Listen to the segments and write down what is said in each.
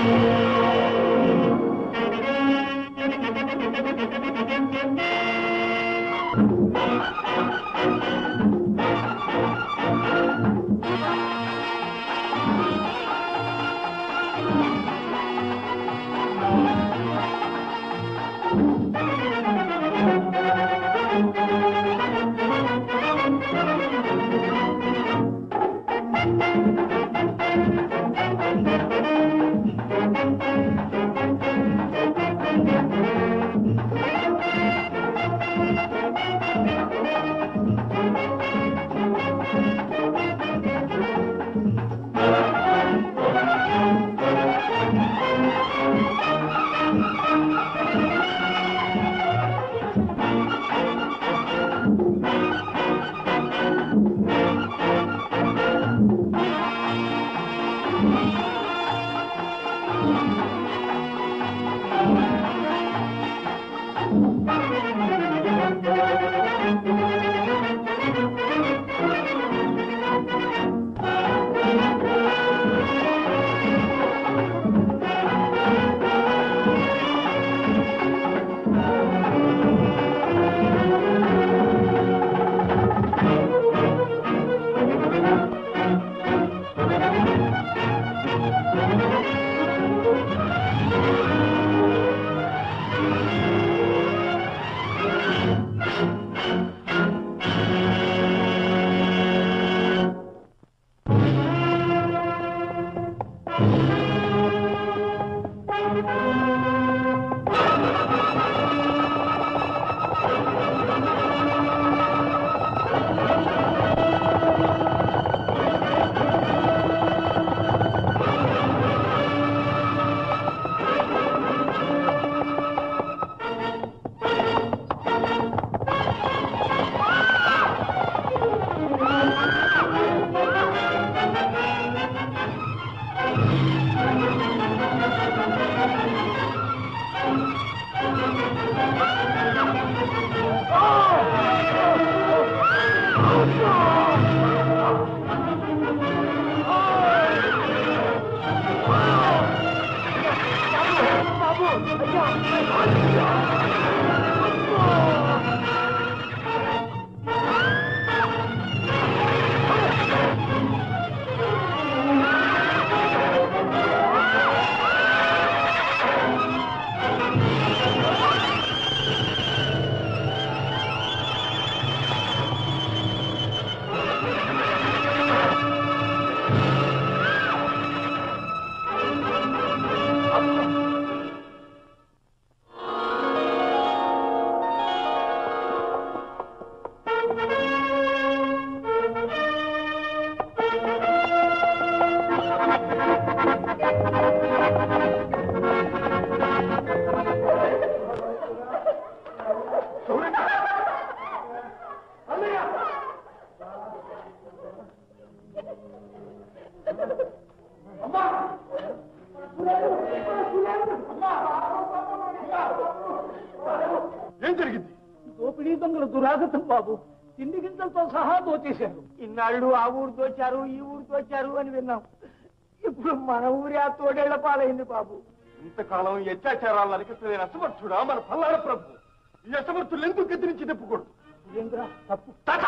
ఏం జరిగింది దోపిడీ దొంగల దురాగతం బాబు తిండి గింజలతో సహా దోచేశారు ఇన్నాళ్ళు ఆ ఊరు దోచారు ఈ ఊరు దోచారు అని విన్నాం ఇప్పుడు మన ఊరి ఆ తోడేళ్ల పాలైంది బాబు ఇంతకాలం ఈ అత్యాచారాలను అరికట్టలేని అసమర్థుడా మన పల్లాడ ప్రభు ఈ అసమర్థులు ఎందుకు గెదిరించి తిప్పకూడదు ఏంద్రా తప్పు తట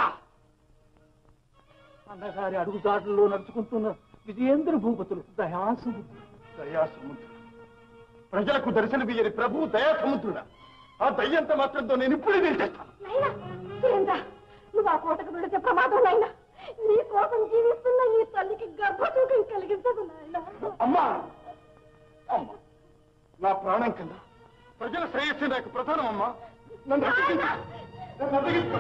అన్నగారి అడుగుదారుల్లో నడుచుకుంటున్న విజయేంద్ర భూపతులు దయాసముద్రులు దయాసముద్రుడు ప్రజలకు దర్శనమియ్యని ప్రభు దయాసముద్రుడా ఆ దయ్యంత మాత్రంతో నేను ఇప్పుడే నిలిచేస్తాను నైనా సురేంద్ర నువ్వు ఆ కోటకు వెళితే ప్రమాదం నైనా నీ కోసం జీవిస్తున్న నీ తల్లికి గర్భసూకం కలిగించదు నాయనా అమ్మా అమ్మా నా ప్రాణం కన్నా ప్రజల శ్రేయస్సు నాకు ప్రధానం అమ్మా నన్ను అడ్డగించు. నన్ను అడ్డగించు.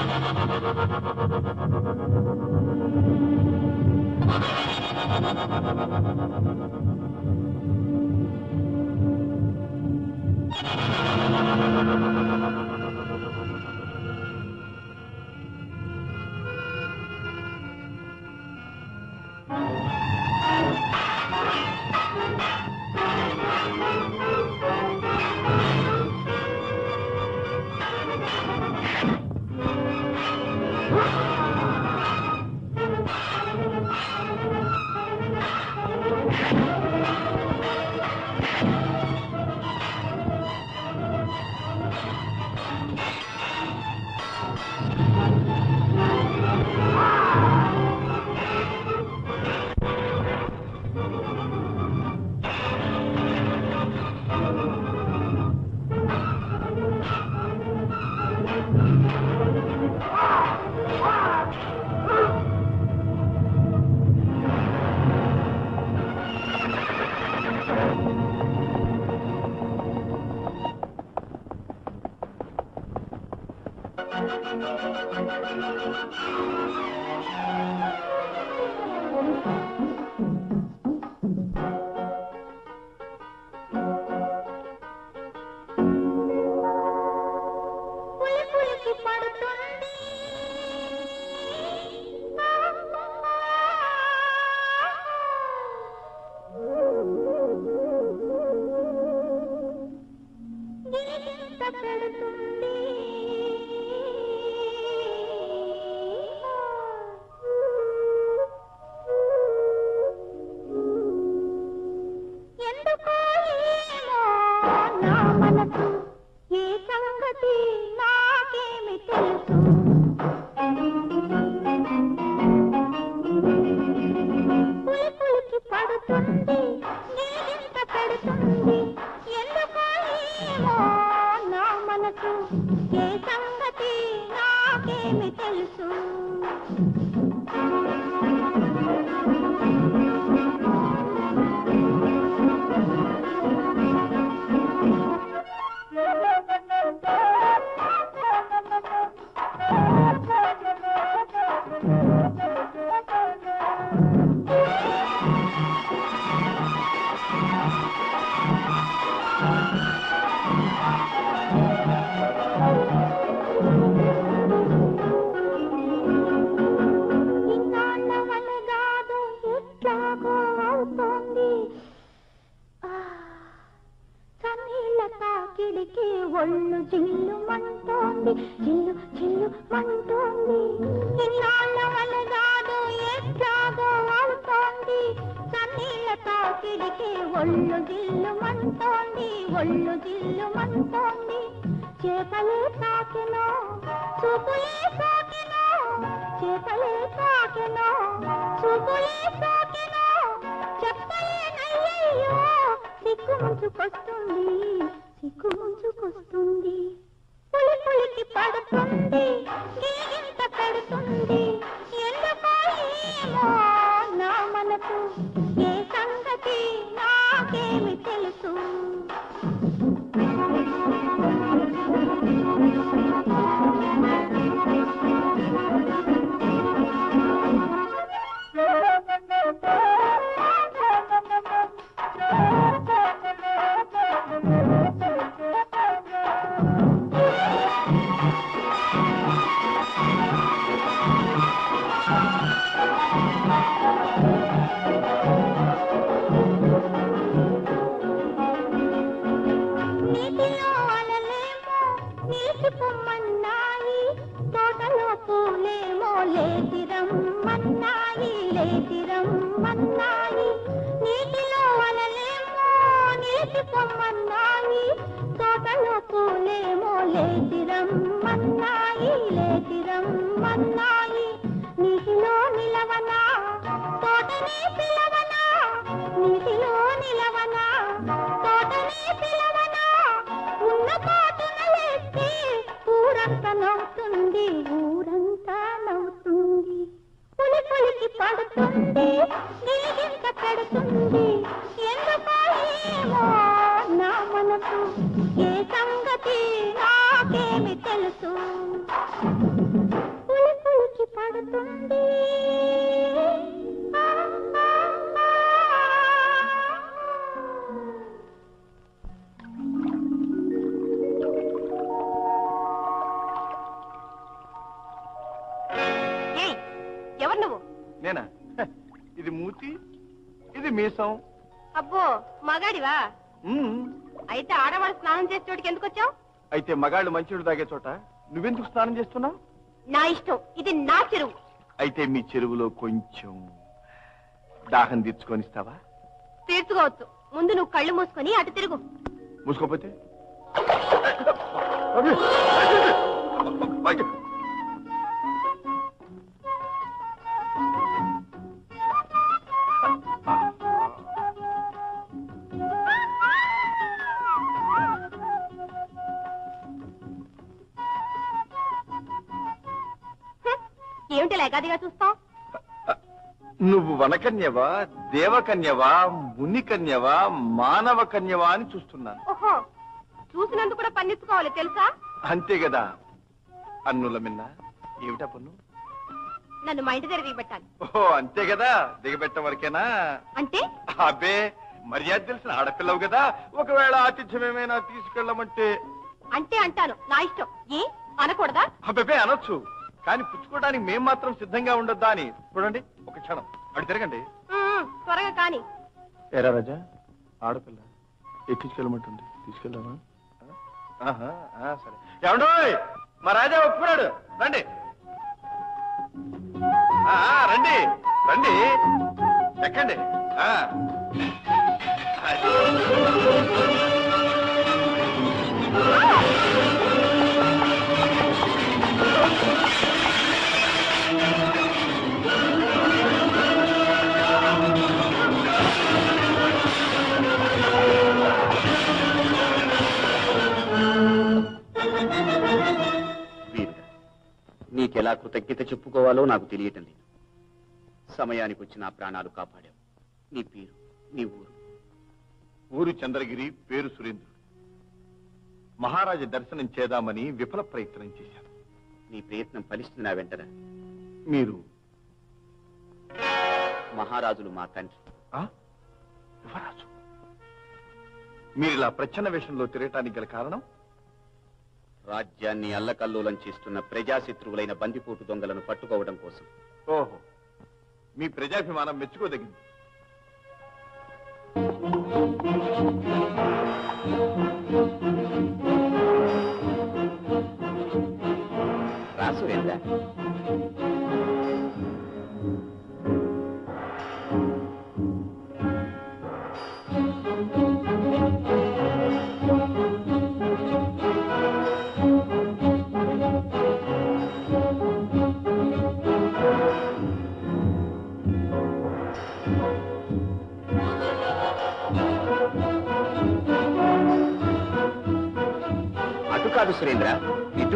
పులి పులికి పడుతుంది గిలిగింత పెడుతుంది ఎందుకో ఏమో నా మనసు ఈ సంగతి నాకేమి తెలుసు పులి పులికి పడుతుంది నీగింత పెడుతుంది ఎందుకో ఏమో నా మనసు ఏ సంగతి నాకేమి తెలుసు ఇన్నాళ్ళ వలె కాదు ఎట్లాగో అవుతోంది ఆ, చన్నీళ్ళ తాకిడికి ఒళ్ళు జిల్లు మంటోంది జిల్లు జిల్లు మంటోంది ఇన్నాళ్ళ వలె కాదు ఎట్లాగో అవుతోంది చన్నీళ్ళ తాకిడికి ఒళ్ళు జిల్లు మంటోంది ఒళ్ళు జిల్లు మంటోంది చేపలే తాకెనో చూపులే తాకెనో చేపలే తాకెనో చూపులే తాకెనో చెప్పలేనయ్యయ్యో సిగ్గు ముంచుకొస్తుంది సిగ్గు ముంచుకొస్తుంది పులి పులికి పడుతుంది గిలిగింత పెడుతుంది ఎందుకో ఏమో నా మనసు ఏ సంగతి నాకేమి తెలుసు నీటిలో అలలేమో నిలిచిపోమన్నాయి తోటలో పూలేమో లేతిరమ్మన్నాయి లేతిరమ్మన్నాయి నీటిలో అలలేమో నిలిచిపోమన్నాయి తోటలో పూలేమో లేతిరమ్మన్నాయి లేతిరమ్మన్నాయి నీటిలో నిలవనా తోటనే పిలవనా నీటిలో నిలవనా తోటనే పిలవనా ఉన్న పాటున లేస్తే ఊరంతా నవ్వుతుంది ఊరంతా నవ్వుతుంది పులి పులికి పడుతుంది గిలిగింత పెడుతుంది ఎందుకో ఏమో నా మనసు ఏ సంగతి నాకేమి తెలుసు అవుతుంది ఏయ్ ఎవరు నువ్వు నేనా హ, ఇది మూతి ఇది మీసం అబ్బో మగాడివా ఉమ్. అయితే ఆడవాళ్ళు స్నానం చేసే చోటికి ఎందుకు వచ్చావు అయితే మగాళ్ళు మంచినీడు తాగే చోట నువ్వెందుకు స్నానం చేస్తున్నావు నా ఇష్టం ఇది నా చెరువు అయితే మీ చెరువులో కొంచెం దాహం తీర్చుకొని ఇస్తావా తీర్చుకోవచ్చు ముందు నువ్వు కళ్ళు మూసుకొని అటు తిరుగు మూసుకోపోతే హ్మ్. ఏమిటి లేగాదిగా చూస్తావు నువ్వు వనకన్యవా దేవకన్యవా మునికన్యవా మానవ కన్యవా అని చూస్తున్నాను ఓహో చూసినందుకు కూడా పన్నెత్తుకోవాలి తెలుసా అంతే కదా అన్నుల మిన్న ఏమిటా పన్ను నన్ను మా ఇంటి దగ్గర దిగబెట్టాలి ఓహో అంతే కదా దిగబెట్ట వరకేనా అంటే అబ్బే మర్యాద తెలిసిన ఆడపిల్లవు కదా ఒకవేళ ఆతిథ్యం ఏమైనా తీసుకెళ్ళమంటే అంటే అంటాను నా ఇష్టం ఏ అనకూడదా అబ్బే అనొచ్చు కానీ పుచ్చుకోవడానికి మేం మాత్రం సిద్ధంగా ఉండొద్దా అని చూడండి ఒక క్షణం అటు తిరగండి ఉమ్, త్వరగా కాని ఏరా రాజా ఆడపిల్ల ఎక్కించుకెళ్ళమంటుంది తీసుకెళ్దామా ఆహా, ఆ, సరే ఏమండోయ్ మా రాజా ఒప్పుకున్నాడు రండి ఆ, ఆ, రండి రండి ఎక్కండి ఆ. అది. వీరుడా నీకెలా కృతజ్ఞత చెప్పుకోవాలో నాకు తెలియటం లేదు సమయానికి వచ్చి నా ప్రాణాలు కాపాడావు నీ పేరు నీ ఊరు ఊరు చంద్రగిరి పేరు సురేంద్రుడు మహారాజ దర్శనం చేద్దామని విఫల ప్రయత్నం చేశాను నీ ప్రయత్నం ఫలిస్తుంది నా వెంటరా మీరు మహారాజులు మా తండ్రి ఆ? యువరాజు మీరు ఇలా ప్రచ్ఛన్న వేషంలో తిరగటానికి గల కారణం రాజ్యాన్ని అల్లకల్లోలం చేస్తున్న ప్రజాశత్రువులైన బందిపోటు దొంగలను పట్టుకోవడం కోసం ఓహో మీ ప్రజాభిమానం మెచ్చుకోదగింది రాసురేంద్ర అటు కాదు సురేంద్ర ఇటు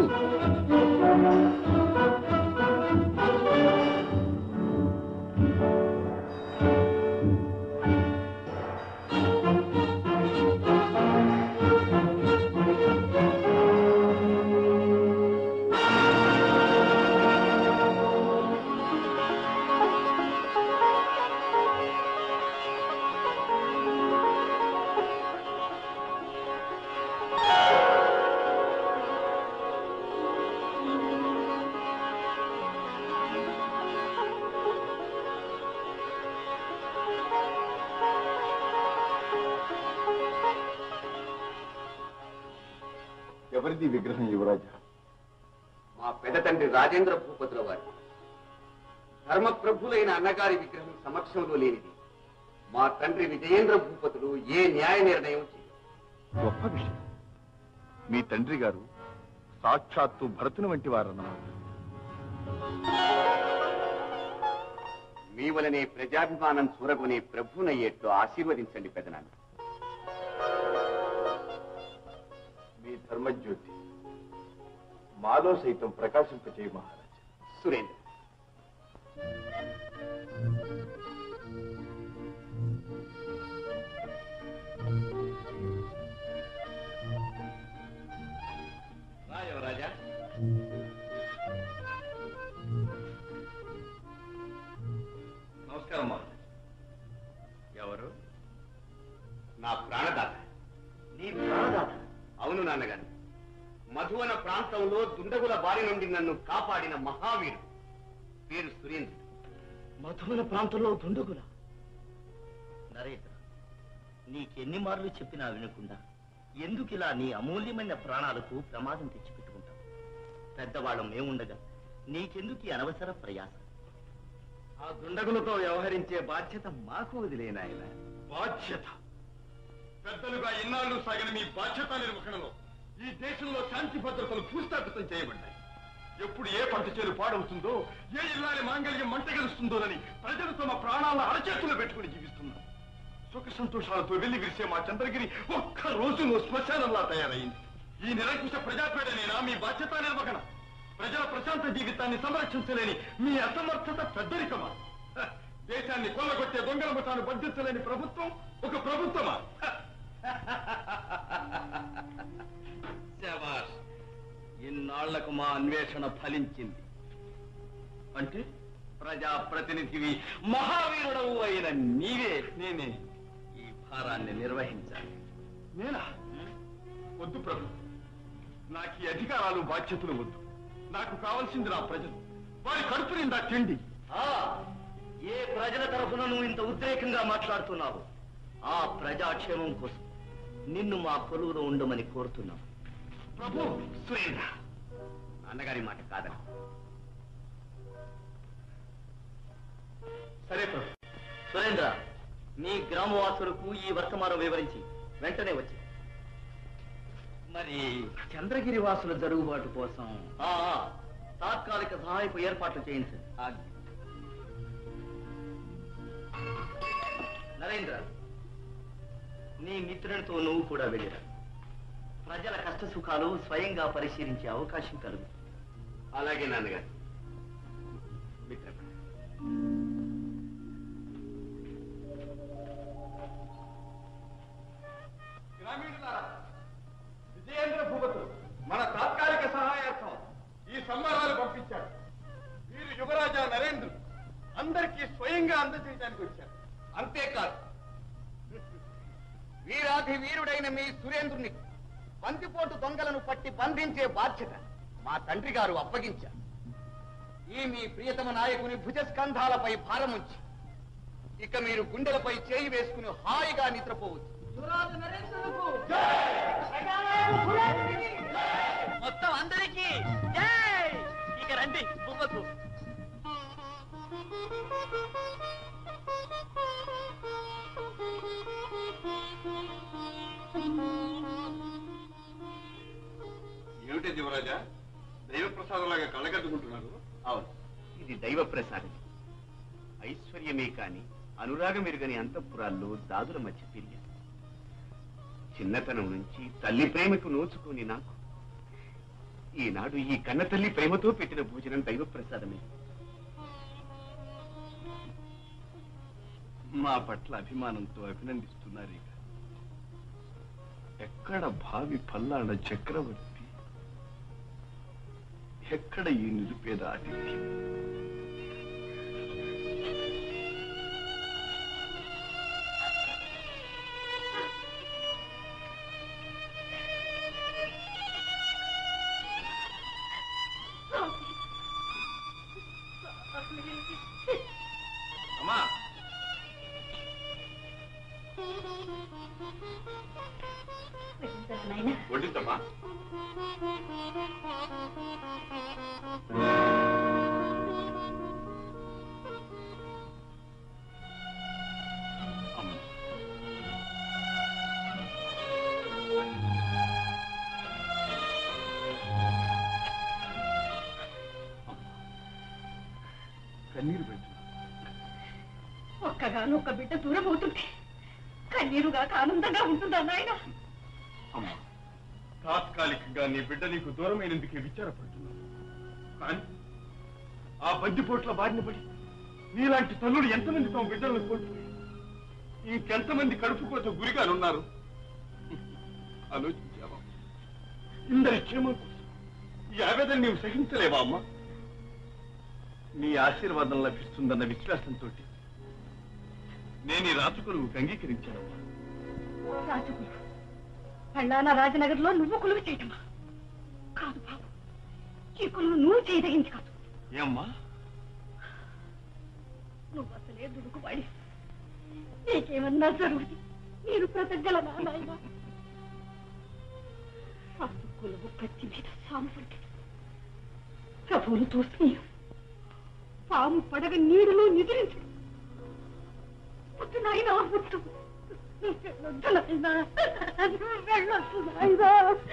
ఎవరిది విగ్రహం యువరాజా మా పెద్ద తండ్రి రాజేంద్ర భూపతుల వారి ధర్మప్రభులైన అన్నగారి విగ్రహం సమక్షంలో లేనిది మా తండ్రి విజయేంద్ర భూపతులు ఏ న్యాయ నిర్ణయం చేయరు గొప్ప విషయం మీ తండ్రి గారు సాక్షాత్తు భరతుని వంటి వారన్నమాట మీ వలనే ప్రజాభిమానం చూరగొనే ప్రభునయ్యేట్లు ఆశీర్వదించండి పెదనాన్న మీ ధర్మజ్యోతి మాలో సైతం ప్రకాశింపచేయ మహారాజా సురేంద్ర రాజా ప్రాంతంలో దుండగుల బారి నుండి నన్ను కాపాడిన మహావీరుడు పేరు సురేంద్రుడు మధుమల ప్రాంతంలో దుండగుల నరేంద్ర నీకెన్ని మార్లు చెప్పినా వినకుండా ఎందుకు ఇలా నీ అమూల్యమైన ప్రాణాలకు ప్రమాదం తెచ్చిపెట్టుకుంటావు పెద్దవాళ్ళం మేముండగా నీకెందుకు ఈ అనవసర ప్రయాసం ఆ దుండగులతో వ్యవహరించే బాధ్యత మాకు వదిలేనాయన బాధ్యత పెద్దలుగా ఇన్నాళ్లు సాగిన మీ బాధ్యత నిర్వహణలో ఈ దేశంలో శాంతి భద్రతలు భూస్థాపితం చేయబడ్డాయి ఎప్పుడు ఏ పంట చేలు పాడవుతుందో ఏ ఇల్లాలి మాంగళ్యం మంటగలుస్తుందోనని ప్రజలు తమ ప్రాణాలను అరచేతులు పెట్టుకుని జీవిస్తున్నారు సుఖ సంతోషాలతో వెళ్లి విరిసే మా చంద్రగిరి ఒక్క రోజులో శ్మశానంలా తయారైంది ఈ నిరంకుశ ప్రజాపేడనేనా మీ బాధ్యత నిర్వహణ ప్రజల ప్రశాంత జీవితాన్ని సంరక్షించలేని మీ అసమర్థత పెద్దరికమా హ, దేశాన్ని కొల్లగొట్టే దొంగల ముఠాను బంధించలేని ప్రభుత్వం ఒక ప్రభుత్వమా హ, శబాష్ ఇన్నాళ్లకు మా అన్వేషణ ఫలించింది అంటే ప్రజా ప్రతినిధివి మహావీరుడవు అయిన నీవే నేనే ఈ భారాన్ని నిర్వహించాలి నేనా వద్దు ప్రభు నాకు ఈ అధికారాలు బాధ్యతలు వద్దు నాకు కావాల్సింది నా ప్రజలు వారి కడుపు నిండా తిండి ఆ, ఏ ప్రజల తరఫున నువ్వు ఇంత ఉద్రేకంగా మాట్లాడుతున్నావు ఆ ప్రజాక్షేమం కోసం నిన్ను మా కొలువులో ఉండమని కోరుతున్నావు ప్రభు సురేంద్ర అన్నగారి మాట కాదని సరే ప్రభు సురేంద్ర నీ గ్రామవాసులకు ఈ వర్తమానం వివరించి వెంటనే వచ్చి మరి చంద్రగిరి వాసుల జరుగుబాటు కోసం ఆ, ఆ, తాత్కాలిక సహాయపు ఏర్పాట్లు చేయించు ఆజ్ఞ. నరేంద్ర నీ మిత్రునితో నువ్వు కూడా వెళ్ళిరా ప్రజల కష్ట సుఖాలు స్వయంగా పరిశీలించే అవకాశం కలుగు అలాగే నాన్నగారు మిత్రమా గ్రామీణులారా విజయేంద్ర భూపతులు మన తాత్కాలిక సహాయార్థం ఈ సంబరాలు పంపించారు వీరు యువరాజా నరేంద్రుడు అందరికీ స్వయంగా అందజేయడానికి వచ్చారు అంతేకాదు వీరాధి వీరుడైన మీ సురేంద్రుని బందిపోటు దొంగలను పట్టి బంధించే బాధ్యత మా తండ్రి గారు అప్పగించారు ఈ మీ ప్రియతమ నాయకుని భుజస్కంధాలపై భారముంచి ఇక మీరు గుండెలపై చేయి వేసుకుని హాయిగా నిద్రపోవచ్చు మొత్తం అందరికీ ఇక రండి బొమ్మకు ఏమిటి యువరాజా దైవ ప్రసాదంలాగా కళ్ళగద్దుకుంటున్నారు అవును ఇది దైవ ప్రసాదం ఐశ్వర్యమే కాని అనురాగం ఎరుగని అంతఃపురాల్లో దాదుల మధ్య పెరిగాను చిన్నతనం నుంచి తల్లి ప్రేమకు నోచుకొని నాకు ఈనాడు ఈ కన్న తల్లి ప్రేమతో పెట్టిన భోజనం దైవ ప్రసాదమే మా పట్ల అభిమానంతో అభినందిస్తున్నారు ఇక ఎక్కడ భావి పల్లాడ చక్రవర్తి ఎక్కడ ఈ నిరుపేద ఆతిథ్యం అమ్మా నాయనా వడ్డించమ్మా అమ్మ కన్నీరు పెడుతున్నా ఒక్కగానొక్క బిడ్డ దూరం అవుతుంటే కన్నీరుగా ఆనందంగా ఉంటుందా నాయన అమ్మా తాత్కాలికంగా నీ బిడ్డ నీకు దూరమైనందుకే విచారపడుతున్నాను కానీ ఆ బందిపోట్ల బారిన పడి నీలాంటి తల్లులు ఎంతమంది తమ బిడ్డలను కోల్పోయి ఇంకెంతమంది కడుపు కోత గురిగానున్నారు ఆలోచించావా ఇందరి క్షేమం కోసం ఈ ఆవేదన నీవు సహించలేవా అమ్మా నీ ఆశీర్వాదం లభిస్తుందన్న విశ్వాసంతో నేను ఈ రాచుకును అంగీకరించానమ్మా రాజుకులు పళ్ళాన రాజనగర్లో నువ్వు కొలువు చేయటమా కాదు బాబు ఈ కొలువు నువ్వు చేయదగింది కాదు ఏమ్మా నువ్వు అసలే దుడుకుపడి నీకేమన్నా జరుగుతుంది నేను బ్రతకగలనా నాయన అసలు కొలువు కత్తి మీద సాము పడ్డాడు ప్రభువులు చూసి పాము పడగ నీడులో నిద్రించడు వద్దు నాయనా వద్దు వెళ్ళొద్దు నాయనా వెళ్ళొద్దు నాయనా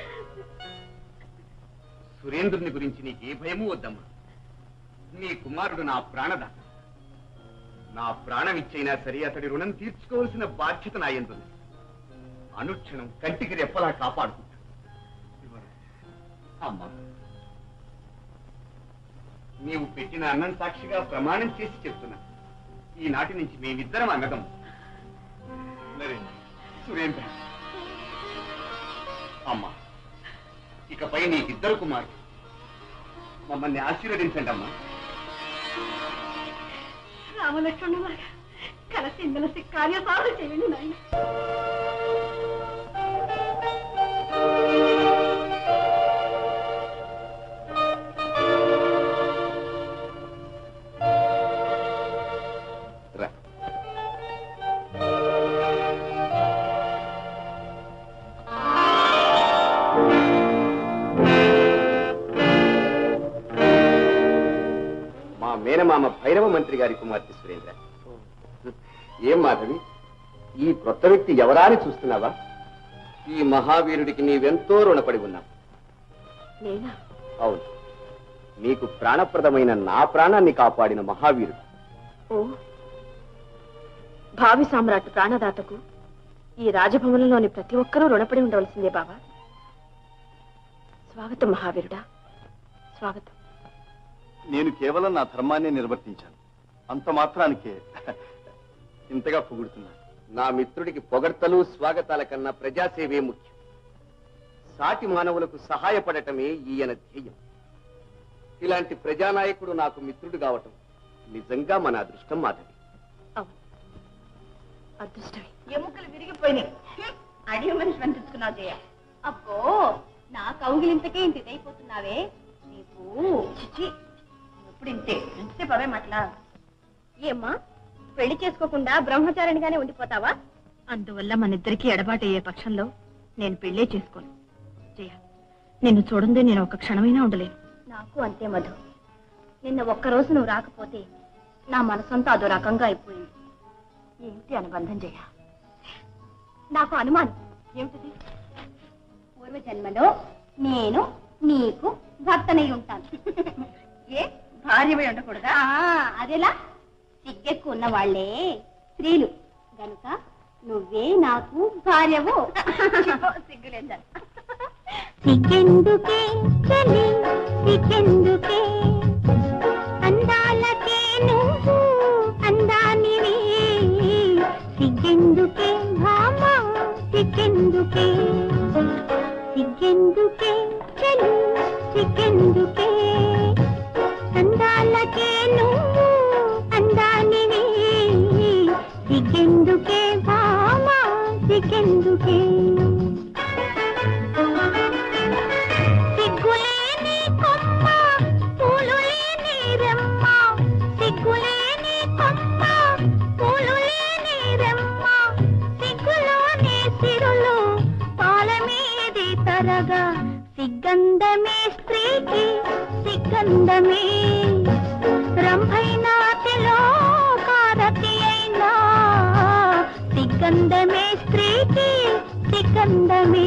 సురేంద్రుని గురించి నీకే భయము వద్దమ్మా నీ కుమారుడు నా ప్రాణదాత నా ప్రాణం ఇచ్చైనా సరే అతడి రుణం తీర్చుకోవాల్సిన బాధ్యత నా ఎందుంది అనుక్షణం కంటికి రెప్పలా కాపాడుకుంటా అమ్మా నీవు పెట్టిన అన్నం సాక్షిగా ప్రమాణం చేసి చెప్తున్నా ఈనాటి నుంచి మేమిద్దరం అన్నదం నరేంద్ర సురేంద్ర అమ్మా ఇకపై నీకిద్దరు కుమారులు మమ్మల్ని ఆశీర్వదించండి అమ్మా రామలక్ష్మణులాగా కలిసి మెలిసి కార్యసాధన చేయండి నాయన రా మా మేనమామ భైరవ మంత్రి గారి కుమార్తె సురేంద్ర ఏం మాధవి ఈ కొత్త వ్యక్తి ఎవరా అని చూస్తున్నావా ఈ మహావీరుడికి నీవెంతో రుణపడి ఉన్నావు నేనా అవును నీకు ప్రాణప్రదమైన నా ప్రాణాన్ని కాపాడిన మహావీరుడు ఓ భావి సామ్రాట్ ప్రాణదాతకు ఈ రాజభవనంలోని ప్రతి ఒక్కరూ రుణపడి ఉండవలసిందే బాబా స్వాగతం మహావీరుడా స్వాగతం నేను కేవలం నా ధర్మాన్ని నిర్వర్తించాను అంత మాత్రానికే ఇంతగా పొగుడుతున్నాను నా మిత్రుడికి పొగడ్తలు స్వాగతాల కన్నా ప్రజాసేవే ముఖ్యం సాటి మానవులకు సహాయపడటమే ఈయన ధ్యేయం ఇలాంటి ప్రజానాయకుడు నాకు మిత్రుడు కావటం నిజంగా మన అదృష్టం మాధవి అవును అదృష్టమే ఎముకలు విరిగిపోయినాయి అడిగి మనిషి పంపించుకున్నావు జయ అబ్బో నా కౌగిలింతకే ఇంత ఇదైపోతున్నావే నీకు చిచి ఎప్పుడు ఇంతే ఎంతసేపు అవే మాట్లా ఏమ్మా పెళ్లి చేసుకోకుండా బ్రహ్మచారిణిగానే ఉండిపోతావా అందువల్ల మన ఇద్దరికి ఎడబాటు అయ్యే పక్షంలో నేను పెళ్లే చేసుకోను జయ నిన్ను చూడందే నేను ఒక క్షణమైనా ఉండలేను నాకు అంతే మధు నిన్న ఒక్కరోజు నువ్వు రాకపోతే నా మనసంతా అదో రకంగా అయిపోయింది ఏమిటి అనుబంధం జయ నాకు అనుమానం ఏమిటిది పూర్వజన్మలో నేను నీకు భర్తనై ఉంటాను ఏ భార్యమై ఉండకూడదా అదేలా సిగ్గెక్కు ఉన్న వాళ్ళే స్త్రీలు గనుక నువ్వే నాకు భార్యవు సిగ్గులేదా సిగ్గెందుకే చలి సిగ్గెందుకే అందాలకే నువ్వు అందానివి సిగ్గెందుకే భామ సిగ్గెందుకే సిగ్గెందుకే చలి సిగ్గెందుకే అందాలకే నువ్వు అందానివి సిగ్గెందుకే భామ సిగ్గెందుకే సిగ్గులేని కొమ్మ పూలు లేని రెమ్మ సిగ్గులేని కొమ్మ పూలు లేని రెమ్మ సిగ్గులోని సిరులు పాల మీది తరగా సిగ్గంధమే స్త్రీకి సిగ్గంధమే రంభైనాతిలో కారతి అయినా సిగ్గంధమే స్త్రీకి సిగ్గంధమే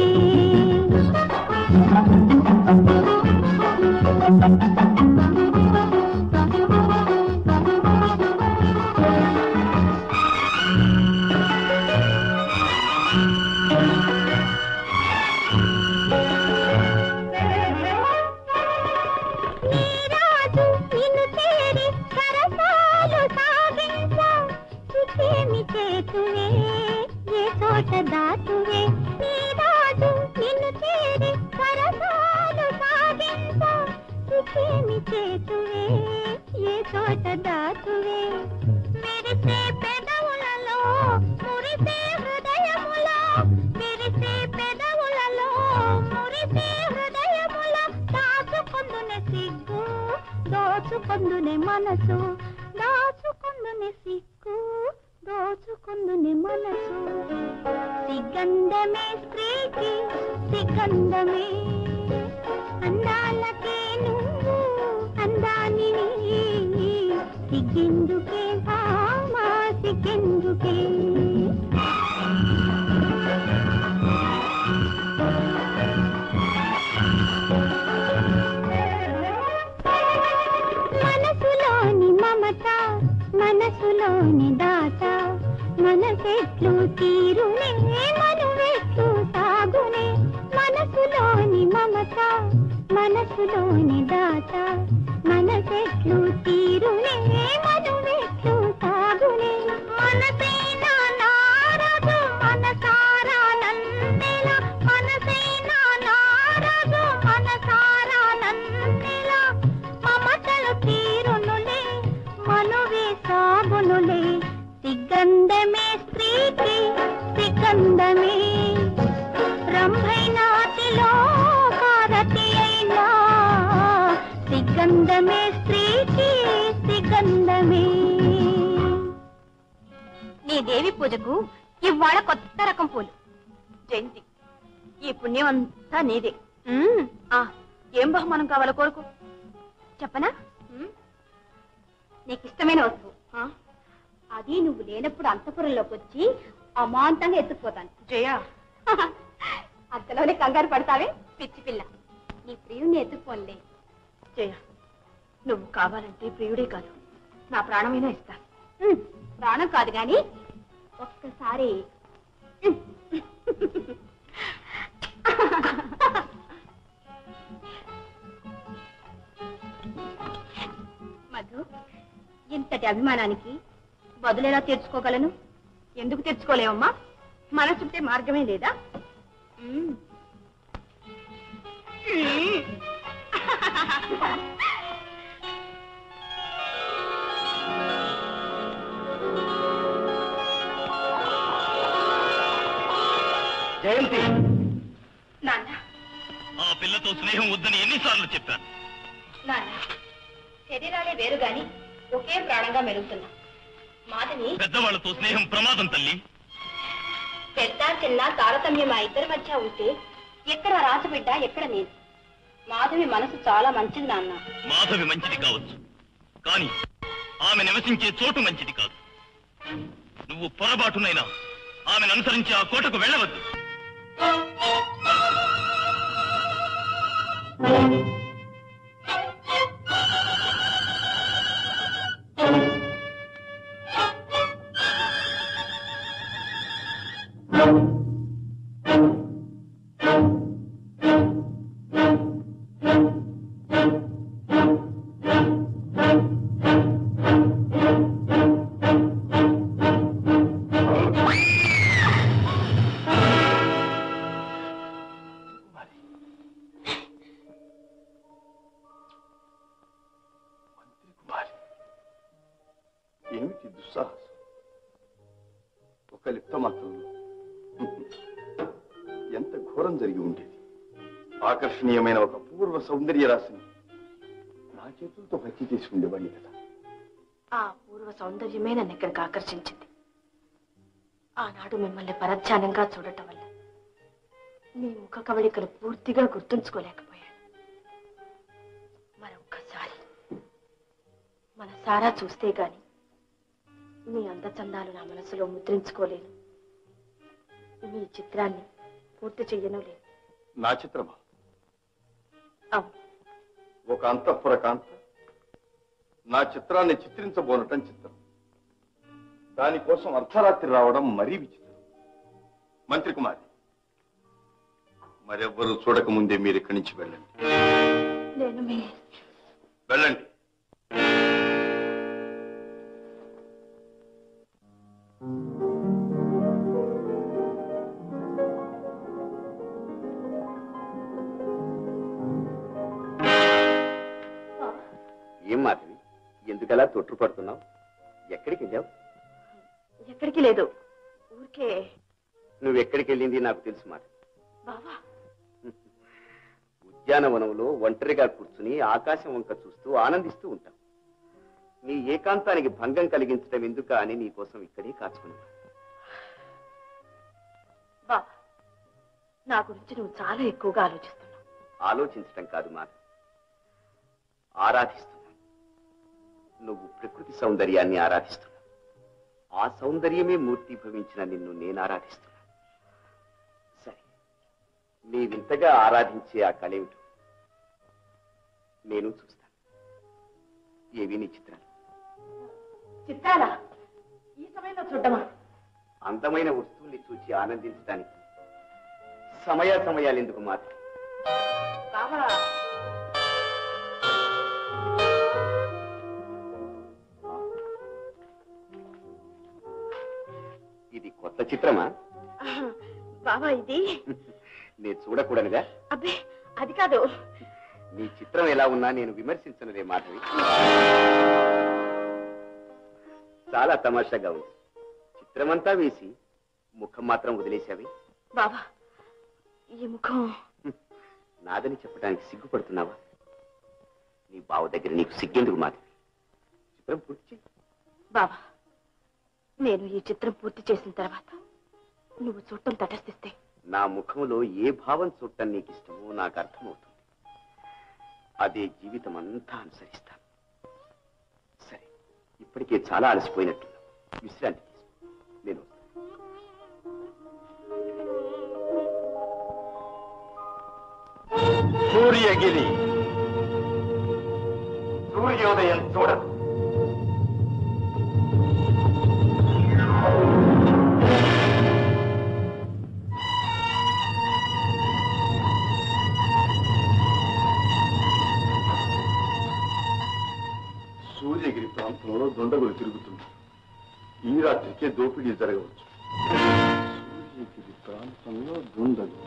నీరాజు నిన్ను చేరి సరసాలు సాగించ సుఖేమి చేతువే ఏ చోట దాటువే నీరాజు నిన్ను చేరి సరసాలు సాగించ సుఖేమి చేతువే ఏ చోట దాటువే మెరిసే పెదవులలో మురిసే హృదయములో మెరిసే పెదవులలో మురిసే హృదయములో దాచుకుందున సిగ్గు దోచుకొందునే మనసు దాచుకొందునే సిక్కు దోచుకొందునే మనసు సిగంధమే స్త్రీకి సిగంధమే అందాలకే నువ్వు అందానిని సిగ్గెందుకే భామా సిగ్గెందుకే మనసులోని మమత మనసులోని దాత మనసెట్లు తీరునే మనువెట్లు సాగునే మనసులోని మమత మనసులోని దాత మనసెట్లు తీరునే మనువెట్లు సాగునే మనసైనా నారదు మనసారా నందెల మనసైనా నారదు మనసారా నందెల మమతలు తీరునులే మనువే సాగునులే సిగ్గంధమే స్త్రీకి సిగ్గంధమే రంభైనాటిలో కారతి అయినా సిగ్గంధమే స్త్రీకి సిగ్గంధమే నీ దేవి పూజకు ఇవాళ కొత్త రకం పూలు జయంతి ఈ పుణ్యం అంతా నీదే ఉమ్, ఆ, ఏం బహుమానం కావాలో కోరుకో చెప్పనా ఉమ్, నీకు ఇష్టమైన వస్తువు ఆ, అది నువ్వు లేనప్పుడు అంతపురంలోకి వచ్చి అమాంతంగా ఎత్తుకుపోతాను జయ అంతలోనే కంగారు పడతావే పిచ్చి పిల్ల నీ ప్రియుణ్ణి ఎత్తుకుపోలే జయ నువ్వు కావాలంటే ప్రియుడే కాదు నా ప్రాణమైనా ఇస్తాను ఉమ్, ప్రాణం కాదు గాని ఒక్కసారి ఉమ్. మధు ఇంతటి అభిమానానికి బదులెలా తీర్చుకోగలను ఎందుకు తెచ్చుకోలేవమ్మా మనసుంటే మార్గమే లేదా ఉమ్. ఉమ్. జయంతి నాన్న ఆ పిల్లతో స్నేహం వద్దని ఎన్నిసార్లు చెప్పాను నాన్న శరీరాలే వేరు గాని ఒకే ప్రాణంగా మెరుగుతున్నా మాధవి పెద్దవాళ్లతో స్నేహం ప్రమాదం తల్లి పెద్ద చిన్న తారతమ్యం మా ఇద్దరి మధ్య ఉంటే ఎక్కడ రాసబిడ్డ ఎక్కడ నేను మాధవి మనసు చాలా మంచిది నాన్న మాధవి మంచిది కావచ్చు కానీ ఆమె నివసించే చోటు మంచిది కాదు నువ్వు పొరపాటునైనా ఆమెను అనుసరించి ఆ కోటకు వెళ్ళవద్దు కుమారి ఏమిటి దుస్సాహసం ఒక లిప్త మాత్రంలో ఎంత ఘోరం జరిగి ఉండేది ఆకర్షణీయమైన ఒక పూర్వ సౌందర్య రాశిని నా చేతులతో హత్య చేసి ఉండేవాడిని కదా ఆ పూర్వ సౌందర్యమే నన్ను ఇక్కడికి ఆకర్షించింది ఆనాడు మిమ్మల్ని పరధ్యానంగా చూడటం వల్ల మీ ముఖ కవళికలు పూర్తిగా గుర్తుంచుకోలేకపోయాను మరొక్కసారి మన సారా చూస్తే గాని మీ అందచందాలు నా మనసులో ముద్రించుకోలేను మీ చిత్రాన్ని పూర్తి చెయ్యను లేదు నా చిత్రమా అవును ఒక అంతఃపుర కాంత నా చిత్రాన్ని చిత్రించబోనటం చిత్రం దానికోసం అర్ధరాత్రి రావడం మరీ విచిత్రం మంత్రి కుమారి మరెవ్వరూ చూడకముందే మీరు ఇక్కడి నుంచి వెళ్ళండి నేను మీ వెళ్ళండి ఏం మాధవి ఎందుకలా తొట్టుపడుతున్నావు ఎక్కడికి వెళ్ళావు ఎక్కడికి లేదు ఊరికే నువ్వు ఎక్కడికి వెళ్ళింది నాకు తెలుసు మాట బావా ఉద్యానవనంలో ఒంటరిగా కూర్చుని ఆకాశం వంక చూస్తూ ఆనందిస్తూ ఉంటాం నీ ఏకాంతానికి భంగం కలిగించడం ఎందుక అని నీ కోసం ఇక్కడే కాచుకున్నాను బాబా నా గురించి నువ్వు చాలా ఎక్కువగా ఆలోచిస్తున్నావు ఆలోచించటం కాదు మాట ఆరాధిస్తున్నాను నువ్వు ప్రకృతి సౌందర్యాన్ని ఆరాధిస్తున్నావు ఆ సౌందర్యమే మూర్తిభవించిన నిన్ను నేను ఆరాధిస్తున్నాను సరే నీవింతగా ఆరాధించే ఆ కళేమిటో నేను చూస్తాను ఏవి నీ చిత్రాలు చిత్రాలా ఈ సమయంలో చూడమా అందమైన వస్తువుల్ని చూచి ఆనందించడానికి సమయ సమయాలు ఎందుకు మాత్రం బాబా ఇది కొత్త చిత్రమా బాబా ఇది నేను చూడకూడనుగా అబ్బే అది కాదు నీ చిత్రం ఎలా ఉన్నా నేను విమర్శించనులే మాధవి చాలా తమాషాగా ఉంది చిత్రమంతా వేసి ముఖం మాత్రం వదిలేశావి బాబా ఈ ముఖం నాదని చెప్పడానికి సిగ్గుపడుతున్నావా నీ బావ దగ్గర నీకు సిగ్గెందుకు మాధవి చిత్రం పూర్తి చెయ్యి. బాబా నేను ఈ చిత్రం పూర్తి చేసిన తర్వాత నువ్వు చూడటం తటస్థిస్తే నా ముఖంలో ఏ భావం చూడటం నీకు ఇష్టమో నాకు అర్థమవుతుంది అదే జీవితం అంతా అనుసరిస్తాను సరే ఇప్పటికే చాలా అలసిపోయినట్టున్నా విశ్రాంతి తీసుకో నేను వస్తాను. సూర్యగిరి సూర్యోదయం చూడదు సూర్యగిరి ప్రాంతంలో దొండగులు తిరుగుతున్నారు ఈ రాత్రికే దోపిడీ జరగవచ్చు సూర్యగిరి ప్రాంతంలో దొండలు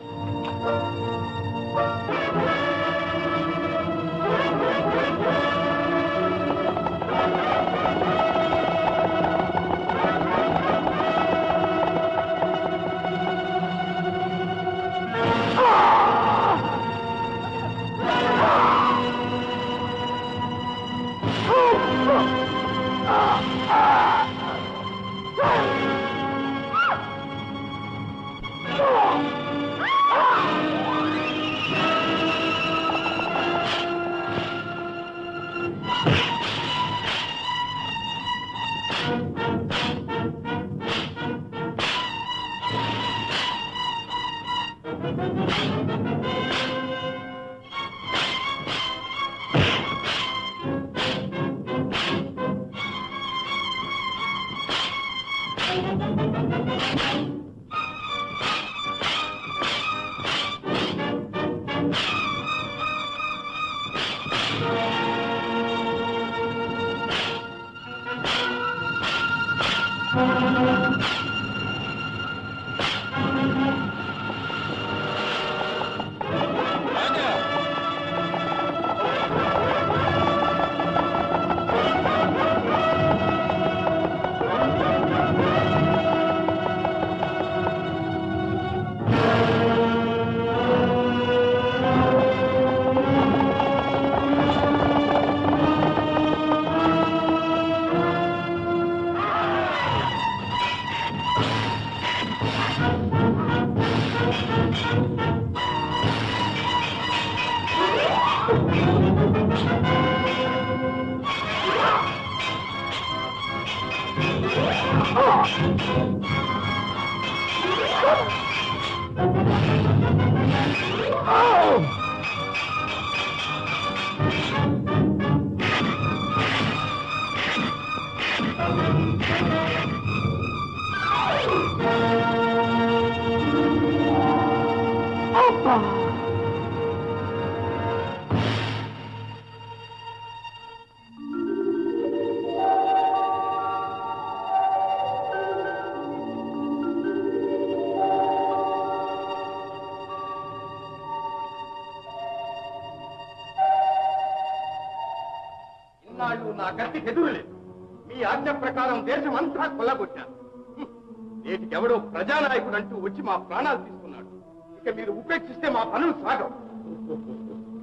ఇన్నాళ్ళు నా గట్టి ఎదురులేదు మీ ఆజ్ఞ ప్రకారం దేశం అంతా కొల్లగొట్టారు హ్మ్. నేటికెవడో ప్రజానాయకుడు అంటూ వచ్చి మా ప్రాణాలు తీసుకున్నాడు ఇక మీరు ఉపేక్షిస్తే మా పనులు సాగవు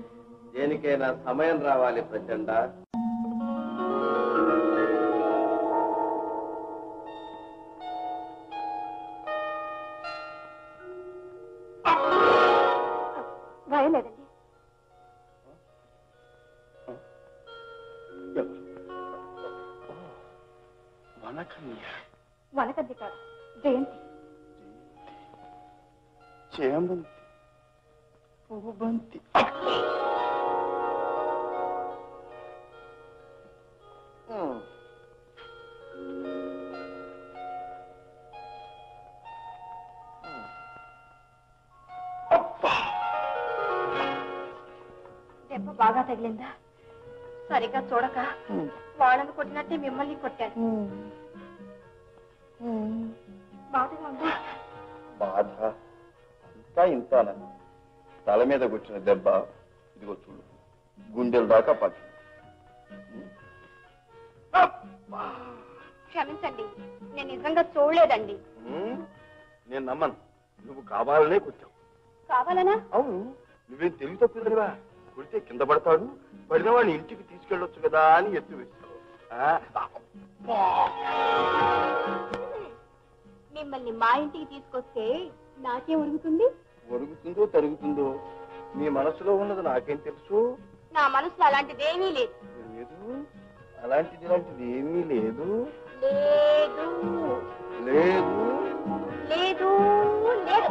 దేనికైనా సమయం రావాలి ప్రచండ రాయలేదండి వనకన్య వనకద్ది కాదు జయంతి చేమంతి పువ్వుబంతి దెబ్బ బాగా తగిలిందా సరిగ్గా చూడక వాళ్ళని కొట్టినట్టే మిమ్మల్ని కొట్టాను బాధగా ఉందా బాధ అంతా ఇంతాన తల మీద కూర్చున్న దెబ్బ ఇదిగో చూడు గుండెల దాకా పట్టు క్షమించండి నేను నిజంగా చూడలేదండి నేను నమ్మను నువ్వు కావాలనే కూర్చావు కావాలనా అవును నువ్వేం తెలివి తప్పుదనివా కొడితే కింద పడతాడు పడిన వాడిని ఇంటికి తీసుకెళ్ళొచ్చు కదా అని ఎత్తు వేస్తావు ఆ, అబ్బా. మిమ్మల్ని మా ఇంటికి తీసుకొస్తే నాకే ఉరుగుతుంది ఒరుగుతుందో తరుగుతుందో నీ మనసులో ఉన్నది నాకేం తెలుసు నా మనసులో అలాంటిదేమీ లేదు లేదు అలాంటిది ఇలాంటిది ఏమీ లేదు లేదు లేదు లేదు లేదు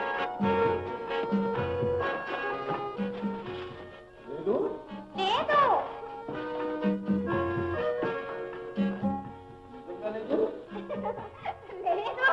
లేదు లేదు లేదు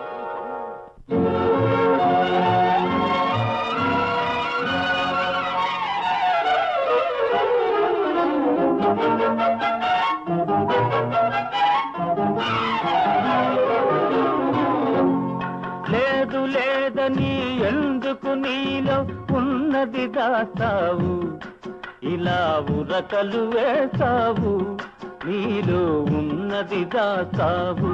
లేదు లేదని ఎందుకు నీలో ఉన్నది దాస్తావు ఇలా ఉరకలు వేసావు నీలో ఉన్నది దాస్తావు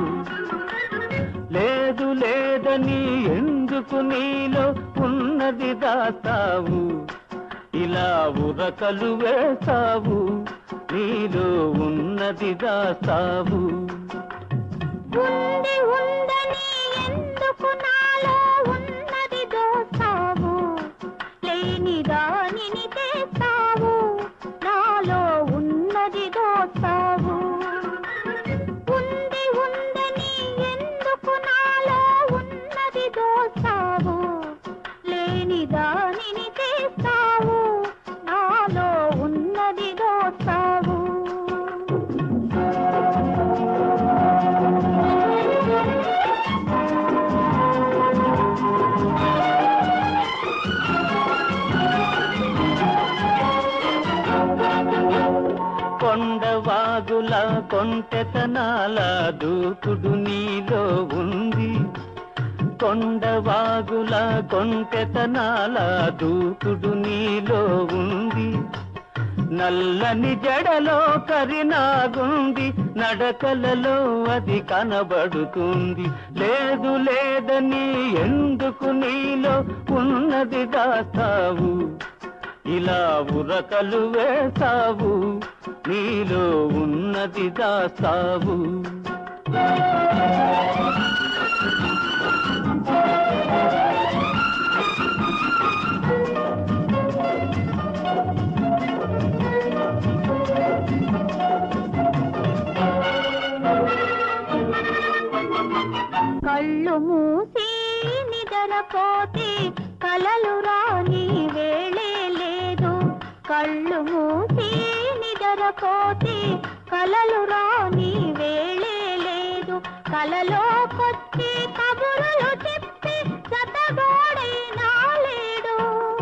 లేదు లేదని ఎందుకు నీలో ఉన్నది దాస్తావు ఇలా ఉరకలు వేసావు నీలో ఉన్నది దాస్తావు ఉంది ఉందని ఎందుకు నాలో ఉన్నది దోస్తావు లేని దానిని తెస్తావు నాలో ఉన్నది దోస్తావు ఉంది ఉందని ఎందుకు నాలో ఉన్నది దోస్తావు లేని దానిని తెస్తావు నాలో ఉన్నది దోస్తావు కొండవాగుల కొంటెతనాల దూకుడు నీలో ఉంది కొండవాగుల కొంటెతనాల దూకుడు నీలో ఉంది నల్లని జడలో కరినాగుంది నడకలలో అది కనబడుతుంది లేదు లేదని ఎందుకు నీలో ఉన్నది దాస్తావు ఇలా ఉరకలు వేసావు నీలో ఉన్నది దాస్తావు కళ్ళు మూసి నిద్రపోతే కలలు రాని వేళే లేదు కళ్ళు మూసి నిద్రపోతే కలలు రాని వేళే లేదు కలలోకొచ్చి కబురులు చెప్పి జతగాడైనా లేడు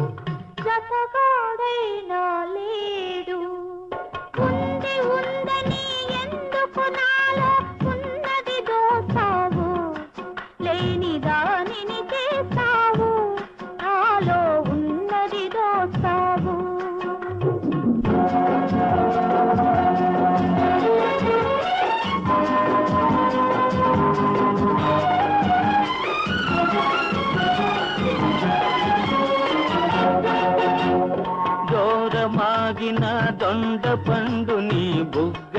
జతగాడైనా లేడు ఉంది ఉందని ఎందుకు నాలో ఉన్నది దోస్తావు లేని దానిని చేస్తావు నాలో ఉన్నది దోస్తావు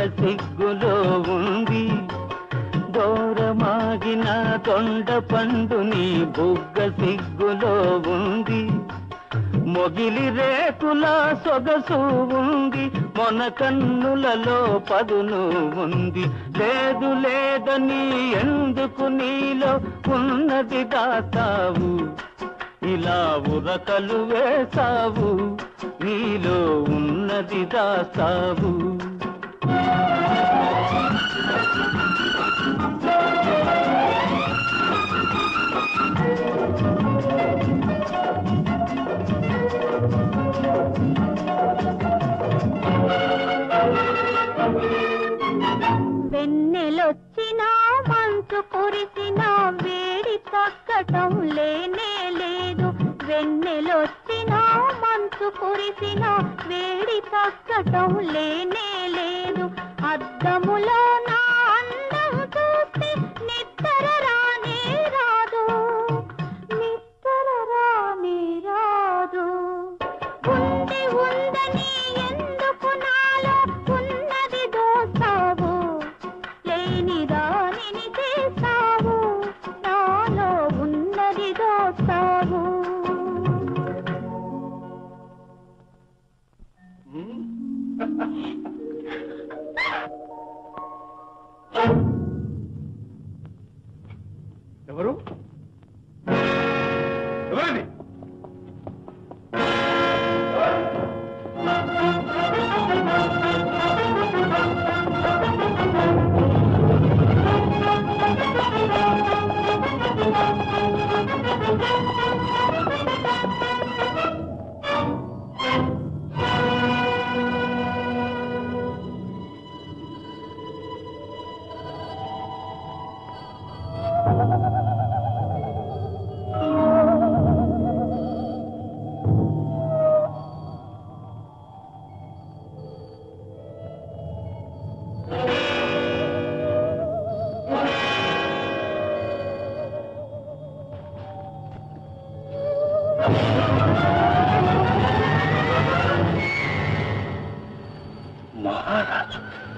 సిగ్గులో ఉంది దూరమాగిన తొండ పండు నీ బుగ్గ సిగ్గులో ఉంది మొగిలి రేకుల సొగసు ఉంది మొన కన్నులలో పదును ఉంది లేదు లేదని ఎందుకు నీలో ఉన్నది దాతావు ఇలా ఉరకలు వేసావు నీలో ఉన్నది దాస్తావు వెన్నెలొచ్చినా మంచు కురిసినా వేడి తగ్గటం లేనే లేదు వెన్నెలొచ్చినా మంచు కురిసినా వేడి తగ్గటం లేనే లేదు అద్దములో నా అందం చూస్తే నిద్ర రానే రాదు నిద్ర రానే రాదు ఉంది ఉందని ఎందుకు నాలో ఉన్నది దోస్తావు లేని దానిని చేస్తావు నాలో ఉన్నది దోస్తావు ఎవరు ఎవరండి మహారాజు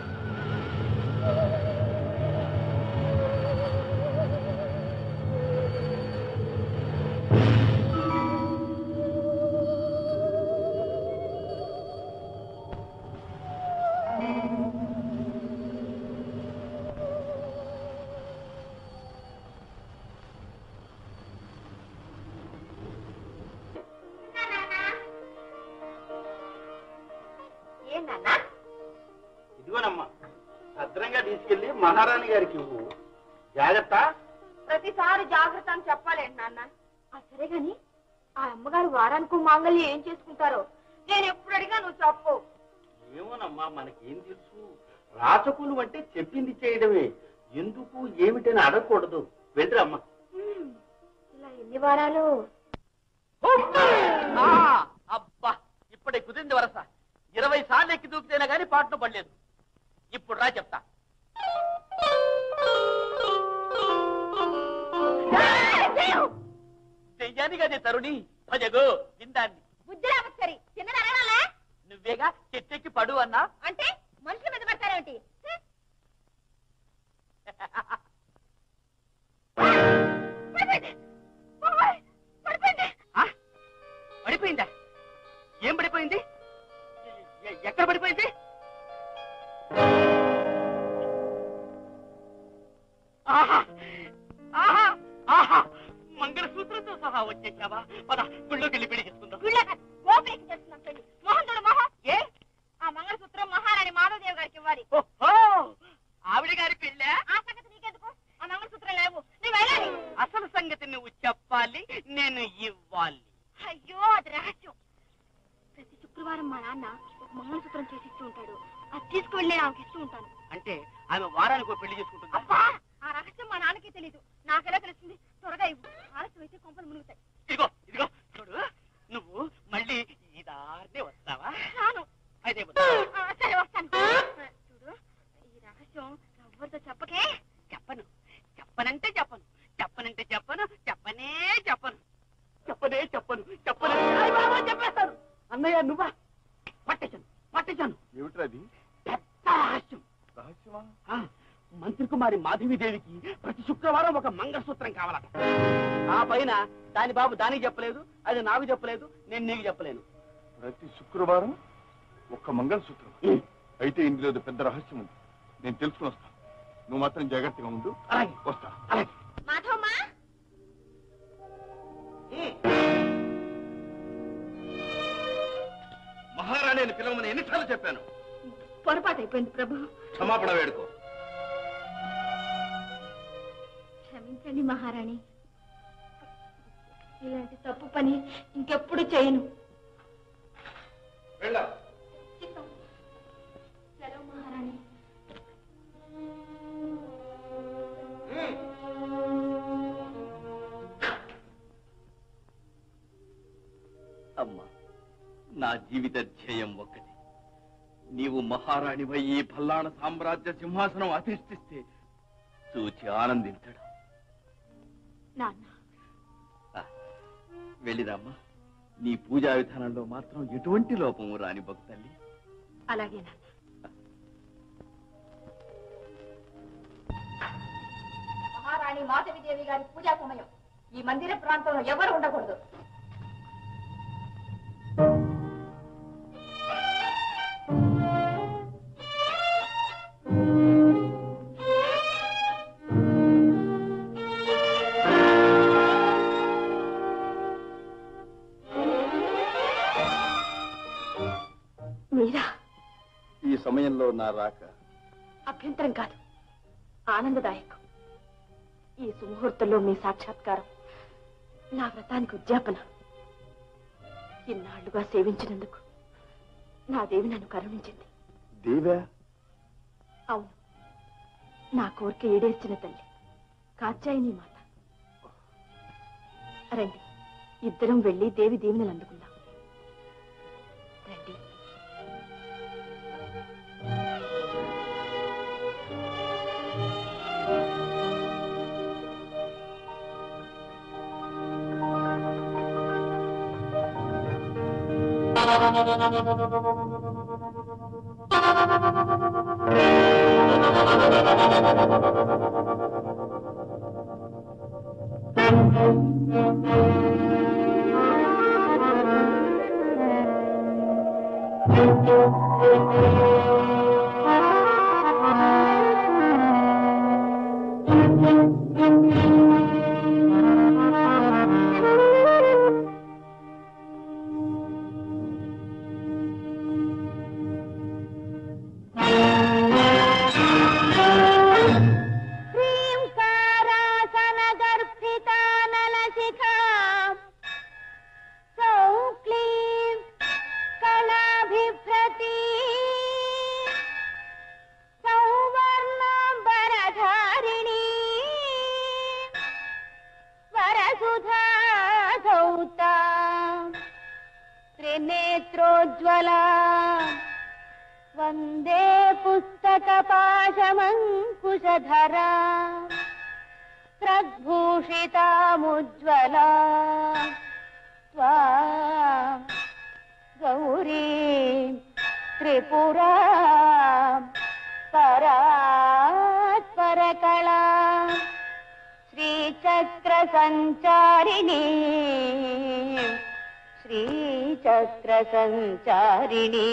ఏంటన్నా ఇదిగోనమ్మా భద్రంగా తీసుకెళ్లి మహారాణి గారికి ఇవ్వు జాగ్రత్త ప్రతిసారి జాగ్రత్త అని చెప్పాలేంటి నాన్న ఆ సరే గాని ఆ అమ్మగారు వారానికి మాంగళ్యం ఏం చేసుకుంటారో నేను ఎప్పుడు అడిగా నువ్వు చెప్పు ఏమోనమ్మా మనకేం తెలుసు రాచకులు అంటే చెప్పింది చేయడమే ఎందుకు ఏమిటని అడగకూడదు వెళ్ళరమ్మా ఇలా ఎన్ని వారాలు అబ్బా ఇప్పుడే కుదిరింది వరస ఇరవై సార్లు ఎక్కి దూకితేనే గానీ పాటలు పడలేదు ఇప్పుడు రా చెప్తా చెయ్యాని కదే తరుణి భజగో విందాన్ని బుద్ధి రావచ్చరి చిన్నది అడగాలా నువ్వేగా చెట్టెక్కి పడు అన్నా అంటే మనుషుల మీద పడతారేమిటి హ్మ్. పడిపోయింది. ఓయ్, పడిపోయింది. ఆ? పడిపోయిందా ఏం పడిపోయింది ఎ- ఎక్కడ పడిపోయింది ఆహా ఆహా ఆహా మంగళసూత్రంతో సహా వచ్చేసావా పద గుళ్ళోకి వెళ్ళి పెళ్లి చేసుకుందాం గుళ్ళ కాదు, గోపురికి చేస్తున్నాం పెళ్లి మోహన్ చూడు మోహన్ ఏ ఆ మంగళసూత్రం మహారాణి మాధవదేవి గారికి ఇవ్వాలి ఓహో ఆవిడ గారి పెళ్ళా ఆ సంగతి నీకెందుకు ఆ మంగళసూత్రం లేవు నువ్వు వెళ్ళాలి అసలు సంగతి నువ్వు చెప్పాలి నేను ఇవ్వాలి అయ్యో అది రహస్యం ప్రతి శుక్రవారం మా నాన్న ఒక మంగళసూత్రం చేసి ఇస్తూ ఉంటాడు అది తీసుకువెళ్ళి నేను ఆమెకి ఇస్తూ ఉంటాను అంటే ఆమె వారానికి ఓ పెళ్లి చేసుకుంటుందా అబ్బా ఆ రహస్యం మా నాన్నకి తెలీదు నాకెలా తెలుస్తుంది త్వరగా ఇవ్వు ఆలస్యం అయితే కొంపలు మునుగుతాయి ఇదిగో ఇదిగో చూడు నువ్వు మళ్ళీ ఈ దారినే వస్తావా రాను అయితే ఆ, సరే వస్తాను చూడు ఈ రహస్యం ఎవరితో చెప్పకే చెప్పను చెప్పనంటే చెప్పను చెప్పనంటే చెప్పను చెప్పనే చెప్పను చెప్పనే చెప్పను చెప్పనే అయ్ బాబా, చెప్పేస్తాను అన్నయ్య నువ్వా పట్టేశాను పట్టేశాను ఏమిట్రా అది పెద్ద రహస్యం మంగళసూత్రమా ఆ, మంత్రి కుమారి మాధవీదేవికి ప్రతి శుక్రవారం ఒక మంగళసూత్రం కావాలట ఆ పైన దాని బాబు దానికి చెప్పలేదు అది నాకు చెప్పలేదు నేను నీకు చెప్పలేను ప్రతి శుక్రవారం ఒక్క మంగళసూత్రం అయితే ఇందులో ఏదో పెద్ద రహస్యం ఉంది నేను తెలుసుకుని వస్తా నువ్వు మాత్రం జాగ్రత్తగా ఉండు అలాగే వస్తా అలాగే మాధవమ్మా మహారాణిని పిలవమని ఎన్నిసార్లు చెప్పాను పొరపాటు అయిపోయింది ప్రభు క్షమాపణ వేడుకో క్షమించండి మహారాణి ఇలాంటి తప్పు పని ఇంకెప్పుడు చేయను వెళ్ళా సెలవు మహారాణి అమ్మా నా జీవిత ధ్యేయం ఒక్కటి నీవు మహారాణివై ఈ పల్లాణ సామ్రాజ్య సింహాసనం అధిష్ఠిస్తే చూచి ఆనందించడం నాన్న ఆ, వెళ్ళిరామ్మా నీ పూజా విధానంలో మాత్రం ఎటువంటి లోపము రాని భక్తల్లి అలాగే నాన్న మహారాణి మాధవిదేవి గారి పూజా సమయం ఈ మందిర ప్రాంతంలో ఎవరు ఉండకూడదు మీరా ఈ సమయంలో నా రాక అభ్యంతరం కాదు ఆనందదాయకం ఈ సుముహూర్తంలో మీ సాక్షాత్కారం నా వ్రతానికి ఉద్యాపన ఇన్నాళ్లుగా సేవించినందుకు నా దేవి నన్ను కరుణించింది దేవా అవును నా కోరిక ఈడేర్చిన తల్లి కాచాయిని మాత రండి ఇద్దరం వెళ్ళి దేవి దీవెనలు అందుకుందాం రండి ह्रीङ्कारासनगर्भितानलशिखा सौक्लीं कलाभिभ्रती सौवर्णाम्बरधारिणी वरसुधा धौता त्रिनेत्रोज्ज्वला वन्दे पुस्तकपाशमङ्कुशधरा प्रद्भूषितामुज्ज्वला त्वा गौरी त्रिपुरा परात्परकला श्रीचक्रसञ्चारिणी श्रीचक्रसञ्चारिणी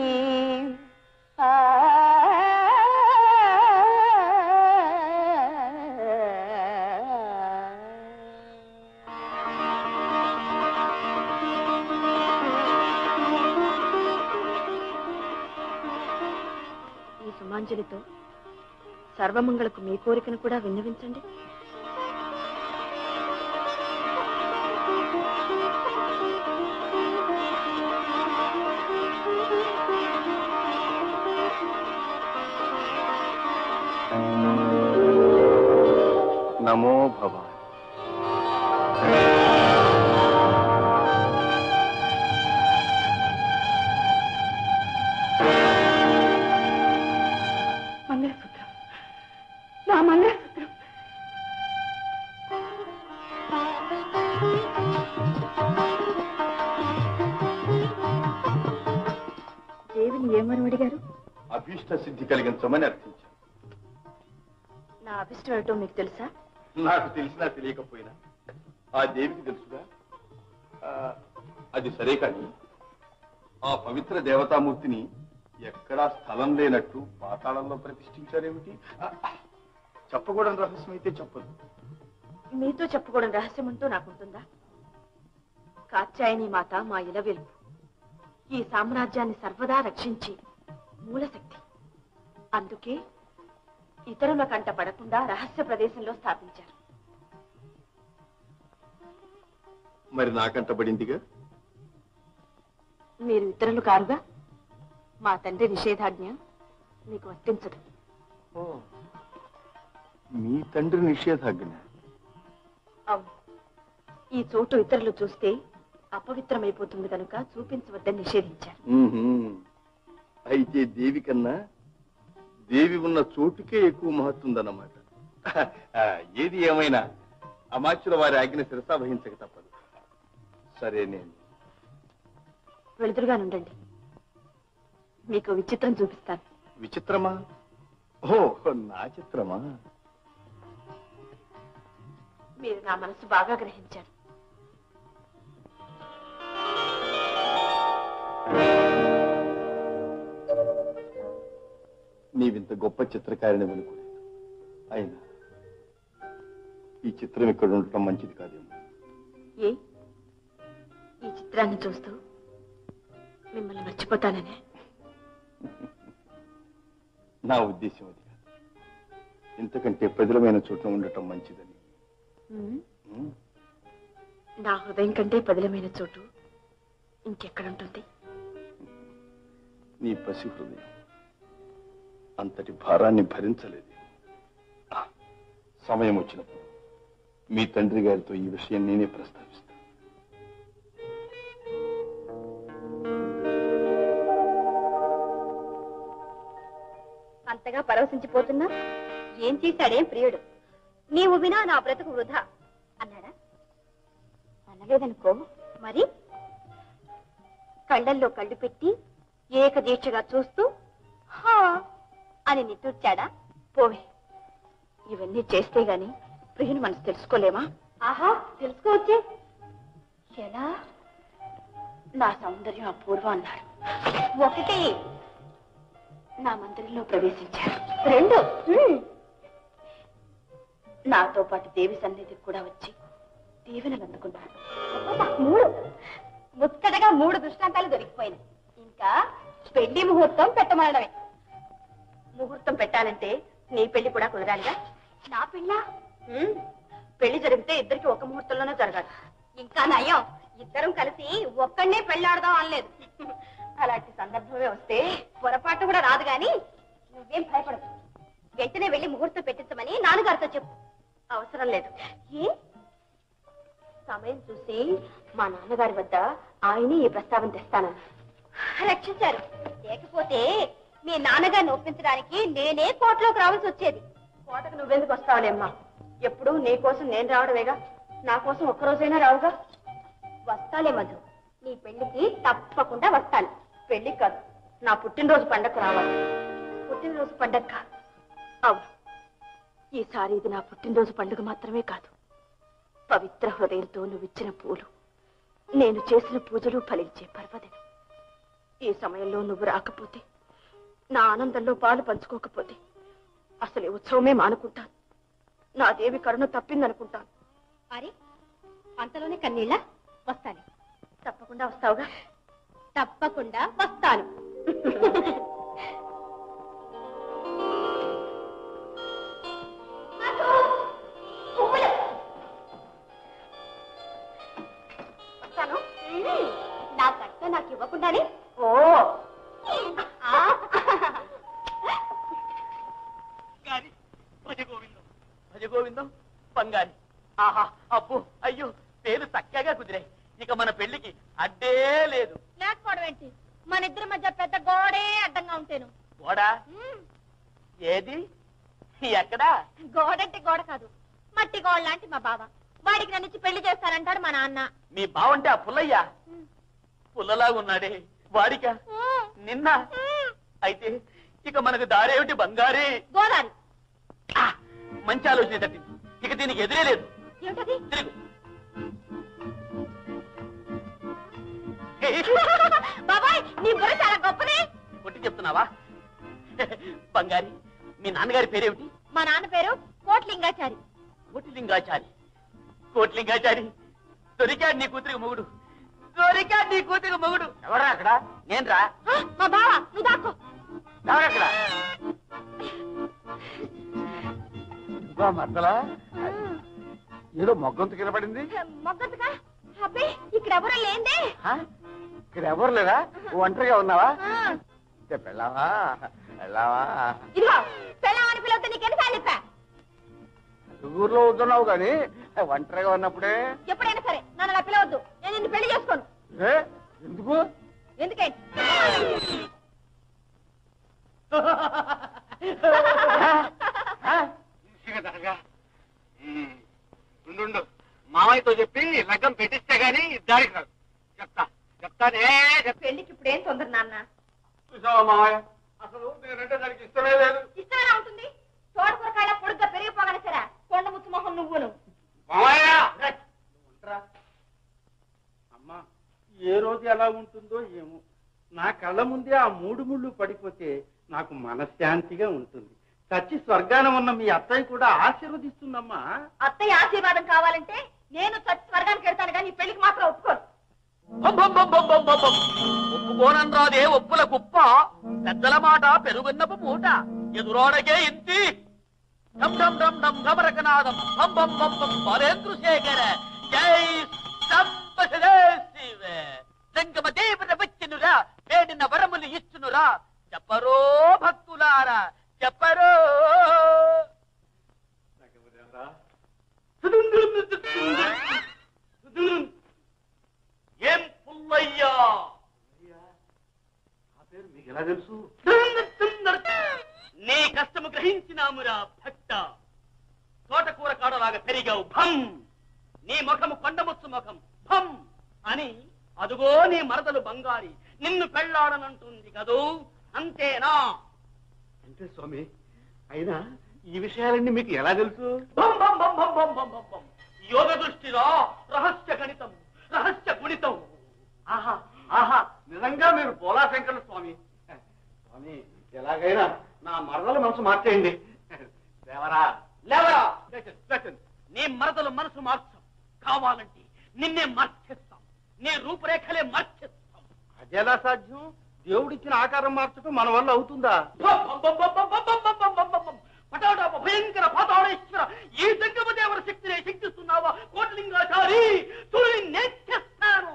ఈ సుమాంజలితో సర్వమంగళకు మీ కోరికను కూడా విన్నవించండి నమో భవాని మంగళసూత్రం నా మంగళసూత్రం దేవిని ఏమని అడిగారు అభీష్ట సిద్ధి కలిగించమని అర్థించాను నా అభిష్టం ఏమిటో మీకు తెలుసా నాకు తెలిసినా తెలియకపోయినా ఆ దేవికి తెలుసుగా ఆ, అది సరే కానీ ఆ పవిత్ర దేవతామూర్తిని ఎక్కడా స్థలం లేనట్టు పాతాళంలో ప్రతిష్ఠించారేమిటి ఆ, చెప్పకూడని రహస్యం అయితే చెప్పదు మీతో చెప్పుకోవడం రహస్యం అంటూ నాకుంటుందా కాత్యాయని మాత మా ఇలవెలుపు ఈ సామ్రాజ్యాన్ని సర్వదా రక్షించి మూలశక్తి అందుకే ఇతరుల కంట పడకుండా రహస్య ప్రదేశంలో స్థాపించారు మరి నాకంటబడిందిగా మీరు ఇతరులు కారుగా మా తండ్రి నిషేధాజ్ఞ మీకు వర్తించదు మీ తండ్రి నిషేధాజ్ఞ అవును ఈ చోటు ఇతరులు చూస్తే అపవిత్రమైపోతుంది కనుక చూపించవద్దని నిషేధించారు మ్మ్హ్మ్. అయితే దేవి కన్నా దేవి ఉన్న చోటుకే ఎక్కువ మహత్తుందన్నమాట ఆ, ఏది ఏమైనా అమాచ్యుల వారి ఆజ్ఞ శిరసా వహించక తప్పదు సరే నేను వెలుతురుగా నుండండి మీకు విచిత్రం చూపిస్తాను విచిత్రమా ఓ నా చిత్రమా మీరు నా మనసు బాగా గ్రహించారు నీవింత గొప్ప చిత్రకారిని అనుకోలేదు అయినా ఈ చిత్రం ఇక్కడ ఉండటం మంచిది కాదేమో ఏ ఈ చిత్రాన్ని చూస్తూ మిమ్మల్ని మర్చిపోతాననే నా ఉద్దేశం అది కాదు ఇంతకంటే ప్రజలమైన చోట ఉండటం మంచిదని ఉమ్, ఉమ్, నా హృదయం కంటే పదిలమైన చోటు ఇంకెక్కడుంటుంది నీ పసి హృదయం అంతటి భారాన్ని భరించలేదు ఆ, సమయం వచ్చినప్పుడు మీ తండ్రి గారితో ఈ విషయం నేనే ప్రస్తావిస్తాను అంతగా పరవశించిపోతున్నా ఏం చేశాడేం ప్రియుడు నీవు వినా నా బ్రతుకు వృధా అన్నాడా అనలేదనుకో మరి కళ్ళల్లో కళ్ళు పెట్టి ఏకదీక్షగా చూస్తూ హా అని నిట్టూర్చాడా పోవే ఇవన్నీ చేస్తే గాని ప్రియుని మనసు తెలుసుకోలేమా ఆహా తెలుసుకోవచ్చే ఎలా నా సౌందర్యం అపూర్వం అన్నారు ఒకటి నా మందిరంలో ప్రవేశించారు రెండు హ్మ్. నాతో పాటు దేవి సన్నిధికి కూడా వచ్చి దీవెనలు అందుకున్నాడు మూడు ముచ్చటగా మూడు దృష్టాంతాలు దొరికిపోయినాయి ఇంకా పెళ్లి ముహూర్తం పెట్టమనడమే ముహూర్తం పెట్టాలంటే నీ పెళ్లి కూడా కుదరాలిగా నా పెళ్ళ పెళ్లి జరిగితే ఇద్దరికి ఒక ముహూర్తంలోనే జరగాలి ఇంకా నయం ఇద్దరం కలిసి ఒక్కడనే పెళ్ళాడదాం అనలేదు అలాంటి సందర్భమే వస్తే పొరపాటు కూడా రాదు గాని నువ్వేం భయపడదు వెంటనే వెళ్ళి ముహూర్తం పెట్టించమని నాన్నగారితో చెప్పు అవసరం లేదు ఏ సమయం చూసి మా నాన్నగారి వద్ద ఆయనే ఈ ప్రస్తావన తెస్తానని రక్షించారు లేకపోతే మీ నాన్నగారిని ఒప్పించడానికి నేనే కోటలోకి రావాల్సి వచ్చేది కోటకు నువ్వెందుకు వస్తావులేమ్మా ఎప్పుడు నీ కోసం నేను రావడమేగా నా కోసం ఒక్కరోజైనా రావుగా వస్తాలే మధు నీ పెళ్లికి తప్పకుండా వస్తాను పెళ్లి కాదు నా పుట్టినరోజు పండగ రావాలి పుట్టినరోజు పండగ కాదు అవును ఈసారి ఇది నా పుట్టినరోజు పండుగ మాత్రమే కాదు పవిత్ర హృదయంతో నువ్వు ఇచ్చిన పూలు నేను చేసిన పూజలు ఫలించే పర్వదినం ఈ సమయంలో నువ్వు రాకపోతే నా ఆనందంలో పాలు పంచుకోకపోతే అసలు ఈ ఉత్సవమే మానుకుంటాను నా దేవి కరుణ తప్పిందనుకుంటాను అరే అంతలోనే కన్నీళ్ళ వస్తాను తప్పకుండా వస్తావుగా తప్పకుండా వస్తాను వస్తాను నా కట్ట నాకు ఇవ్వకుండానే ఓ ఆ. గాని భజ గోవిందం భజ గోవిందం బంగారి ఆహా అబ్బో అయ్యో పేరు చక్కగా కుదిరాయి ఇక మన పెళ్లికి అడ్డే లేదు లేకపోవడం ఏంటి మన ఇద్దరి మధ్య పెద్ద గోడే అడ్డంగా ఉంటాను గోడా ఏది ఎక్కడా గోడంటే గోడ కాదు మట్టి గోడ లాంటి మా బావ వాడికి నన్ను ఇచ్చి పెళ్లి చేస్తానంటాడు మా నాన్న మీ బావంటే ఆ పుల్లయ్య పుల్లలాగా ఉన్నాడే వాడిక నిన్న అయితే ఇక మనకు దారేమిటి బంగారే గోదారి ఆ, మంచి ఆలోచన తట్టింది ఇక దీనికి ఎదురే లేదు ఏమిటది తిరుగు బాబాయ్ నీ బుర్ర చాలా గొప్పది కొట్టి చెప్తున్నావా బంగారి మీ నాన్నగారి పేరేమిటి మా నాన్న పేరు కోట్లింగాచారి కోటిలింగాచారి కోటిలింగాచారి దొరికాడు నీ కూతురికి మొగుడు దొరికాడు నీ కూతురికి మొగుడు ఎవరా అక్కడ నేను రా ఆ, మా బావ నువ్వు దాక్కో ఎవరక్కడ మద్దలా ఏదో మొగ్గంత కింద పడింది మొగ్గతుగా అబ్బే ఇక్కడ ఎవరు లేందే ఇక్కడ ఎవరు లేరా ఒంటరిగా ఉన్నావా ఆ, పెళ్ళావా వెళ్ళావా ఇదిగో పెళ్ళామని పిలవతే నీకెన్నిసార్లు చెప్పా ఊర్లో వద్దున్నావు కానీ ఒంటరిగా ఉన్నప్పుడే ఎప్పుడైనా సరే నన్ను అలా పిలవద్దు నేను నిన్ను పెళ్లి చేసుకోను ఏ ఎందుకు ఎందుకంటే ఉండు మామయ్యతో చెప్పి లగ్గం పెట్టిస్తే గాని దారికి రాదు చెప్తా చెప్తానే చెప్తా పెళ్లికి ఇప్పుడు ఏం తొందర నాన్న చూసావా మామయ్య అసలు నేనంటే దానికి ఇష్టమే లేదు ఇష్టమేనా ఉంటుంది తోటకూర కాళ్ళ పొడుగ్గా పెరిగిపోగానే సరే కొండ ముచ్చు మొహం నువ్వును మామయ్య అమ్మా ఏ రోజు ఎలా ఉంటుందో ఏమో నా కళ్ళ ముందే ఆ మూడు ముళ్ళు పడిపోతే నాకు మనశ్శాంతిగా ఉంటుంది చచ్చి స్వర్గాన ఉన్న మీ అత్తయ్య కూడా ఆశీర్వదిస్తుందమ్మా అత్తయ్య ఆశీర్వాదం కావాలంటే నేను చచ్చి స్వర్గానికి వెళ్తాను కానీ ఈ పెళ్లికి మాత్రం ఒప్పుకోను ఒప్పుకోనం రాదే ఒప్పుల కుప్ప పెద్దల మాట పెరుగున్నపు మూట ఎదురోడకే ఇంతి ఢం ఢం ఢం ఢం ఢమరకనాదం బం బం బం బం బాలేంద్రు శేఖర జై సంపదే శివ సంగమ దేవుని వచ్చినురా వేడిన వరములు ఇచ్చునురా చెప్పరో భక్తులారా చెప్పరో ఏం పుల్లయ్యా మీకు ఎలా తెలుసు నీ కష్టము గ్రహించినామురా భక్త తోటకూర కాడలాగా పెరిగావు భం నీ ముఖము కొండముచ్చు ముఖం భం అని అదుగో నీ మరదలు బంగారి నిన్ను పెళ్ళాడనంటుంది కదూ అంతేనా అంటే స్వామి అయినా ఈ విషయాలన్నీ మీకు ఎలా తెలుసు భం భం భం భం భం భం భం భం యోగ దృష్టిరా రహస్య గణితం రహస్య గుణితం ఆహా ఆహా నిజంగా మీరు పోలాశంకర స్వామి స్వామి ఎలాగైనా నా మరదల మనసు మార్చేయండి దేవరా లేవరా నీ మరదలు మనసు మార్చం కావాలంటే నిన్నే మార్చేస్తాం నీ రూపురేఖలే మార్చేస్తాం అదేలా సాధ్యం దేవుడిచ్చిన ఆకారం మార్చడం మన వల్ల అవుతుందా భం భం భం భం భం భం భం భం భం భం భం. పటాడాప భయంకర పాతాళేశ్వర ఈ జంగమ దేవర శక్తిని శక్తిస్తున్నావా కోటలింగాచారి చూడి నేర్చేస్తాను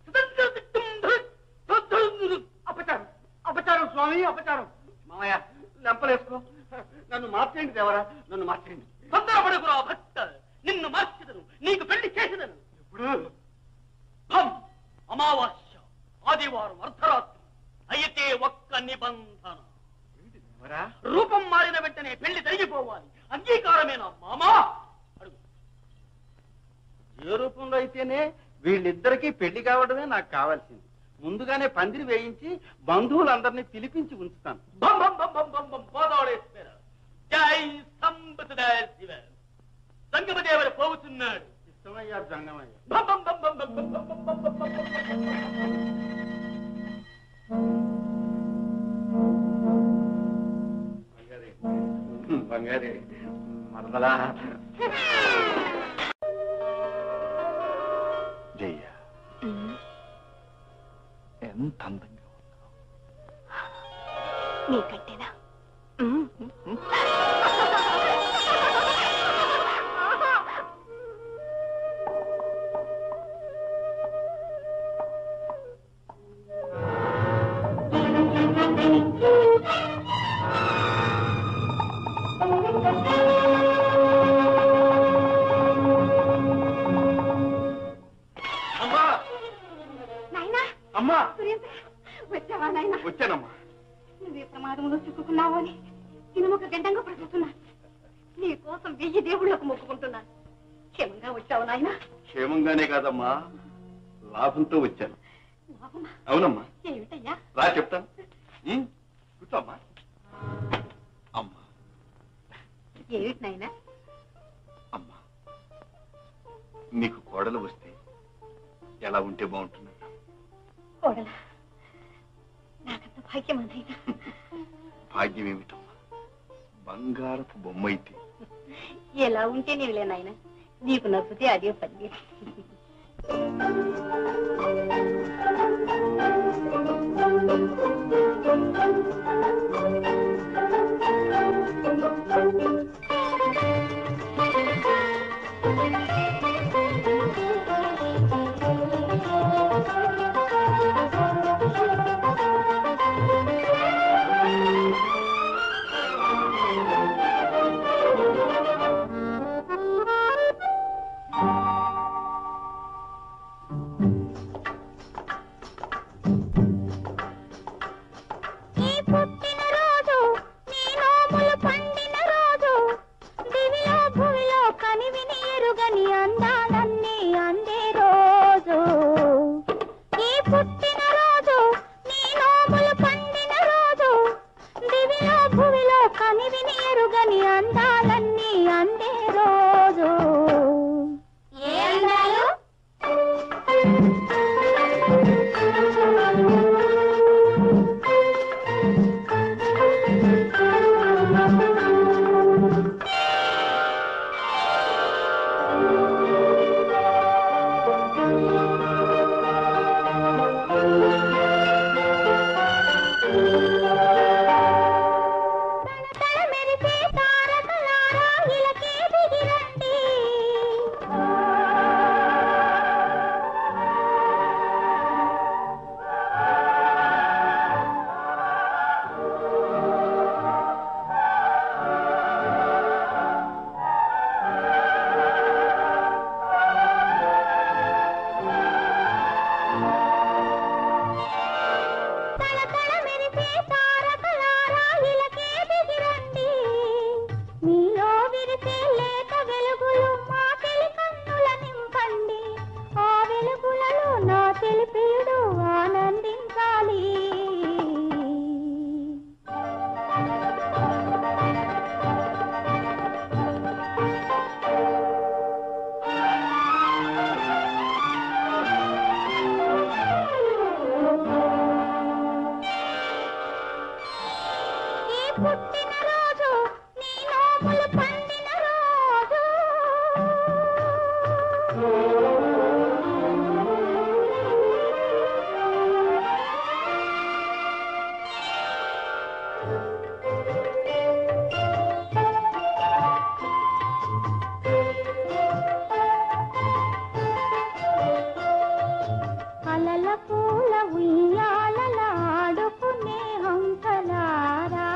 అపచారం అపచారం స్వామి అపచారం మామయ్య లెంపలేసుకో నన్ను మార్చేయండి దేవరా నన్ను మార్చేయండి తొందరపడుకురా భక్త నిన్ను మార్చెదను నీకు పెళ్లి చేసేదను ఇప్పుడు భం అమావాస్య ఆదివారం అర్ధరాత్రి అయితే ఒక్క నిబంధన దేవరా రూపం మారిన వెంటనే పెళ్లి జరిగిపోవాలి అంగీకారమేనా మామా అడుగు ఏ రూపంలో అయితేనే వీళ్ళిద్దరికీ పెళ్లి కావడమే నాకు కావాల్సింది ముందుగానే పందిరి వేయించి బంధువులందరినీ పిలిపించి ఉంచుతాను బం బం బం బం బం బం పోదాడేశ్వర జై సంబతుడ శివ సంగమదేవర పోవుతున్నాడు ఇష్టమయ్యా జంగమయ్య బం బం బం బం బం బం బం బం బం బం బం. బంగారి బంగారి మరదలా జయ్య ఎంత అందంగా నీకంటేనా అమ్మా నాయనా అమ్మా సురేంద్ర వచ్చావా నాయనా వచ్చానమ్మా నువ్వే ప్రమాదంలో చిక్కుకున్నావు అని సినిమాకు గంటంగా బ్రతుకుతున్నాను నీ కోసం వెయ్యి దేవుళ్ళకు మొక్కుకుంటున్నాను క్షేమంగా వచ్చావు నాయనా క్షేమంగానే కాదమ్మా లాభంతో వచ్చాను బాబమ్మా అవునమ్మా ఏమిటయ్యా రా చెప్తాను ఉమ్, కూర్చోమ్మా అమ్మా ఏమిటి నాయనా నీకు కోడలు వస్తే ఎలా ఉంటే బాగుంటుంది కోడల నాకంత భాగ్యం అన్నయ్య భాగ్యం ఏమిటమ్మా బంగారపు బొమ్మ అయితే ఎలా ఉంటే నీవులే నాయన నీకు నచ్చితే అదే పని ఈ పుట్టిన రోజు నీ నోములు పండిన రోజు దివిలో భూమిలో కనివిని ఎరుగని అందాలన్నీ అందే రోజు ఈ పుట్టిన రోజు నీ నోములు పండిన రోజు దివిలో భూమిలో కనివిని ఎరుగని అందాలన్నీ అందే రోజు ఏ అందాలు తల మెరిసే తారకలారా ఇలకే దిగిరండి తల తల మెరిసే తారకలారా ఇలకే దిగిరండి మీలో విరిసే లేత వెలుగులు మా తెలి కన్నుల నింపండి ఆ వెలుగులలో నా తెలిపేడు ఆనందించాలి ఈ పుట్టిన రోజు నీ నోములు పండిన రోజు అలల పూల ఉయ్యాలలాడుకునే హంసలారా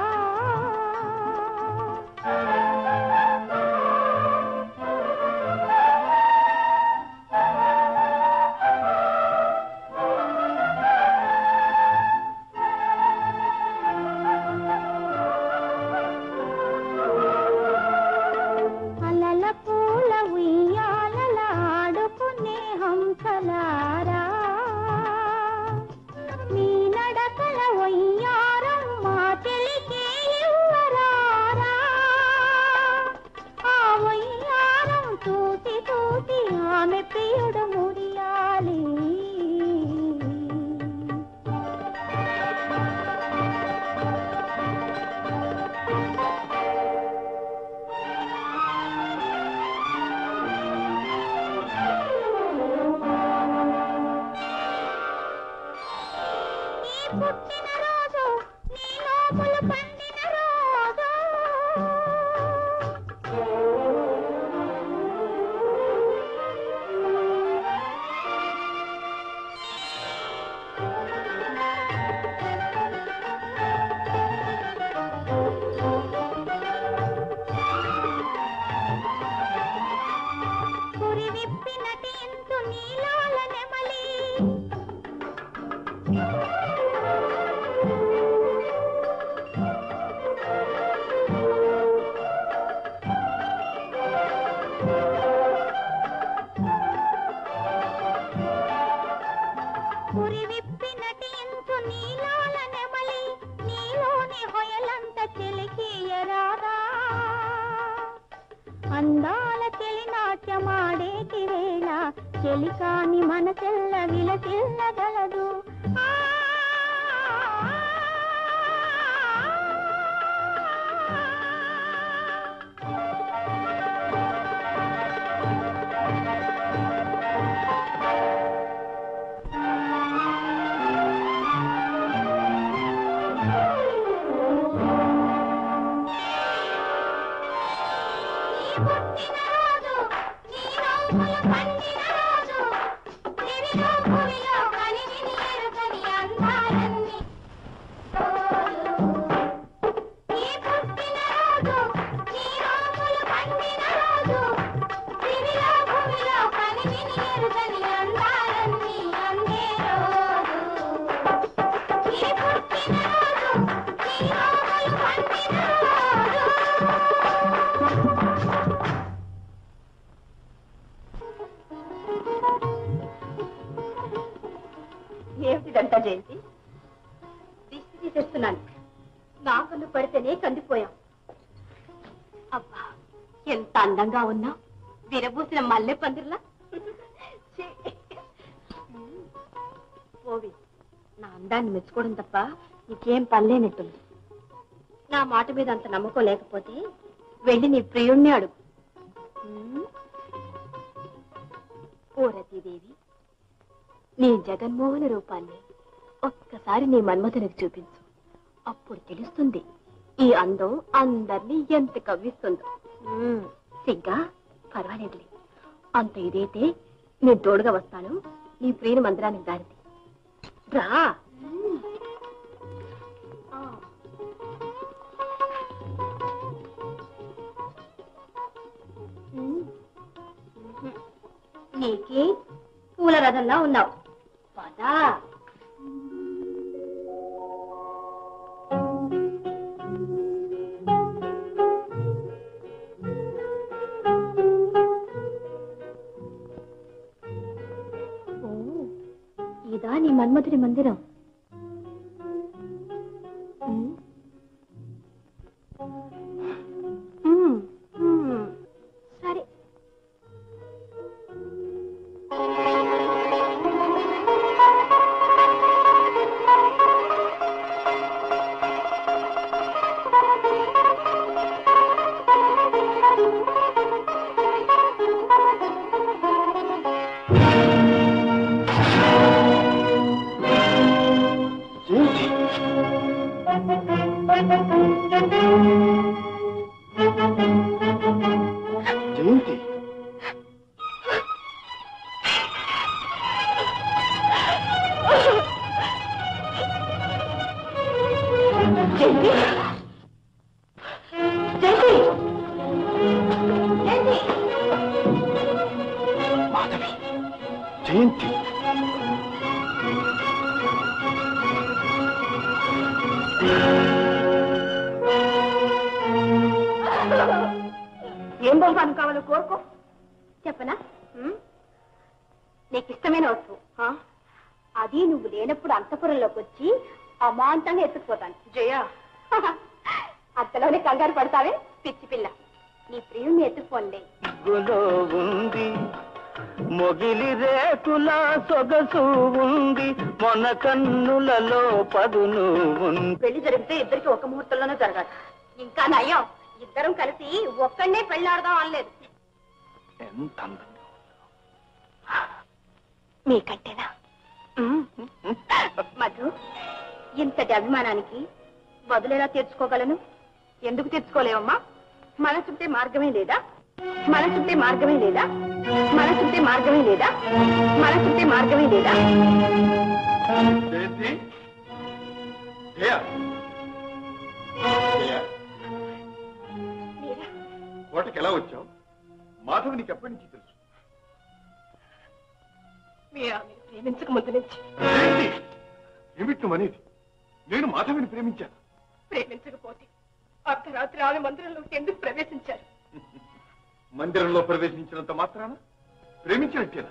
అలల పూల ఉయ్యాలలాడుకునే హంసలారా మీ నడకల వయ్యారం మా తెలికే ఇవ్వరారా ఆ వయ్యారం చూసి చూసి ఆమె ప్రియుడు మురియాలి ఈ పుట్టిన రోజు నీ నోములు పండిన రోజు పురి విప్పినటి ఇంతు నీలాల నెమలి పురి విప్పినటి ఇంతు నీలాల నెమలి నీలోని హొయలంత చెలికియరారా అందాల తెలినాటి నాట్యమాడేటి వేళ చెలికాని మనసెల్ల విలసిల్లగలదు ఆ పుట్టినరోజు నీ నవ్వులు పండిన రోజు దివిలో భూమిలో కనివిని ఎరుగని అందాలన్నీ నీ పుట్టినరోజు నీ నవ్వులు పండిన రోజు దివిలో భూమిలో కనివిని ఎరుగని అందాలన్నీ అందే రోజు నీ పుట్టినరోజు నీ నవ్వులు పండిన రోజు ఏమిటిదంతా జయంతి దిష్టి తీసేస్తున్నాను నా కన్ను పడితేనే కందిపోయాం అబ్బా ఎంత అందంగా ఉన్నా విరబూసిన మల్లె పందిర్లా ఛీ. పోవి నా అందాన్ని మెచ్చుకోవడం తప్ప నీకేం పనిలేనట్టుంది నా మాట మీద అంత నమ్మకం లేకపోతే వెళ్ళి నీ ప్రియుణ్ణి అడుగు ఉమ్. ఓ రతీదేవి నీ జగన్మోహన రూపాన్ని ఒక్కసారి నీ మన్మథునికి చూపించు అప్పుడు తెలుస్తుంది ఈ అందం అందరినీ ఎంత కవ్విస్తుందో మ్మ్. సిగ్గా పర్వాలేదులే అంత ఇదైతే నేను తోడుగా వస్తాను నీ ప్రియుని మందిరానికి దారిది రా ఆ. మ్మ్. మ్మ్. నీకే పూల రథంలా ఉన్నావు పదా ఓ, ఇదా నీ మన్మధుడి మందిరం ఉమ్. ఉమ్, ఉమ్. సరే జయంతి జయంతి జయంతి జయంతి మాధవి జయంతి ఏం బహుమానం కావాలో కోరుకో చెప్పనా ఉమ్? నీకు ఇష్టమైన వస్తువు ఆ? అది నువ్వు లేనప్పుడు అంతపురంలోకి వచ్చి అమాంతంగా ఎత్తుకుపోతాను జయ అంతలోనే కంగారు పడతావే పిచ్చి పిల్ల నీ ప్రియుణ్ణి ఎత్తుకుపోండి గులో ఉంది మొగిలి రేకుల సొగసు ఉంది మొన కన్నులలో పదును ఉంది పెళ్లి జరిగితే ఇద్దరికి ఒక ముహూర్తంలోనే జరగాలి ఇంకా నయం ఇద్దరం కలిసి ఒక్కడే పెళ్ళాడదాం అనలేదు ఎంత అందంగా మీకంటేనా ఉమ్. మధు ఇంతటి అభిమానానికి బదులెలా తీర్చుకోగలను ఎందుకు తీర్చుకోలేవమ్మా మన చుట్టే మార్గమే లేదా మన చుట్టే మార్గమే లేదా మన చుట్టే మార్గమే లేదా మన చుట్టే మార్గమే లేదా జయంతి జయ జయ మీరా? కోటకి ఎలా వచ్చావు మాధవ్ నీకు ఎప్పటి నుంచి తెలుసు మీరా మీరు ప్రేమించక ముందు నుంచి జయంతి ఏమిటి నువ్వు అనేది నేను మాధవిని ప్రేమించాను ప్రేమించకపోతే అర్ధరాత్రి ఆమె మందిరంలోకి ఎందుకు ప్రవేశించారు మందిరంలో ప్రవేశించినంత మాత్రాన ప్రేమించినట్టేనా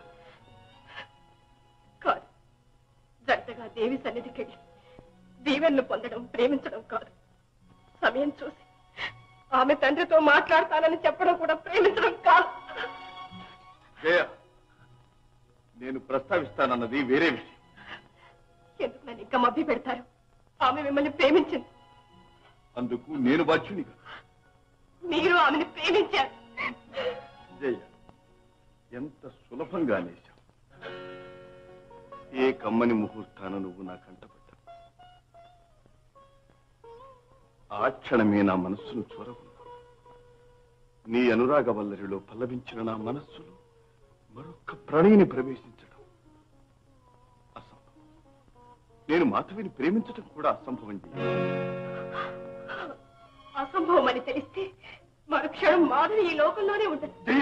కాదు జంటగా దేవి సన్నిధికి వెళ్ళి దీవెన్ను పొందడం ప్రేమించడం కాదు సమయం చూసి ఆమె తండ్రితో మాట్లాడతానని చెప్పడం కూడా ప్రేమించడం కాదు జయ నేను ప్రస్తావిస్తానన్నది వేరే విషయం ఎందుకు నన్ను ఇంకా మభ్య పెడతారు ఆమె మిమ్మల్ని ప్రేమించింది అందుకు నేను బాధ్యునిగా మీరు ఆమెను ప్రేమించారు జయ ఎంత సులభంగా నేశావు ఏ కమ్మని ముహూర్తాన నువ్వు నా కంటపడ్డావు ఆ క్షణమే నా మనస్సును చూరగొన్నావు నీ అనురాగ వల్లరిలో పల్లవించిన నా మనస్సులో మరొక్క ప్రణయిని ప్రవేశించడం అసంభవం నేను మాధవిని ప్రేమించడం కూడా అసంభవం జయ అసంభవం అని తెలిస్తే మరుక్షణం మాధవి ఈ లోకంలోనే ఉంటుంది జయ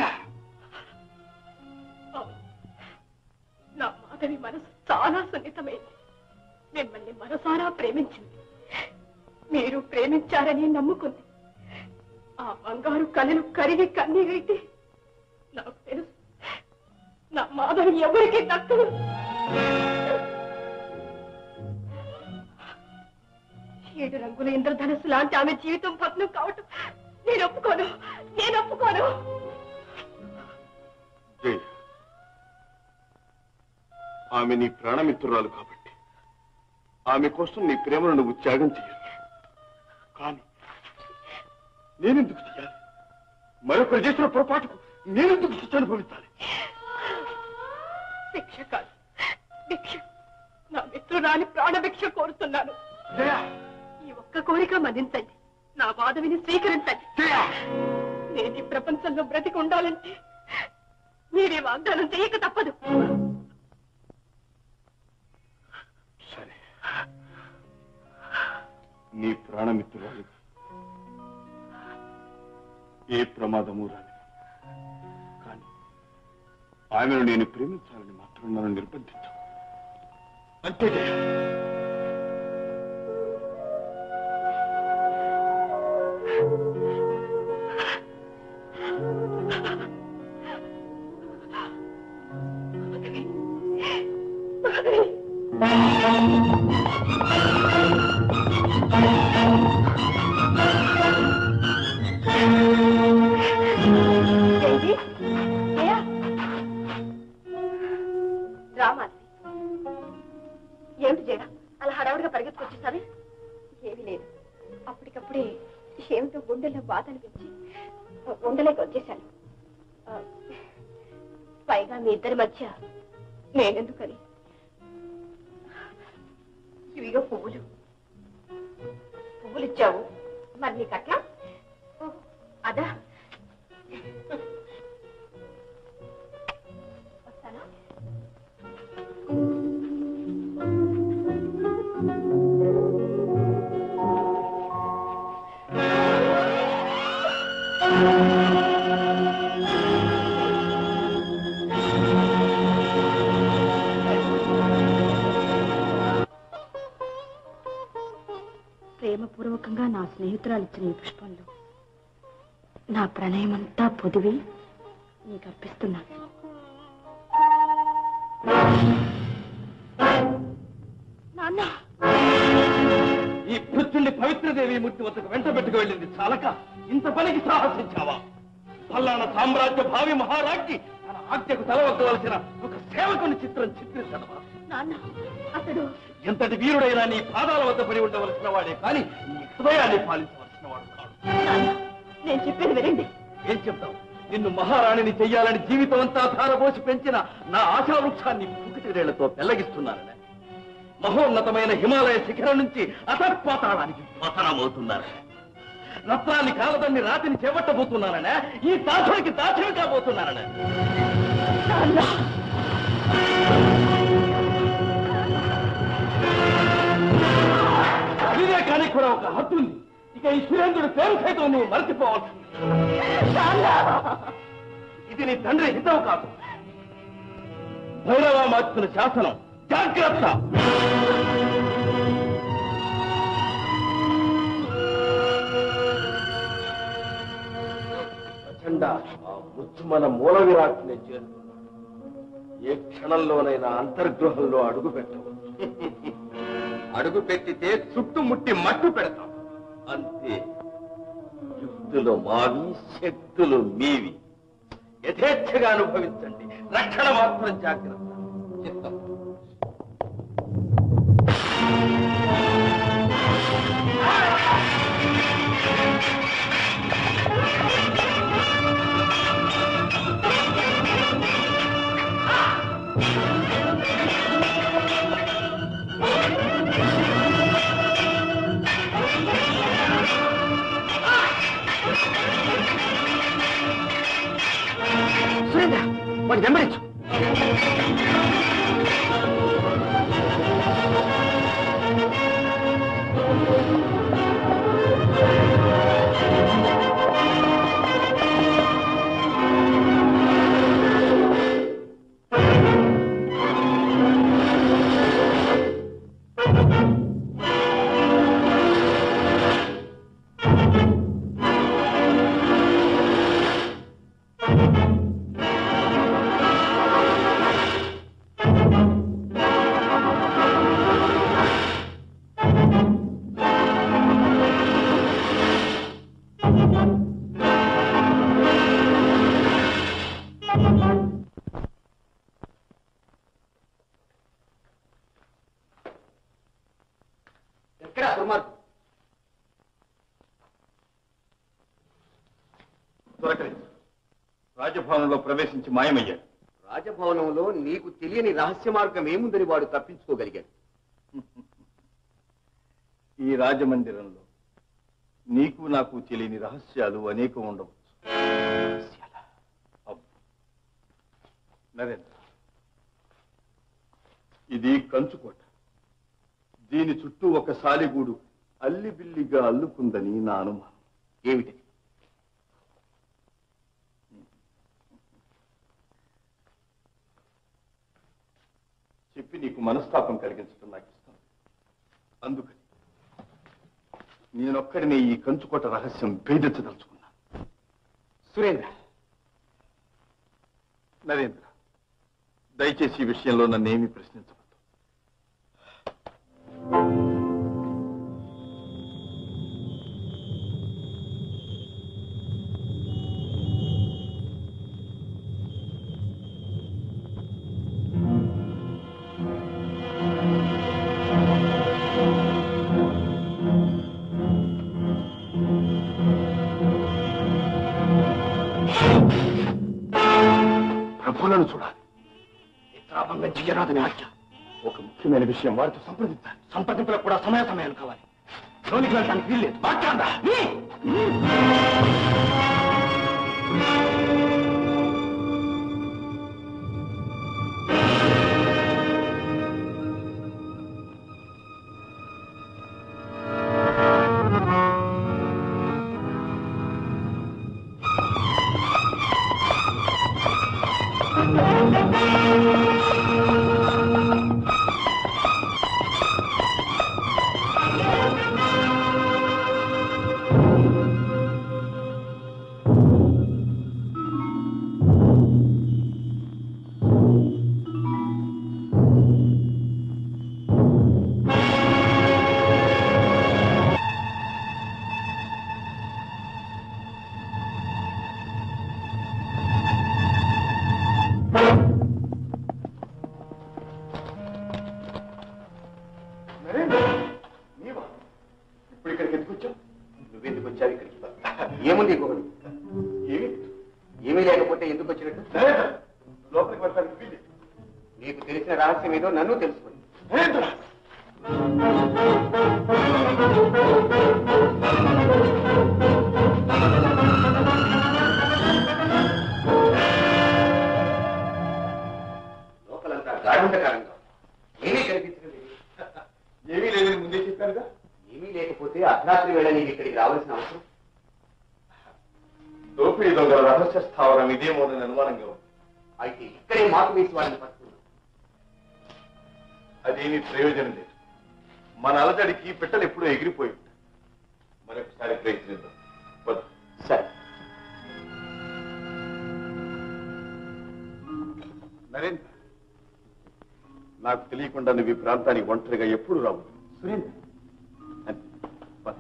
అవును. నా మాధవి మనసు చాలా సున్నితమైంది మిమ్మల్ని మనసారా ప్రేమించింది మీరు ప్రేమించారని నమ్ముకుంది ఆ బంగారు కళలు కరిగి కన్నీరైతే నాకు తెలుసు నా మాధవి ఎవరికి దక్కదు ఏడు రంగుల ఇంద్రధనస్సు లాంటి ఆమె జీవితం భగ్నం కావటం నేను ఒప్పుకోను నేను ఒప్పుకోను జయ ఆమె నీ ప్రాణమిత్రురాలు కాబట్టి ఆమె కోసం నీ ప్రేమను నువ్వు త్యాగం చేయాలి కానీ నేనెందుకు చేయాలి మరొకరు చేసిన పొరపాటుకు నేనెందుకు శిక్ష అనుభవించాలి శిక్ష కాదు భిక్ష నా మిత్రురాని ప్రాణభిక్ష కోరుతున్నాను జయ ఈ ఒక్క కోరిక మన్నించండి నా మాధవిని స్వీకరించండి జయ నేను ఈ ప్రపంచంలో బ్రతికి ఉండాలంటే మీరే వాగ్దానం చేయక తప్పదు సరే నీ ప్రాణమిత్రురాలు ఏ ప్రమాదము రాని కానీ ఆమెను నేను ప్రేమించాలని మాత్రం నన్ను నిర్బంధించు అంతే జయ ఏంటి జయ? రా మాధవి ఏమిటి జయ అలా హడావుడిగా పరిగెత్తుకొచ్చేసావి ఏమీ లేదు అప్పటికప్పుడే ఏమిటో గుండెల్లో బాధ అనిపించి ఉండలేక వచ్చేసాను ఆ, పైగా మీ ఇద్దరి మధ్య నేనెందుకని ఇవిగో పువ్వులు పువ్వులు ఇచ్చావు మరి నీకు అట్లా ఓ, అదా వస్తానా ప్రేమపూర్వకంగా నా స్నేహితురాలు ఇచ్చిన ఈ పుష్పంలో నా ప్రణయమంతా పొదివి నీకు అర్పిస్తున్నాను నాన్న ఈ పృథ్వుల్ని పవిత్రదేవి మూర్తి వద్దకు వెంట పెట్టుకు వెళ్ళింది చాలక ఇంత పనికి సాహసించావా పల్లాన సామ్రాజ్య భావి మహారాజ్కి తన ఆజ్ఞకు తలవగ్గవలసిన ఒక సేవకుని చిత్రం చిత్రించడమా నాన్న అతడు ఎంతటి వీరుడైనా నీ పాదాల వద్ద పడి ఉండవలసిన వాడే కానీ నీ హృదయాన్ని పాలించవలసిన వాడు కాడు నాన్న నేను చెప్పేది వినండి ఏం చెప్తావు నిన్ను మహారాణిని చెయ్యాలని జీవితం అంతా ధారపోసి పెంచిన నా ఆశా వృక్షాన్ని పుకిటిరేళ్లతో పెల్లగిస్తున్నారనే మహోన్నతమైన హిమాలయ శిఖరం నుంచి అధపాతాళానికి పతనమవుతున్నారనే రత్నాన్ని కాలదాన్ని రాతిని చేపట్టబోతున్నారనే ఈ దాసుడికి దాచుడు కాబోతున్నారనే నాన్న ఇదే కానీ కూడా ఒక హద్దు ఉంది ఇక ఈ సురేంద్రుడి పేరు సైతం నువ్వు మర్చిపోవాల్సింది ఇది నీ తండ్రి హితం కాదు భైరవ మార్చిన శాసనం జాగ్రత్త ప్రచండ ఆ ముచ్చుమల మూల విరాట్నే చేరుకున్నా ఏ క్షణంలోనైనా అంతర్గృహంలో అడుగు పెట్టవచ్చు అడుగు పెట్టితే చుట్టుముట్టి మట్టు పెడతాం అంతే యుక్తులు మావి శక్తులు మీవి యథేచ్ఛగా అనుభవించండి రక్షణ మాత్రం జాగ్రత్త చిత్తం సురేంద్ర వాడు వెంబడించు ఎక్కడ దుర్మార్గం దొరకలేదు రాజభవనంలో ప్రవేశించి మాయమయ్యాడు రాజభవనంలో నీకు తెలియని రహస్య మార్గం ఏముందని వాడు తప్పించుకోగలిగాడు ఈ రాజమందిరంలో నీకు నాకు తెలియని రహస్యాలు అనేకం ఉండవచ్చు అబ్బో. నరేంద్ర ఇది కంచుకోట దీని చుట్టూ ఒక సాలిగూడు అల్లిబిల్లిగా అల్లుకుందని నా అనుమానం ఏమిటి చెప్పి నీకు మనస్తాపం కలిగించడం నాకు ఇష్టం అందుకని నేనొక్కడినే ఈ కంచుకోట రహస్యం భేదించదలుచుకున్నాను సురేంద్ర నరేంద్ర దయచేసి ఈ విషయంలో నన్నేమీ ప్రశ్నించవద్దు ప్రభువులను చూడాలి నిద్రాభంగం చెయ్యరాదని ఆజ్ఞ ఒక ముఖ్యమైన విషయం వారితో సంప్రదించాలి సంప్రదింపులకు కూడా సమయ సమయాలు కావాలి లోనికి వెళ్ళడానికి వీల్లేదు మాట్లాడదా నరేంద్ర నీవా ఇప్పుడు ఇక్కడికి ఎందుకు వచ్చావు నువ్వెందుకు వచ్చావు ఇక్కడికి ఏముంది ఇంకొకటి ఏమి ఏమీ లేకపోతే ఎందుకు వచ్చినట్టు నరేంద్ర లోపలికి వెళ్ళడానికి వీల్లేదు నీకు తెలిసిన రహస్యం ఏదో నన్ను తెలుసుకుంది నరేంద్ర లోపలంతా గాఢంధకారంగా ఏమీ కనిపించలేదు ఏమీ లేదని ముందే చెప్పానుగా ఏమీ లేకపోతే అర్ధరాత్రి వేళ నీకు ఇక్కడికి రావాల్సిన అవసరం దోపిడీ దొంగల రహస్య స్థావరం ఇదేమోనని అనుమానంగా ఉంది అయితే ఇక్కడే మాకు వేసి వారిని పట్టుకున్నాం అదేమీ ప్రయోజనం లేదు మన అలజడికి పిట్టలు ఎప్పుడూ ఎగిరిపోయి ఉంటాయి మరొకసారి ప్రయత్నిద్దాం వద్దు సరే నరేంద్ర నాకు తెలియకుండా నువ్వు ఈ ప్రాంతానికి ఒంటరిగా ఎప్పుడు రావు సురేంద్ర అంతే. పద.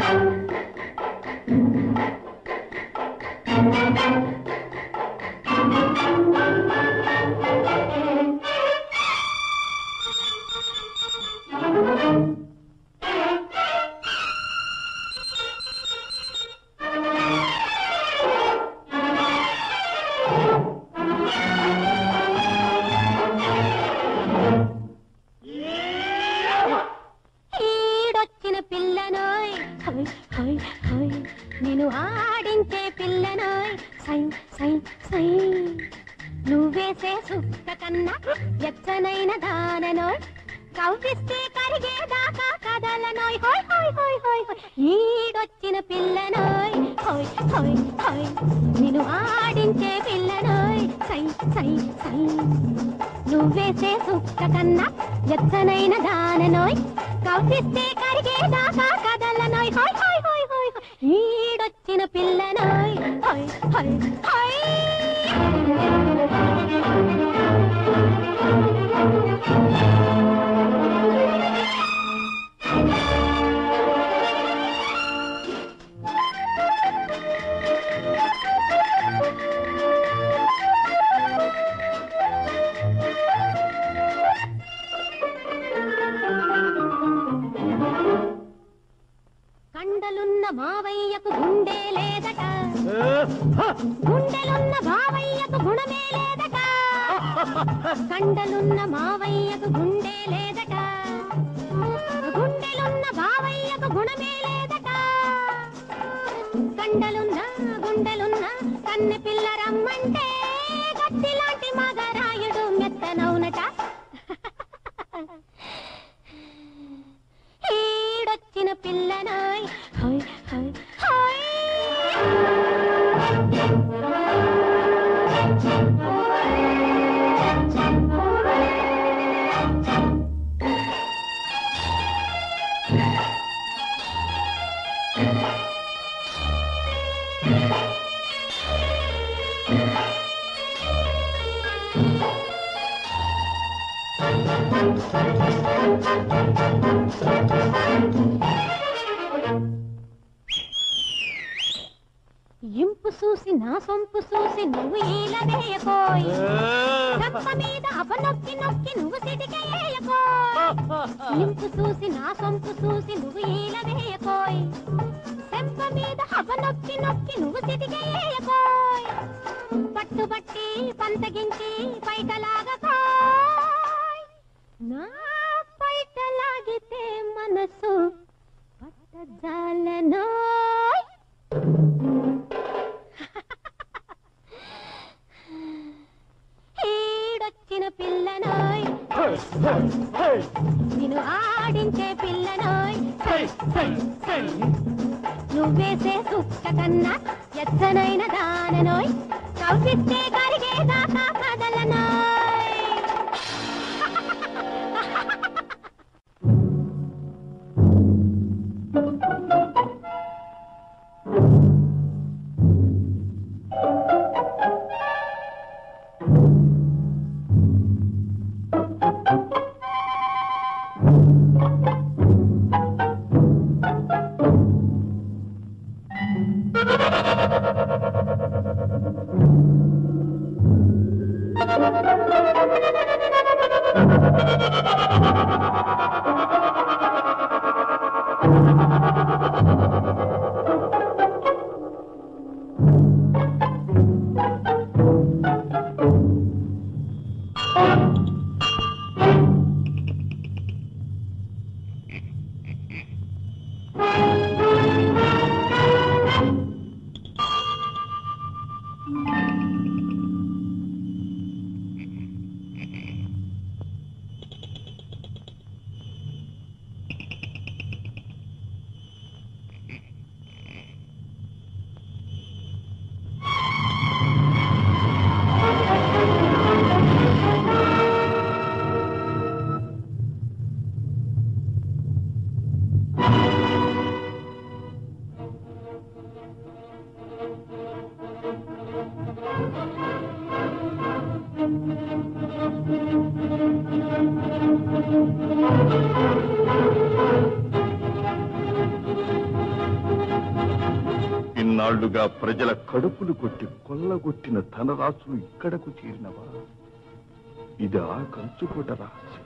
ఈడొచ్చిన పిల్లనోయ్ హోయ్ హోయ్ హోయ్ నేను ఆడించే పిల్లనోయ్ సై సై సై నువ్వేసే సుక్క కన్నా ఎచ్చనైన దాననోయ్ కవ్విస్తే కరిగేదాకా కదలనోయ్ హోయ్ హోయ్ హోయ్ హోయ్ హోయ్ ఈడొచ్చిన పిల్లనోయ్ హోయ్ హోయ్ హోయ్ నేను ఆడించే పిల్లనోయ్ సై సై సై నువ్వేసే సుక్క కన్నా ఎచ్చనైన దాననోయ్ కవ్విస్తే కరిగేదాకా కదలనోయ్ హోయ్ హోయ్ హోయ్ హోయ్ హోయ్. ఈడొచ్చిన పిల్లనోయ్ హోయ్ హోయ్ హోయ్ కండలున్న మావయ్యకు గుండె లేదట గుండెలున్న బావయ్యకు గుణమే లేదట కండలున్న మావయ్యకు గుండె లేదట గుండెలున్న బావయ్యకు గుణమే లేదట కండలున్న గుండెలున్న కన్నె పిల్ల రమ్మంటే గట్టిలాంటి మగరాయుడు మెత్తనవునట ఈడొచ్చిన పిల్లనాయ్ హాయ్ హాయ్ హాయ్ ఇంపు చూసి నా సొంపు చూసి నువ్వు ఈల వేయకోయ్ కప్ప మీద అపనొక్కి నొక్కి నువ్వు సిటికేయకోయ్ ఇంపు చూసి నా సొంపు చూసి నువ్వు ఈల వేయకోయ్ చెంప మీద అపనొక్కి నొక్కి నువ్వు సిటికేయకోయ్ పట్టుబట్టి పంతగించి పైటలాగకోయ్ నా పైటలాగితే మనసు పట్టజాలనోయ్ ఈడొచ్చిన పిల్లనోయ్ నేను ఆడించే పిల్లనోయ్ నువ్వేసే సుక్క కన్నా ఎచ్చనైన దాననోయ్ కవ్విస్తే కరిగేదాకా కదలనోయ్ ఇన్నాళ్లుగా ప్రజల కడుపులు కొట్టి కొల్లగొట్టిన ధనరాశులు ఇక్కడకు చేరినవా ఇదా కంచుకోట రహస్యం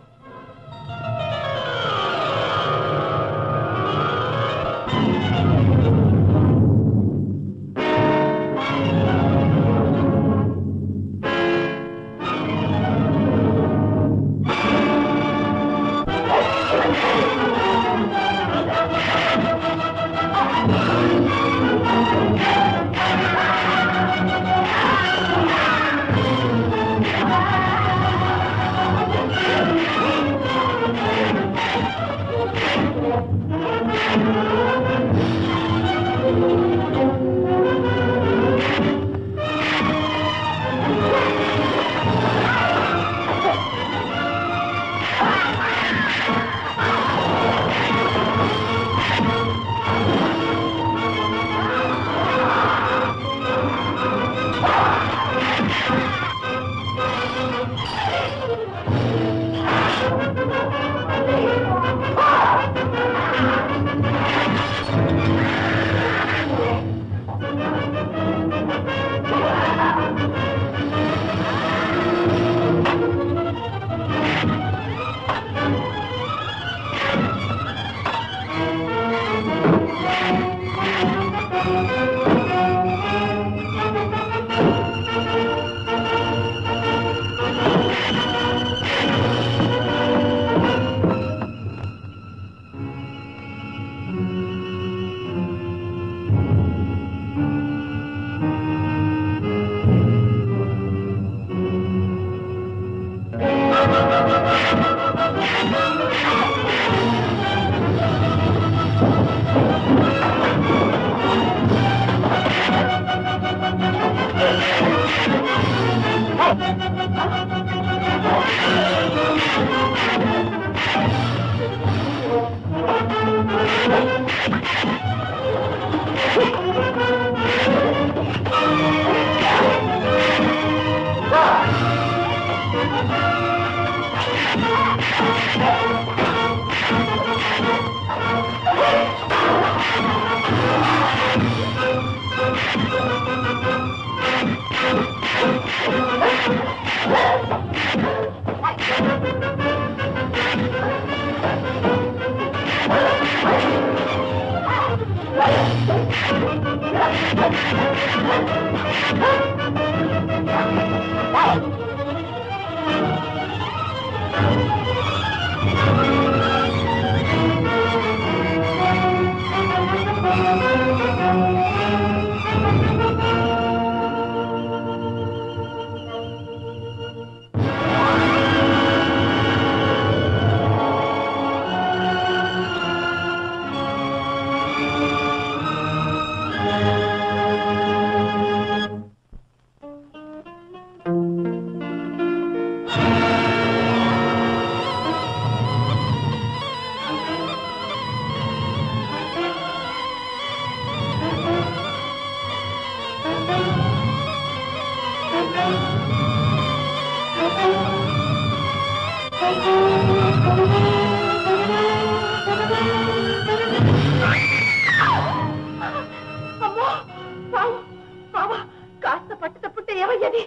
అమ్మో బావ బావ కాస్త పట్టు తప్పుంటే ఏమయ్యేది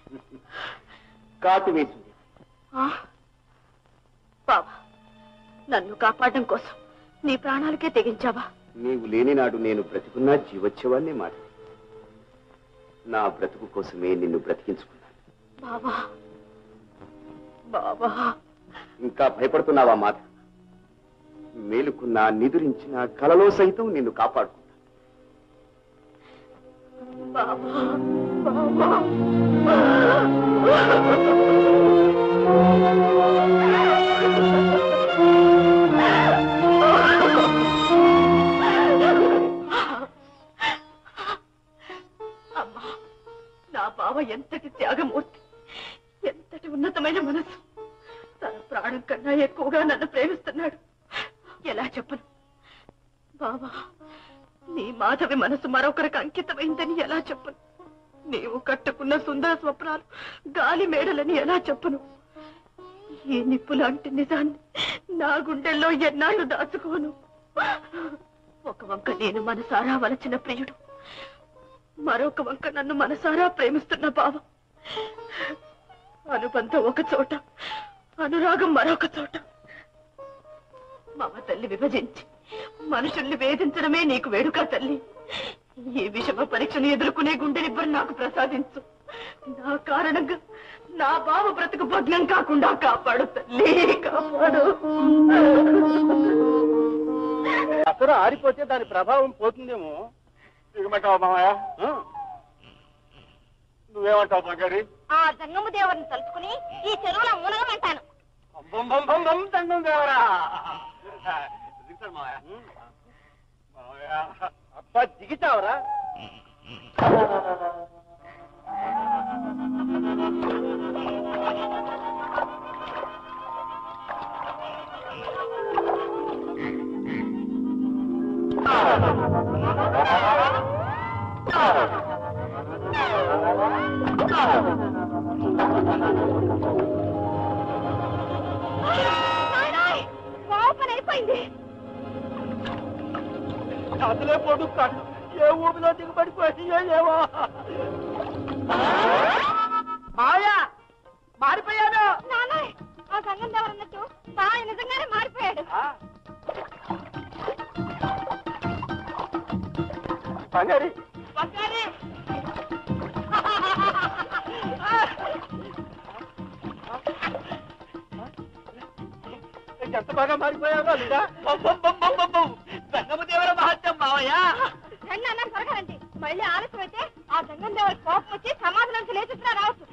కాటు వేసింది ఆ? బావా నన్ను కాపాడడం కోసం నీ ప్రాణాలకే తెగించావా నీవు లేని నాడు నేను బ్రతికున్నా జీవోత్సవాన్నే మాట నా బ్రతుకు కోసమే నిన్ను బ్రతికించుకున్నాను బావా బావా ఇంకా భయపడుతున్నావా మాత మేలుకున్నా నిదురించిన కలలో సైతం నిన్ను కాపాడుకున్నా బావా బావా అమ్మా నా బావ ఎంతటి త్యాగమూర్తి ఎంతటి ఉన్నతమైన మనసు తన ప్రాణం కన్నా ఎక్కువగా నన్ను ప్రేమిస్తున్నాడు ఎలా చెప్పను బావా నీ మాధవి మనసు మరొకరికి అంకితమైందని ఎలా చెప్పను నీవు కట్టుకున్న సుందర స్వప్నాలు గాలి మేడలని ఎలా చెప్పను ఈ నిప్పు లాంటి నిజాన్ని నా గుండెల్లో ఎన్నాళ్ళు దాచుకోను ఒక వంక నేను మనసారా వలచిన ప్రియుడు మరొక వంక నన్ను మనసారా ప్రేమిస్తున్న భావం అనుబంధం ఒక చోట అనురాగం మరొక చోట మమ తల్లి విభజించి మనుషుల్ని వేధించడమే నీకు వేడుక తల్లి ఈ విషమ పరీక్షను ఎదుర్కొనే గుండెనిబ్బరు నాకు ప్రసాదించు నా కారణంగా నా బావ బ్రతుకు భగ్నం కాకుండా కాపాడు తల్లి కాపాడు అసలు ఆరిపోతే దాని ప్రభావం పోతుందేమో దిగమంటావా మామయ్య ఆ, నువ్వేమంటావు బంగారి ఆ జంగము దేవుడిని తలుచుకుని ఈ చెరువులో మునగమంటాను బం బం బం బం దండం దేవరా దిగుతాడు మామయ్య మామయ్య అబ్బా దిగితావరా బావ పని అయిపోయింది అసలే పొడుస్తాడు ఏ ఊపిలో దిగుబడిపోయి ఏవో మాయా మారిపోయాను నాన్నయ్ ఆ సంగం దేవుడు అన్నట్టు బావ నిజంగానే మారిపోయాడు బంగారి బంగారి ఎంత బాగా మారిపోయావో లేదా సంగమదేవర మహత్యం మావయ్య రండి అన్నాను త్వరగా రండి మళ్ళీ ఆలస్యం అయితే ఆ జంగం దేవుడి కోపం వచ్చి సమాధి నుంచి లేచిస్తున్నా రావచ్చు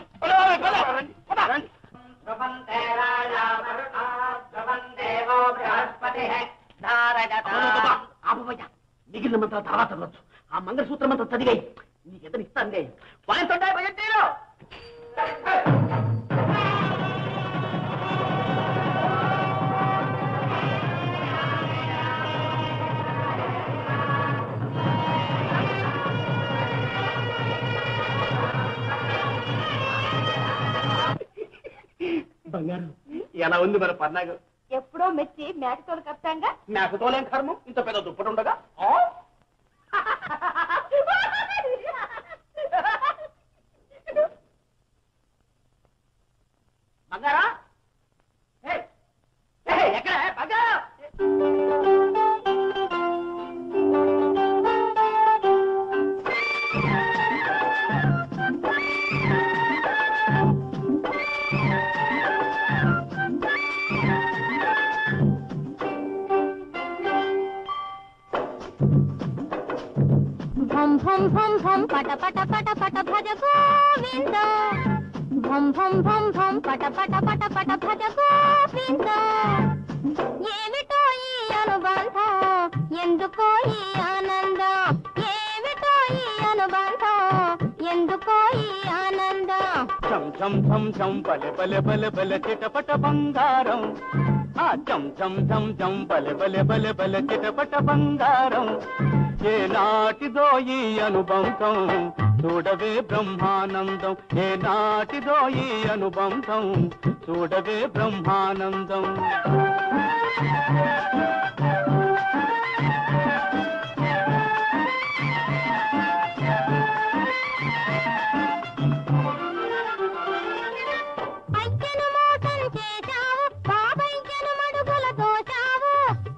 మిగిలిన మంత్ర తర్వాత అనొచ్చు ఆ మంగళసూత్రం అంతా చదివాయి నీకు ఎదురు ఇస్తానులే వాయించండి భయంటీరు బంగారు ఎలా ఉంది మన పన్నాగం ఎప్పుడో మెచ్చి మేకతోలు కప్తాంగా నాకు తోలేం కర్మం ఇంత పెద్ద దుప్పటి ఉండగా ఆ? బంగారా ఏయ్! ఏయ్, ఎక్కడ బంగారా భం భం భం భం పట పట పట పట భజ గోవింద భం భం భం భం పట పట పట పట భజ గోవింద ఏమిటో ఈ అనుబంధం ఎందుకో ఈ ఆనందం ఏమిటో ఈ అనుబంధం ఎందుకో ఈ ఆనందం చం చం చం చం బలె బలె బలె బలె చిటపట బంగారం ఆ చం చం చం చం బలె బలె బలె బలె చిటపట బంగారం ఏ నాటిదో ఈ అనుబంధం చూడవే బ్రహ్మానందం ఏ నాటిదో ఈ అనుబంధం చూడవే బ్రహ్మానందం అయ్యను మోసం చేశావు బాబయ్యను మడుగుల దోచావు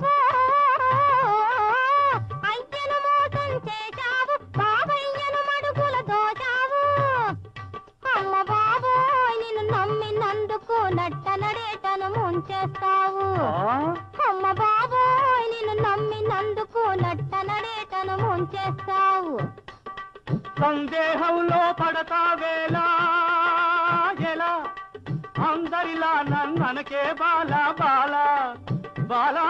అయ్యను మోసం చేశావు బాబయ్యను మడుగుల దోచావు అమ్మ బాబోయ్ నిన్ను నమ్మినందుకు నట్ట నడేటను ముంచేస్తావు అమ్మ బాబోయ్ నిన్ను నమ్మినందుకు నట్ట నడేటను ముంచేస్తావు సందేహంలో పడతావేలా ఎలా అందరిలా నన్ననకే బాల బాల బాలా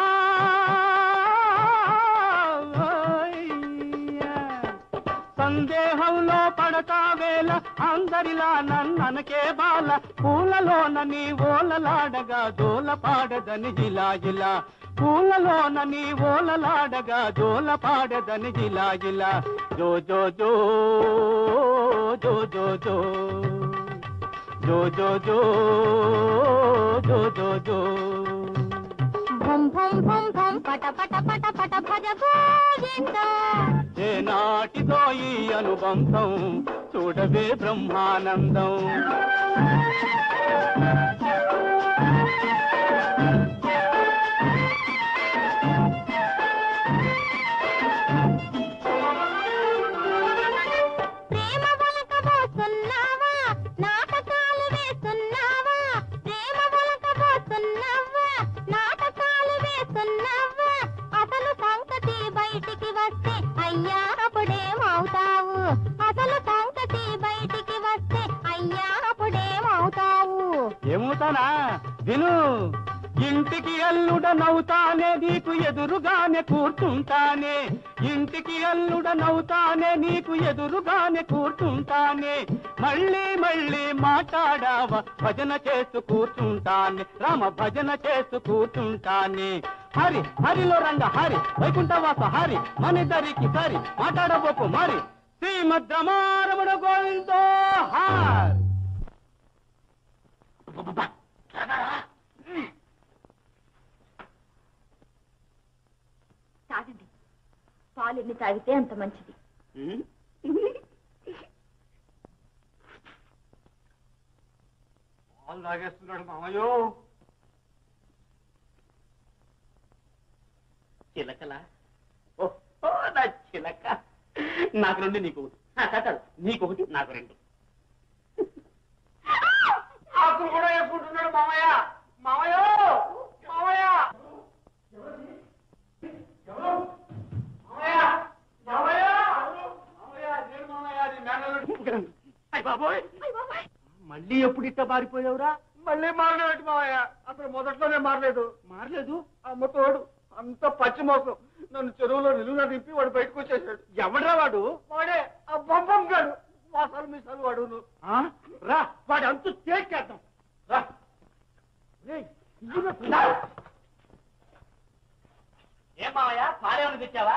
సందేహంలో పడతావేల అందరిలా నన్ననకే బాల పూలలోన నీ ఓలలాడగా జోల పాడదని ఇలా ఇలా పూలలోన నీ ఓలలాడగా జోల పాడదని ఇలా ఇలా జో జో జో జో జో జో జో జో జో జో జో జో భం భం భం భం పట పట పట పట భజ గోవింద ఏ నాటి నాటితో ఈ అనుబంధం చూడవే బ్రహ్మానందం ప్రేమ వలకబోతున్నావా నాటకాలు వేస్తున్నావా ప్రేమ వలకబోతున్నావా నాటకాలు వేస్తున్నావా అసలు సంగతి బయటికి వస్తే అయ్యా అప్పుడేమవుతావు అసలు సంగతి బయటికి వస్తే అయ్యా అప్పుడేమవుతావు ఏమవుతానా విను ఇంటికి అల్లుడనవుతానే నీకు ఎదురుగానే కూర్చుంటానే ఇంటికి అల్లుడనవుతానే నీకు ఎదురుగానే కూర్చుంటానే మళ్ళీ మళ్ళీ మాట్లాడావా భజన చేస్తూ కూర్చుంటానే రామ భజన చేస్తూ కూర్చుంటానే హరి హరిలో రంగ హరి వైకుంఠవాస హరి మనిద్దరికి సరి మాట్లాడబోకు మరి శ్రీమద్రమారమణ గోవిందో హరి తాగండి పాలు ఎన్ని తాగితే అంత మంచిది పాలు తాగేస్తున్నాడు మామయ్యో చిలకలా ఓ నా చిలక నాకు రెండు నీకు ఒకటి ఆ, కాదు, కాదు, నీకొకటి నాకు రెండు ఆకులు కూడా వేసుకుంటున్నాడు మామయ్య మామయ్య మామయ్య మామయ్య మామయ్య మామయ్య నేను మామయ్య అది మేనల్లుడు. అయ్ బాబోయ్ మళ్ళీ ఎప్పుడు ఇట్ట మారిపోయావురా మళ్ళీ మారలేదు మావయ్య అసలు మొదట్లోనే మారలేదు మారలేదు అమ్మ తోడు అంత పచ్చి మోసం నన్ను చెరువులో నిలువున దింపి వాడు బయటకు వచ్చేసాడు ఎవడరా వాడు వాడే ఆ బొమ్మం గాడు వాసాలు మీసాలు వాడు నువ్వు. ఆ? రా వాడు అంతు తేల్చేద్దాం రా రేయ్, ఇయ్యి రా. ఏం మావయ్య పాలేమని తెచ్చావా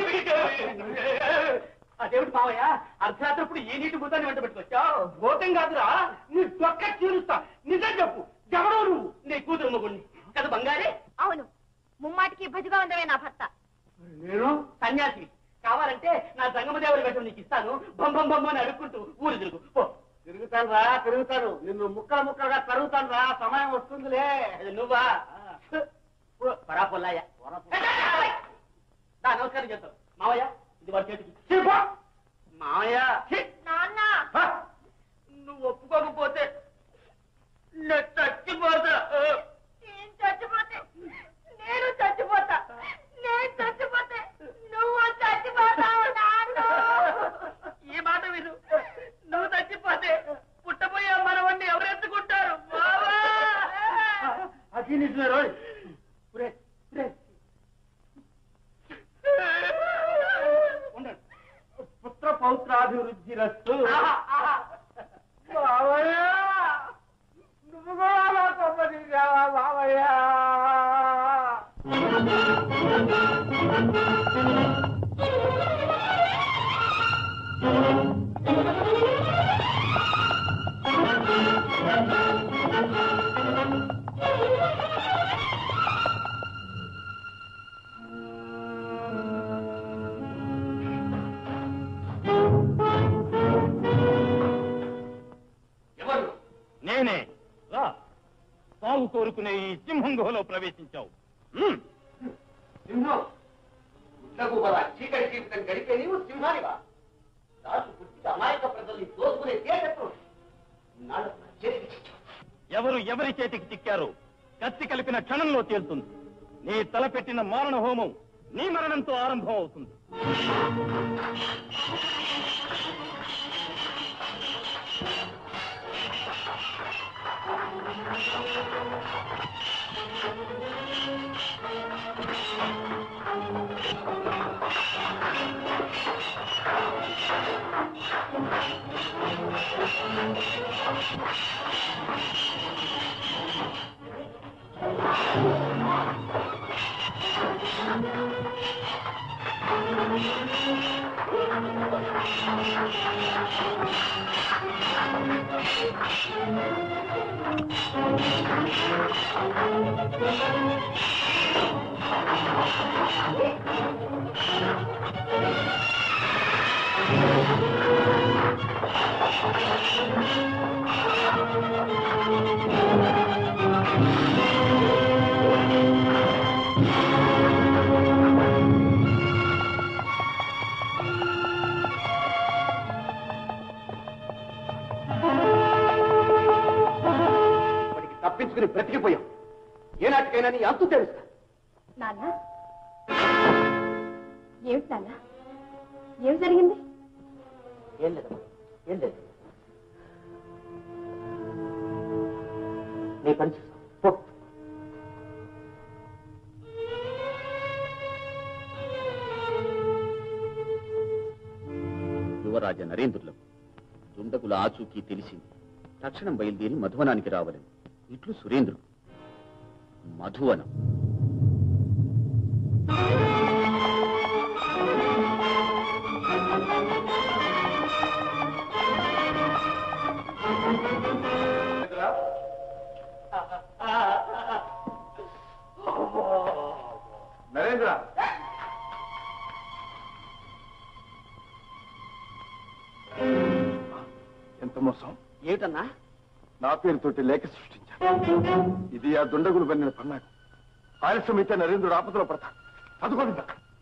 అదేమిటి మావయ్య అర్ధరాత్రప్పుడు ఈ నీటి భూతాన్ని వెంట పెట్టుకొచ్చావు భూతం కాదురా నీ దొక్క చీరుస్తా నిజం చెప్పు ఎవడో నువ్వు నీ కూతురు మొగుడిని కదా బంగారే అవును ముమ్మాటికి భజగా ఉందవే నా భర్త నేను సన్యాసి కావాలంటే నా సంగమదేవుడి వేషం నీకు ఇస్తాను బొమ్మ బొమ్మ అని అడుక్కుంటూ ఊరు తిరుగు పో తిరుగుతాను రా తిరుగుతాను నిన్ను ముక్కలు ముక్కలుగా తరుగుతాను రా సమయం వస్తుందిలే నువ్వా పరా పొల్లాయ నమస్కారం చేస్తాను మావయ్య ఇది వాడి చేతికి మావయ్య నాన్న హ! నువ్వు ఒప్పుకోకపోతే నేను చచ్చిపోతా నేను చచ్చిపోతే నేను చచ్చిపోతా నేను చచ్చిపోతే నువ్వు చచ్చిపోతావు నాన్న ఈ మాట విను నువ్వు చచ్చిపోతే పుట్టబోయే మనవణ్ణి ఎవరెత్తుకుంటారు బావా! అది నిజమే రోయ్ ఒరే, ఒరే. ఉండండి. పుత్ర పౌత్రాభివృద్ధి రస్తు బావయ్య నువ్వు కూడా నా కొమ్మని బావయ్య ఎవరు నేనే రా సాగు కోరుకునే ఈ సింహం గుహలో ప్రవేశించావు ఉమ్. సింహం గుడ్లకు బల చీకటి జీవితం గడిపే నీవు సింహానివా రాజు పుట్టి అమాయక ప్రజల్ని దోసుకునే తేటప్పుడు నాడు నా చేతికి చిక్కావు. ఎవరు ఎవరి చేతికి చిక్కారో కత్తి కలిపిన క్షణంలో తేలుతుంది నీ తలపెట్టిన మారణ హోమం నీ మరణంతో ఆరంభం అవుతుంది ఆ చిక్కుని బ్రతికిపోయాం ఏనాటికైనా నీ అంతు తెలుస్తా నాన్న ఏమిటి నాన్న ఏమి జరిగింది ఏం లేదమ్మా ఏం లేదు నీ పని చూస్తాం పో యువరాజ నరేంద్రులకు దుండగుల ఆచూకీ తెలిసింది తక్షణం బయలుదేరి మధువనానికి రావలను ఇట్లు సురేంద్రుడు మధువనం నరేంద్ర ఎంత మోసం ఏమిటన్నా నా పేరుతోటి లేఖ సృష్టించాను ఇది ఆ దుండగులు పన్నిన పన్నాకు ఆలస్యమైతే నరేంద్రుడు ఆపదలో పడతాడు చదువుకోండి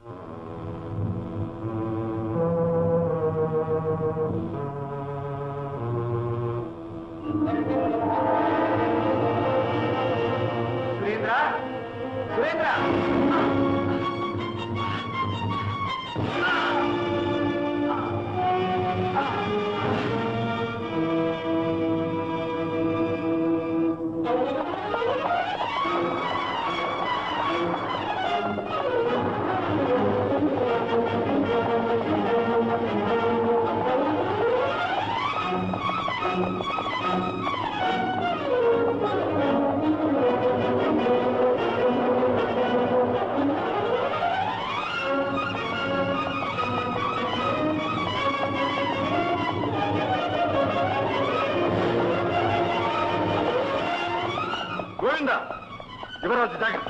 సురేంద్ర సురేంద్ర గోవింద యువరాజు జాగ్రత్త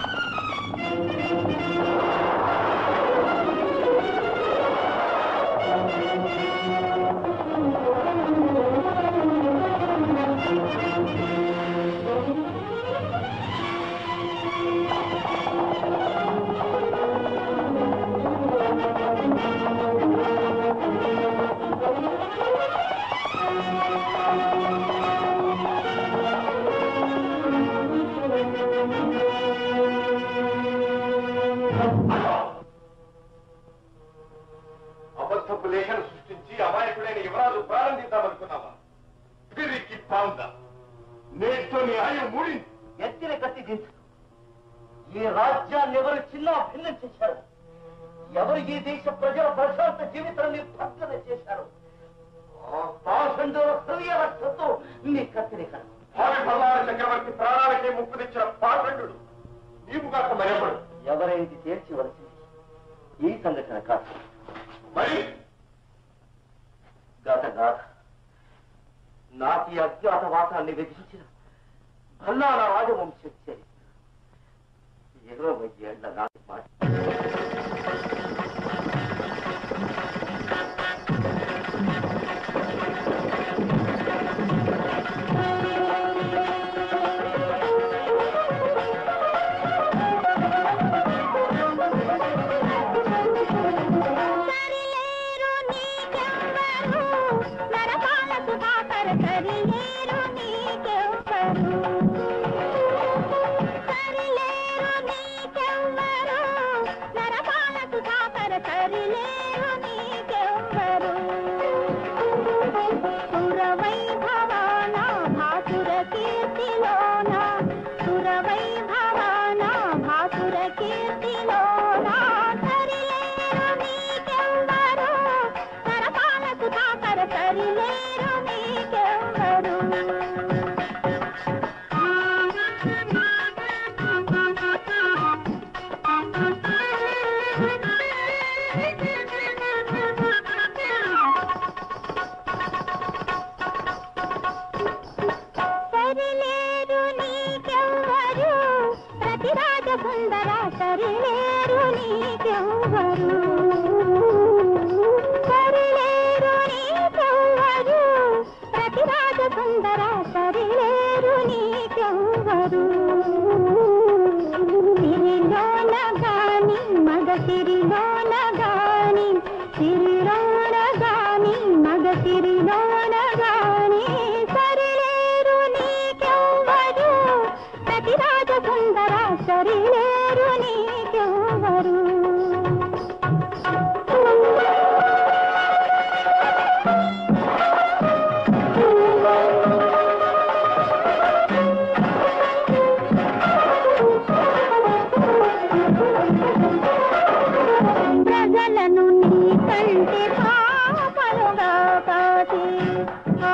అబద్ధపు లేఖను సృష్టించి అమాయకుడైన యువరాజు ప్రారంభిద్దామనుకున్నావా పిరికి పాందా నేటితో నీ ఆయువు మూడింది ఎత్తిన కత్తి దించు ఈ రాజ్యాన్ని ఎవరు చిన్న భిన్నం చేశారు ఎవరు ఈ దేశ ప్రజల ప్రశాంత జీవితాన్ని భర్తన చేశారు ఆ పాషండుల హృదయ రక్తంతో నీ కత్తిని కను భావి భల్లార చక్రవర్తి ప్రాణాలకే ముప్పు తెచ్చిన పాషండు నీవు కాక మరెవడు ఎవరైంది తేల్చివలసింది ఈ సంఘటన కాదు మరి గాథ గాథ నాటి అజ్ఞాతవాసాన్ని విధించిన భల్లాల రాజవంశం చరిత్ర ఇరవై ఏళ్ల నాటి మాట సరిలేరు నీకెవ్వరు నరపాల సుధాకర సరిలేరు నీకెవ్వరు సరిలేరు నీకెవ్వరు నరపాల సుధాకర సరిలేరు నీకెవ్వరు సురవైభవాన భాసుర కీర్తిలోన సురవైభవాన భాసుర కీర్తిలోన సరిలేరు నీకెవ్వరు నరపాల సుధాకర సరిలేరు నీకెవ్వరు సరిలేరు నీకెవ్వరు ప్రతిరాజ సుందర సరిలేరు నీకెవ్వరు సరిలేరు నీకెవ్వరు నీ కంటి పాపలుగా కాచి ఆ,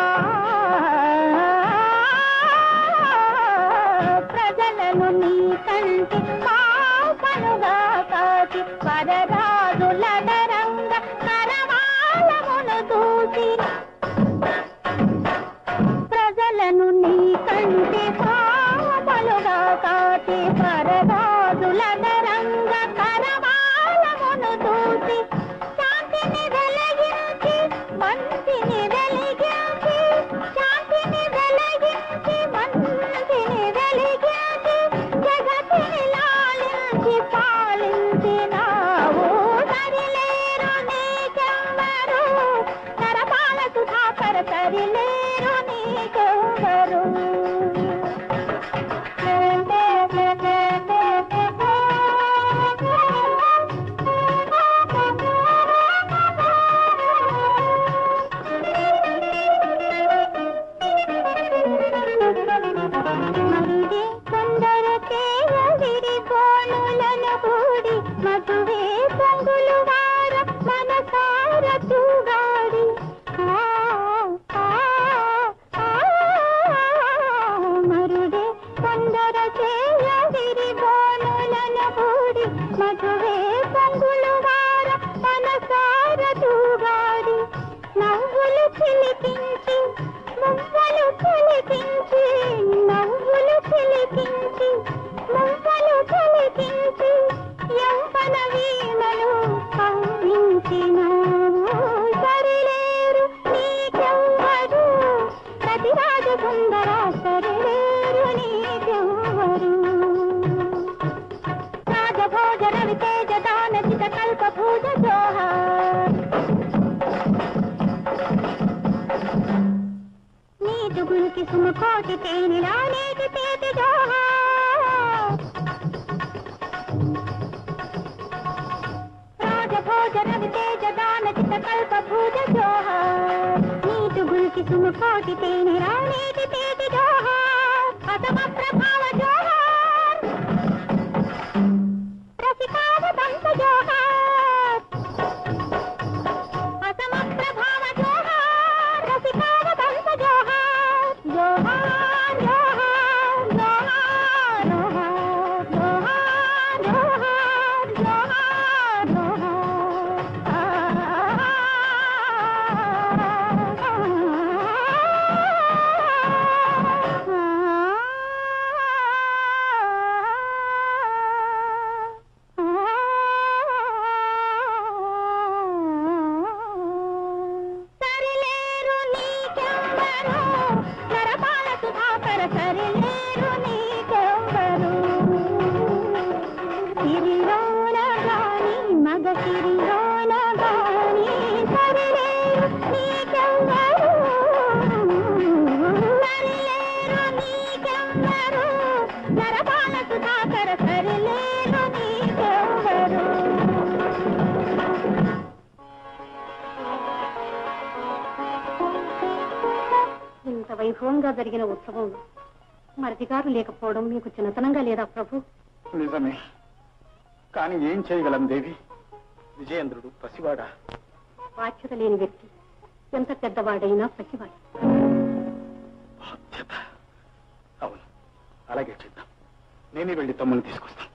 ప్రజలను నీ కంటి పాపలుగా కాచి పరరాజుల దరంగ కరవాలమును చూసి ప్రజలను నీ కంటి పాపలుగా కాచి పరరాజుల దరంగ కరవాలమును చూసి శాంతిని వెలిగించి మంచిని వెలిగించి శాంతిని వెలిగించి మంచిని వెలిగించి జగతిని లాలించి పాలించినావు సరిలేరు నీకెవ్వరు నరపాల సుధాకర సరిలేరు నీకెవ్వరు మరిది కొందరు చేయవిడి కోణులను కూడి మధువే పొంగులు వార మనసార చూగాడి ఆ, ఆ, ఆ, మరుడే కొందరు చేయవిడి కోణులను కూడి మధువే పొంగులు వార మనసార చూగాడి నవ్వులు చిలికించి మువ్వలు చిలికించి నవ్వులు చిలికించి మువ్వలు చిలికించి యౌవన వీణలు కవ్వించినావు సరిలేరు నీకెవ్వరు ప్రతిరాజ సుందర సరిలేరు నీకెవ్వరు రాజభోజ రవితేజ దాన చిత కల్ప భూజ జోహార్ నీటి గురికి సుమకోటి తేనిలా నీటి తేటి జోహార్ రాజభోజ రవితేజ దాన చిత కల్ప భూజ జోహార్ నీటి గురికి సుమకోటి తేనిలా నీటి తేటి జోహార్ అతమ ప్రభావ జోహార్ రసికావ దంత జోహార్ అసమ ప్రభావ జోహార్ రసికావ దంత జోహార్ జోహార్ జోహార్ జోహార్ జోహార్ జోహార్ జోహార్ జోహార్ సరిలేరు నీకెవ్వరు నరపాల సుధాకర సరిలేరు నీకెవ్వరు సిరిలోన గాని మగ సిరిలోన గాని సరిలేరు నీకెవ్వరు సరిలేరు నీకెవ్వరు నరపాల సుధాకర సరిలేరు నీకెవ్వరు ఇంత వైభవంగా జరిగిన ఉత్సవం మరదిగారు లేకపోవడం మీకు చిన్నతనంగా లేదా ప్రభు నిజమే కానీ ఏం చేయగలం దేవి విజయేంద్రుడు పసివాడా బాధ్యత లేని వ్యక్తి ఎంత పెద్దవాడైనా పసివాడు బాధ్యత అవును అలాగే చేద్దాం నేనే వెళ్ళి తమ్ముని తీసుకొస్తాను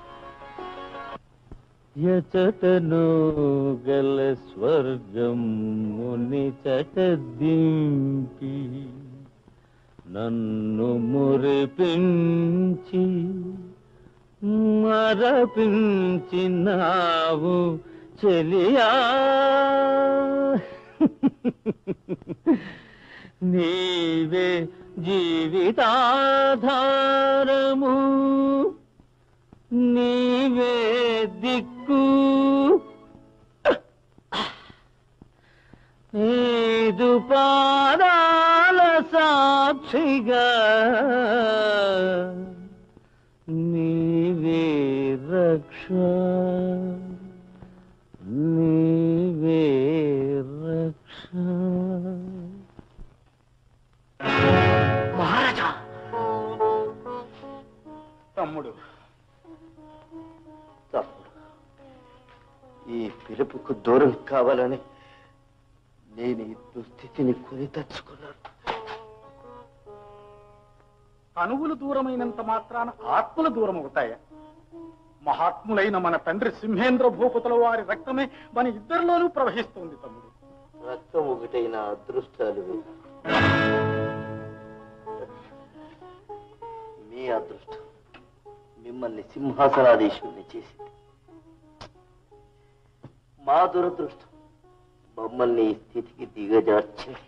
ఎచటను గల స్వర్గం ముని చటదింపి నన్ను మురిపించి మరపించినావు చెలియా నీవే జీవితాధారము నీవే దిక్కు నీదు పాదాల సాక్షిగా నీవే రక్ష నీవే రక్ష మహారాజా తమ్ముడు తమ్ముడు ఈ పిలుపుకు దూరం కావాలని నేను ఈ దుస్థితిని కొని తెచ్చుకున్నాను తనువులు దూరమైనంత మాత్రాన ఆత్మలు దూరం అవుతాయా మహాత్ములైన మన తండ్రి సింహేంద్ర భూపతుల వారి రక్తమే మన ఇద్దరిలోనూ ప్రవహిస్తోంది తమ్ముడు రక్తం ఒకటైన అదృష్టాలు ఇవి. మీ అదృష్టం మిమ్మల్ని సింహాసనాధీశుల్ని చేసింది మా దురదృష్టం మమ్మల్ని ఈ స్థితికి దిగజార్చింది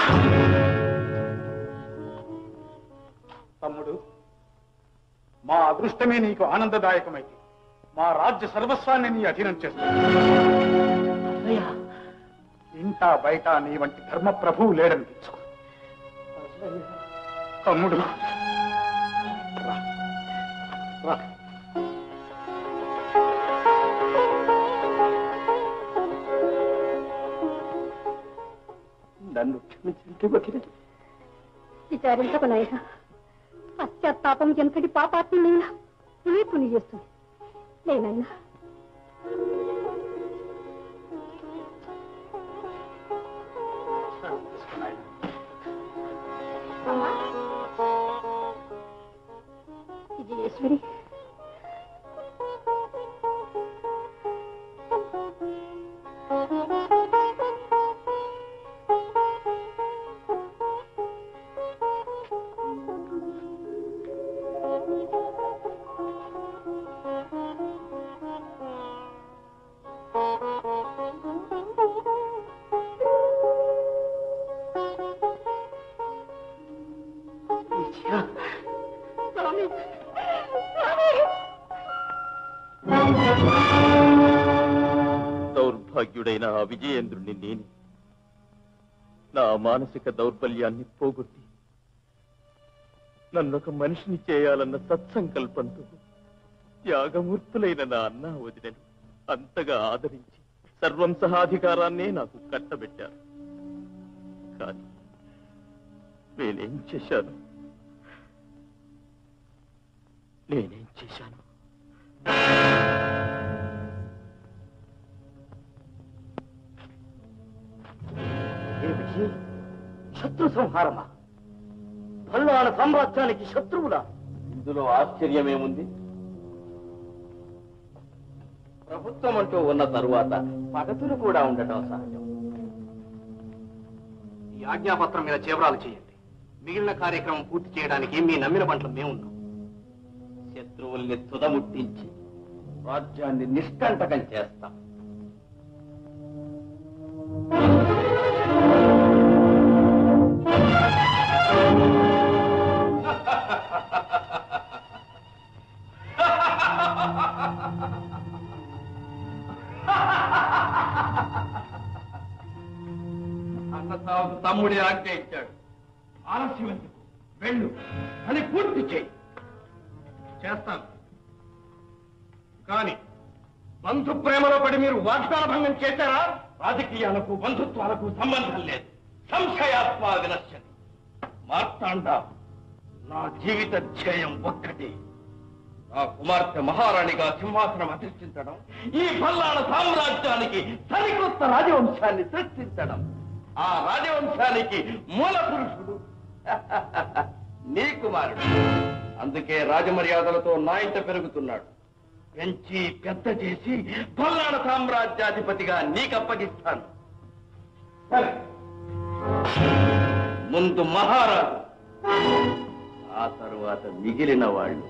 తమ్ముడు మా అదృష్టమే నీకు ఆనందదాయకమైంది మా రాజ్య సర్వస్వాన్ని నీ అధీనం చేస్తుంది ఇంట బయట నీ వంటి ధర్మ ప్రభువు లేడనిపించుకో తమ్ముడు రా. రా. నన్ను క్షమించండి వదిలే విచారించకు నాయన పశ్చాత్తాపం ఎంతటి పాపాత్మైనా నువ్వే పుని చేస్తుంది నేనైనా విజయేశ్వరి స్వామి స్వామి దౌర్భాగ్యుడైన ఆ విజయేంద్రుణ్ణి నేను నా మానసిక దౌర్బల్యాన్ని పోగొట్టి నన్నొక మనిషిని చేయాలన్న సత్సంకల్పంతో త్యాగమూర్తులైన నా అన్న వదినలు అంతగా ఆదరించి సర్వం సహాధికారాన్నే నాకు కట్టబెట్టారు కానీ నేనేం చేశాను నేనేం చేశాను ఏమిటి శత్రు సంహారమా భల్లాల సామ్రాజ్యానికి శత్రువులా ఇందులో ఆశ్చర్యమేముంది ప్రభుత్వం అంటూ ఉన్న తరువాత పగతులు కూడా ఉండటం సహజం ఈ ఆజ్ఞాపత్రం మీద చేవరాలు చేయండి మిగిలిన కార్యక్రమం పూర్తి చేయడానికి మీ నమ్మిన బంట్లు మేమున్నాం శత్రువుల్ని తుదముట్టించి రాజ్యాన్ని నిష్కంటకం చేస్తాం అన్న తావు తమ్ముడి ఆజ్ఞ ఇచ్చాడు ఆలస్యం ఎందుకు వెళ్ళు అని పూర్తి చేయి చేస్తాను కానీ బంధు ప్రేమలో పడి మీరు వాగ్దాన భంగం చేశారా రాజకీయాలకు బంధుత్వాలకు సంబంధం లేదు సంశయాత్మ వినశ్యతి మార్తాండ నా జీవిత ధ్యేయం ఒక్కటి నా కుమార్తె మహారాణిగా సింహాసనం అధిష్ఠించడం ఈ భల్లాల సామ్రాజ్యానికి సరికొత్త రాజవంశాన్ని సృష్టించడం ఆ రాజవంశానికి మూల పురుషుడు నీ కుమారుడు అందుకే రాజమర్యాదలతో నా ఇంట పెరుగుతున్నాడు పెంచి పెద్ద చేసి భల్లాడ సామ్రాజ్యాధిపతిగా నీకు అప్పగిస్తాను సరే. ముందు మహారాజు ఆ తరువాత మిగిలిన వాళ్ళు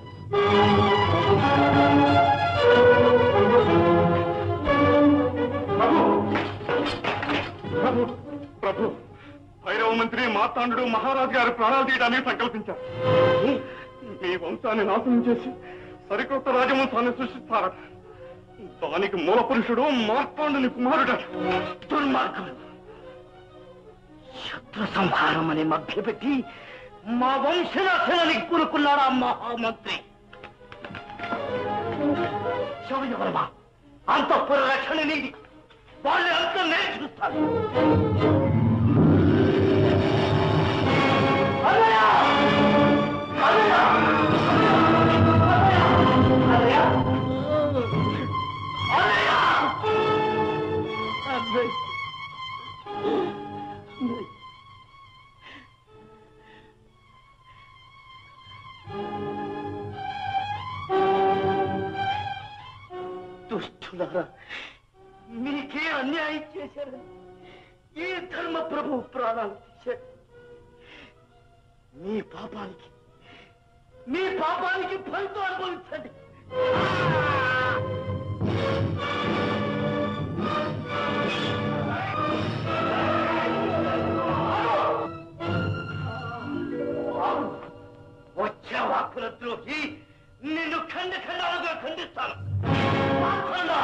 ప్రభు ప్రభు భైరవ మంత్రి మార్తాండు మహారాజు గారి ప్రాణాలు తీయడానికి సంకల్పించారు మీ వంశాన్ని నాశనం చేసి సరికొత్త రాజవంశాన్ని సృష్టిస్తారట దానికి మూల పురుషుడు మార్తాండుని కుమారుడ దుర్మార్గుడు శత్రు సంహారం అని మభ్యపెట్టి మా వంశనాశనానికి కూరుకున్నాడు ఆ మహామంత్రి శౌర్యవర్మ అంతఃపుర రక్షణ నీది వాళ్ళని అంతా నేను చూస్తాను అన్నయ్య! అన్నయ్య! అన్నయ్య! అన్నయ్య! దుష్టులారా మీకే అన్యాయం చేశారని ఈ ధర్మ ప్రభు ప్రాణాలు తీశాడు మీ పాపానికి మీ పాపానికి ఫలితం అనుభవించండి వచ్చావా కులద్రోహి నిన్ను ఖండ ఖండాలుగా ఖండిస్తాను ఖండ!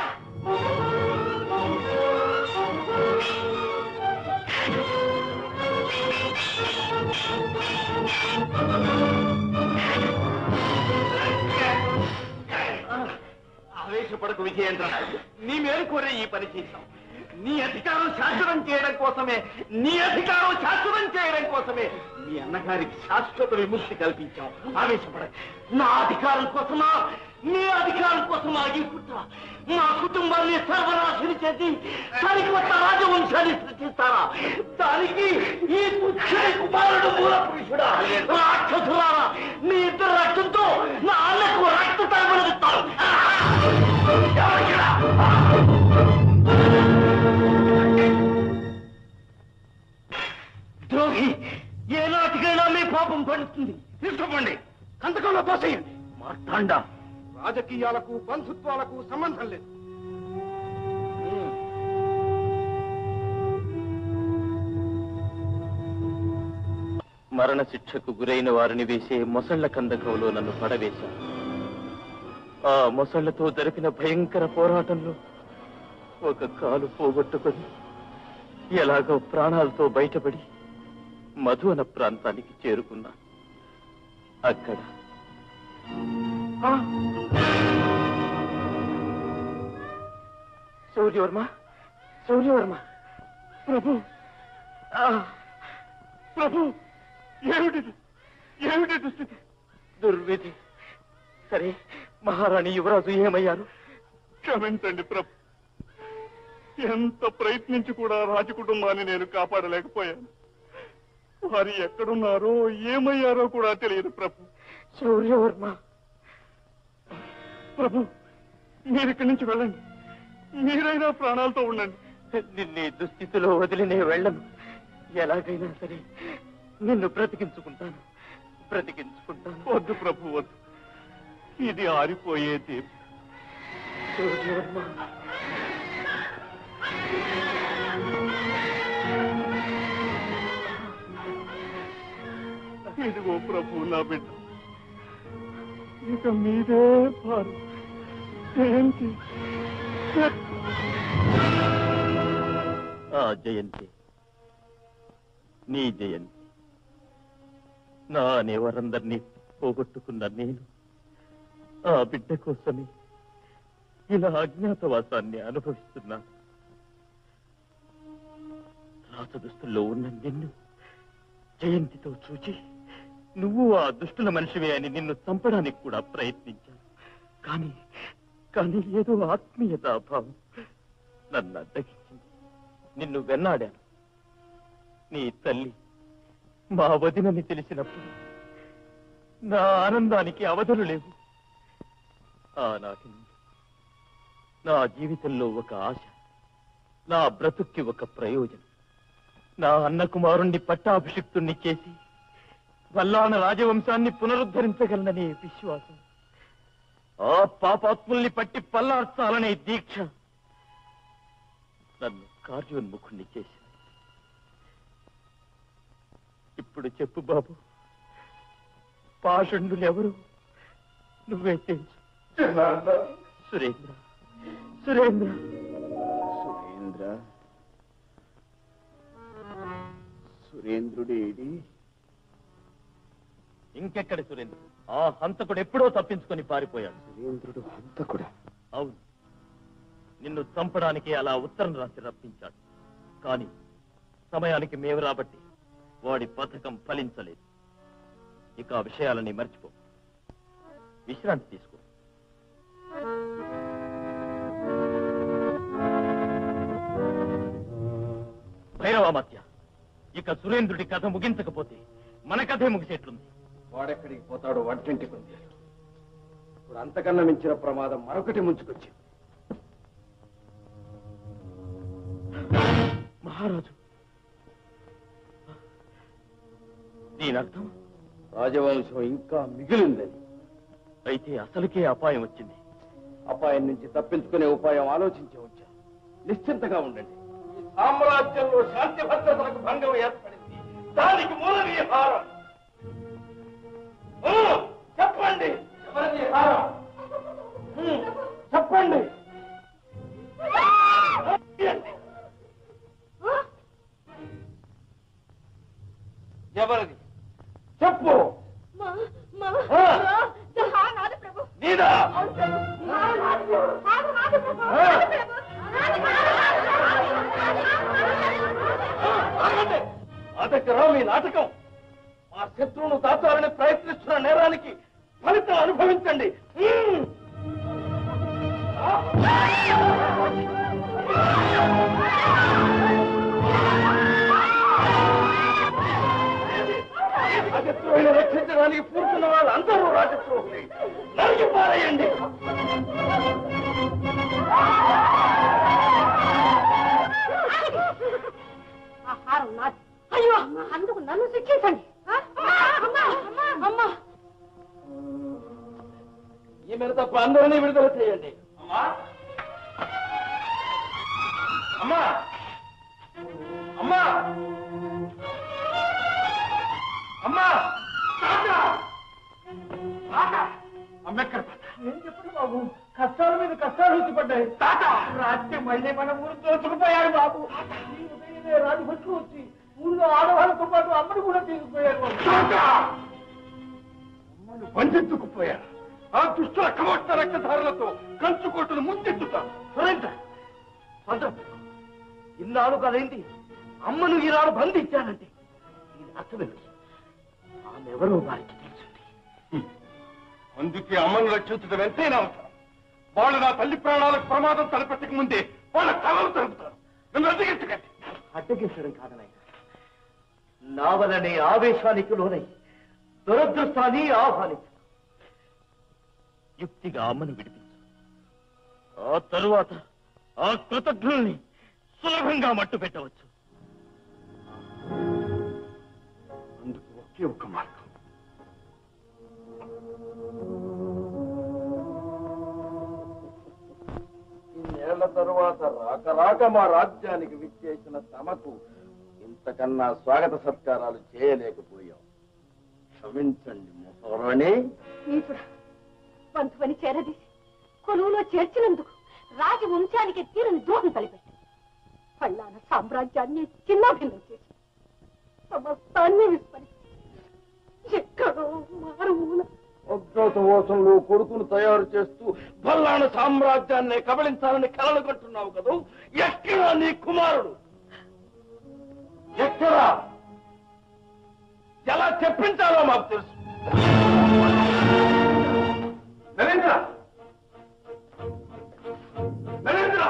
ఆవేశపడకు విజయేంద్ర నీ మేలు కోరే ఈ పని చేశాం నీ అధికారం శాశ్వతం చేయడం కోసమే నీ అధికారం శాశ్వతం చేయడం కోసమే మీ అన్నగారికి శాశ్వత విముక్తి కల్పించాం ఆవేశపడ నా అధికారం కోసమా నీ అధికారం కోసమా ఈ పుట్ట మా కుటుంబాన్ని సర్వనాశనం చేసి సరికొత్త రాజవంశాన్ని సృష్టిస్తారా దానికి ఈ పుచ్చని కుమారుడు మూల పురుషుడా రాక్షసులారా మీ ఇద్దరు రక్తంతో నా అన్నకు రక్త తరబడిస్తాను ద్రోహి ఏనాటికైనా మీ పాపం పండుతుంది తీసుకోండి సంతకంలో పోసేయండి మార్తాండా రాజకీయాలకు బంధుత్వాలకు సంబంధం లేదు మరణ శిక్షకు గురైన వారిని వేసే మొసళ్ల కందకంలో నన్ను పడవేశారు ఆ మొసళ్లతో జరిపిన భయంకర పోరాటంలో ఒక కాలు పోగొట్టుకొని ఎలాగో ప్రాణాలతో బయటపడి మధువన ప్రాంతానికి చేరుకున్నా అక్కడ సూర్యవర్మ సూర్యవర్మ ప్రభు ఆ, ప్రభు ఏమిటిది ఏమిటి దుస్థితి దుర్విధి సరే మహారాణి యువరాజు ఏమయ్యారు క్షమించండి ప్రభు ఎంత ప్రయత్నించి కూడా రాజకుటుంబాన్ని నేను కాపాడలేకపోయాను వారు ఎక్కడున్నారో ఏమయ్యారో కూడా తెలియదు ప్రభు సూర్యవర్మ ప్రభు మీరు ఇక్కడి నుంచి వెళ్ళండి మీరైనా ప్రాణాలతో ఉండండి నిన్ను ఈ దుస్థితిలో వదిలినే వెళ్ళను ఎలాగైనా సరే నిన్ను బ్రతికించుకుంటాను బ్రతికించుకుంటాను వద్దు ప్రభు వద్దు ఇది ఆరిపోయే దీపం సూర్యవర్మ ఇదిగో ప్రభు నా బిడ్డ ఇక మీదే భారం ఏంటి ఆ జయంతి నీ జయంతి నా అనేవారందరినీ పోగొట్టుకున్న నేను ఆ బిడ్డ కోసమే ఇలా అజ్ఞాతవాసాన్ని అనుభవిస్తున్నాను రాసదుస్తుల్లో ఉన్న నిన్ను జయంతితో చూచి నువ్వు ఆ దుష్టుల మనిషివే అని నిన్ను చంపడానికి కూడా ప్రయత్నించాను కానీ కానీ ఏదో ఆత్మీయతాభావం నన్ను అడ్డగించింది నిన్ను వెన్నాడాను నీ తల్లి మా వదినని తెలిసినప్పుడు నా ఆనందానికి అవధులు లేవు ఆనాటి నుండి నా జీవితంలో ఒక ఆశ నా బ్రతుక్కి ఒక ప్రయోజనం నా అన్న కుమారుణ్ణి పట్టాభిషిక్తుణ్ణి చేసి వల్లాన రాజవంశాన్ని పునరుద్ధరించగలననే విశ్వాసం ఆ పాపాత్ముల్ని పట్టి పల్లార్చాలనే దీక్ష నన్ను కార్యోన్ముఖుణ్ణి చేసింది ఇప్పుడు చెప్పు బాబు పాషండులు ఎవరు నువ్వే తెలుసు సురేంద్ర సురేంద్ర సురేంద్ర సురేంద్రుడేడి ఇంకెక్కడ సురేంద్ర ఆ హంతకుడు ఎప్పుడో తప్పించుకొని పారిపోయాడు సురేంద్రుడు హంతకుడా అవును నిన్ను చంపడానికి అలా ఉత్తరం రాసి రప్పించాడు కానీ సమయానికి మేము రాబట్టి వాడి పథకం ఫలించలేదు ఇక ఆ విషయాలని మర్చిపో విశ్రాంతి తీసుకో భైరవామత్య ఇక సురేంద్రుడి కథ ముగించకపోతే మన కథే ముగిసేట్లుంది వాడెక్కడికి పోతాడో వంటింటికి ఉంది ఇప్పుడు అంతకన్నా మించిన ప్రమాదం మరొకటి ముంచుకొచ్చింది మహారాజు దీని అర్థం రాజవంశం ఇంకా మిగిలిందని అయితే అసలుకే అపాయం వచ్చింది అపాయం నుంచి తప్పించుకునే ఉపాయం ఆలోచించి వచ్చాను నిశ్చింతగా ఉండండి ఈ సామ్రాజ్యంలో శాంతి భద్రతలకు భంగం ఏర్పడింది దానికి మూలం ఈ హారం ఊ, చెప్పండి ఎవరిది ఈ హారం ఊ, చెప్పండి చెప్పండి. ఎవరిది చెప్పు ఆ. నీదా ఆగండి. నాటకరా మీ నాటకం మా శత్రువును దాచాలని ప్రయత్నిస్తున్న నేరానికి ఫలితం అనుభవించండి హ్మ్. రాజద్రోహిని రక్షించడానికి పూర్తున్న వాళ్ళందరూ రాజద్రోహులే నరికి పారేయండి ఆహారం నాది అయ్యో అందుకు నన్ను శిక్షించండి ఆ? అమ్మా అమ్మా ఈ మీద తప్ప అందరినీ విడుదల చేయండి అమ్మా అమ్మా అమ్మా అమ్మా తాత! తాత! అమ్మెక్కడ తాత? ఏం చెప్పడు బాబు కష్టాల మీద కష్టాలు వచ్చి పడ్డాయి తాత! రాత్రి మళ్ళీ మన ఊరు దోచుకుపోయారు బాబు ఈ ఉదయమే రాజభట్లు వచ్చి ఊళ్ళో ఆడవాళ్ళతో పాటు అమ్మని కూడా తీసుకుపోయారు బాబు తాత! అమ్మను బంధించుకుపోయారు ఆ దుష్టుల కమోష్ట రక్తధారులతో కంచుకోటను ముంచెత్తుతా సురేంద్ర భద్రం ఇన్నాళ్ళు కదైంది అమ్మను ఈనాడు బంధించానంటే దీని అర్థమేమిటి ఆమెవరో వారికి తెలుసుంది అందుకే అమ్మను రక్షించడం ఎంతైనా అవసరం వాళ్ళు నా తల్లి ప్రాణాలకు ప్రమాదం తలపెట్టక ముందే వాళ్ళ తలలు తలుపుతారు నన్ను అడ్డగించకండి అడ్డగించడం కాదనయ్య నా వలనే ఆవేశానికి లోనై దురదృష్టాన్ని ఆహ్వానించు యుక్తిగా అమ్మను విడిపించు ఆ తరువాత ఆ కృతజ్ఞుల్ని సులభంగా మట్టు పెట్టవచ్చు అందుకు ఒకే ఒక మార్గం ఇన్నేళ్ల తరువాత రాక రాక మా రాజ్యానికి విచ్చేసిన తమకు ఇంతకన్నా స్వాగత సత్కారాలు చేయలేకపోయాం క్షమించండి మహారాణి నీచుడా బంధువని చేరదీసి కొలువులో చేర్చినందుకు రాజవంశానికి తీరని ద్రోహం తలపెట్టి పళ్ళాన సామ్రాజ్యాన్ని చిన్నాభిన్నం చేసి సమస్తాన్ని విస్మరించి ఎక్కడో మారుమూల అజ్ఞాతవాసంలో కొడుకును తయారు చేస్తూ బల్లాణ సామ్రాజ్యాన్ని కబళించాలని కలలు కంటున్నావు కదూ ఎక్కడా నీ కుమారుడు ఎక్కడా ఎలా చెప్పించాలో మాకు తెలుసు నరేంద్ర నరేంద్ర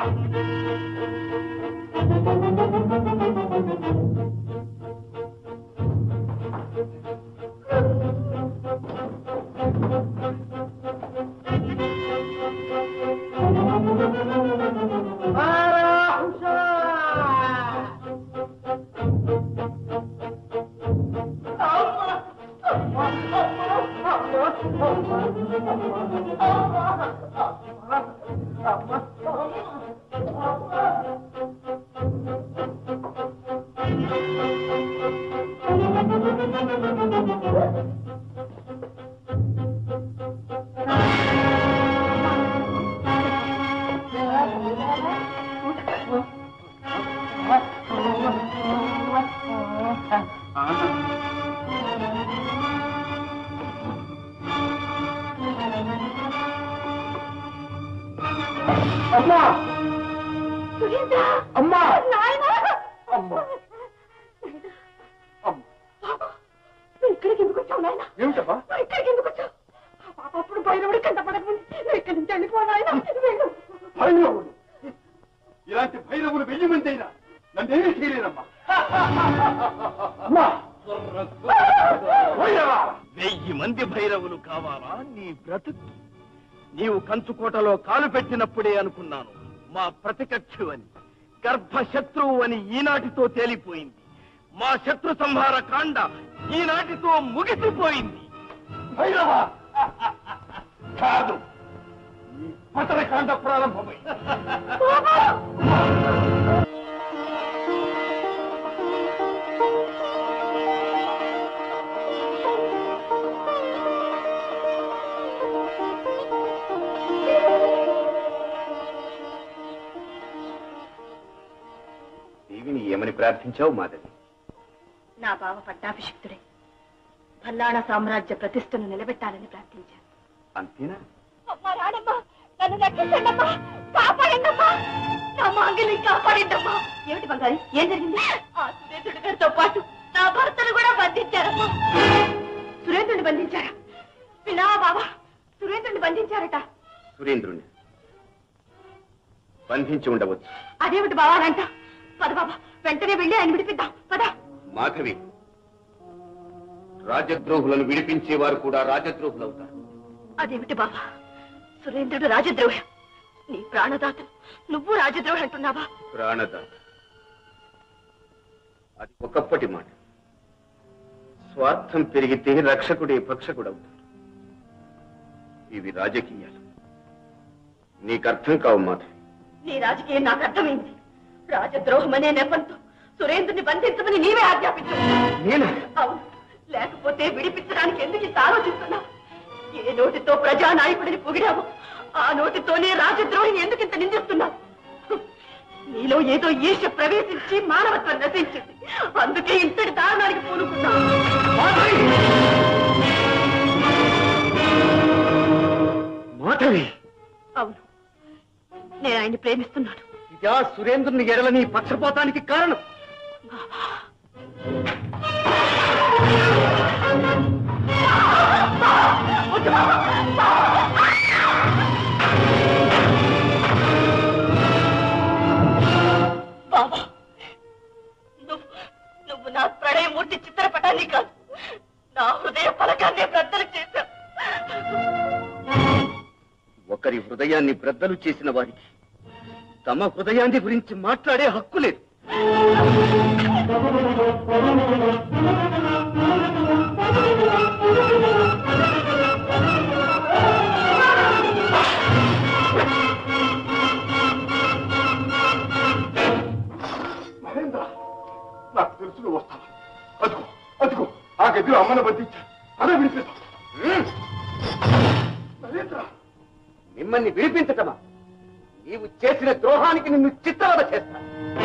అమ్మా సురేంద్ర అమ్మా నాయనా అమ్మా అమ్మా నువ్వు ఇక్కడికి ఎందుకు వచ్చావు నాయనా ఏమిటమ్మా నువ్వు ఇక్కడికి ఎందుకు వచ్చావు ఆ పాప అప్పుడు భైరవుడి కంట పడకముందు నువ్వు ఇక్కడి నుంచి వెళ్ళిపో నాయనా వెళ్ళు భైరవుడు ఇలాంటి భైరవులు వెయ్యి మంది అయినా నన్నేమీ చేయలేదమ్మా వెయ్యి మంది భైరవులు కావాలా నీ బ్రతుకు నీవు కంచుకోటలో కాలు పెట్టినప్పుడే అనుకున్నాను మా ప్రతికక్షు అని గర్భ శత్రువు అని ఈనాటితో తేలిపోయింది మా శత్రు సంహార కాండ ఈనాటితో ముగిసిపోయింది భైరవ కాదు ఈ పతనకాండ ప్రారంభమై దేవిని ఏమని ప్రార్థించావు మాధవి నా బావ పట్టాభిషిక్తుడే భల్లాణ సామ్రాజ్య ప్రతిష్టను నిలబెట్టాలని ప్రార్థించాను అంతేనా అమ్మా రాడమ్మా నన్ను రక్షించండమ్మా కాపాడండమ్మా నా మాంగల్యం కాపాడండమ్మా ఏమిటి బంగారి ఏం జరిగింది ఆ సురేంద్రుడి గారితో పాటు నా భర్తను కూడా బంధించారమ్మా సురేంద్రుడిని బంధించారా విన్నావా బాబా సురేంద్రుడిని బంధించారట సురేంద్రుని బంధించి ఉండవచ్చు అదేమిటి బావా అని అంట పద బాబా వెంటనే వెళ్ళి ఆయన విడిపిద్దాం పద మాధవి రాజద్రోహులను విడిపించేవారు కూడా రాజద్రోహులవుతారు అదేమిటి బాబా సురేంద్రుడు రాజద్రోహి నీ ప్రాణదాతను నువ్వు రాజద్రోహి అంటున్నావా ప్రాణదాత అది ఒకప్పటి మాట స్వార్థం పెరిగితే రక్షకుడే పక్షకుడవుతాడు ఇవి రాజకీయాలు నీకు అర్థం కావు మాధవి నీ రాజకీయం నాకు అర్థమైంది రాజద్రోహం అనే నెపంతో సురేంద్రుని బంధించమని నీవే ఆజ్ఞాపించు నేనా అవును లేకపోతే విడిపించడానికి ఎందుకు ఇంత ఆలోచిస్తున్నావు ఏ నోటితో ప్రజానాయకుడిని పొగిడావు ఆ నోటితోనే రాజద్రోహిని ఎందుకు ఇంత నిందిస్తున్నావు నీలో ఏదో ఈర్ష్య ప్రవేశించి మానవత్వం నశించింది అందుకే ఇంతటి దారుణానికి పూనుకున్నావు మాధవి అవును నేను ఆయన్ని ప్రేమిస్తున్నాను ఇదా సురేంద్రుని ఎడల నీ పక్షపాతానికి కారణం బాబా నువ్వు నువ్వు నా ప్రణయమూర్తి చిత్రపటాన్ని కాదు నా హృదయ ఫలకాన్ని బ్రద్దలు చేశావు ఒకరి హృదయాన్ని బ్రద్దలు చేసిన వారికి తమ హృదయాన్ని గురించి మాట్లాడే హక్కు లేదు మహేంద్ర నాకు తెలుసు నువ్వు వస్తావా అదిగో అదిగో ఆ గదిలో అమ్మను బంధించాను అదే వినిపిస్తాం మహేంద్ర మిమ్మల్ని విడిపించటమా నీవు చేసిన ద్రోహానికి నిన్ను చిత్రవద చేస్తా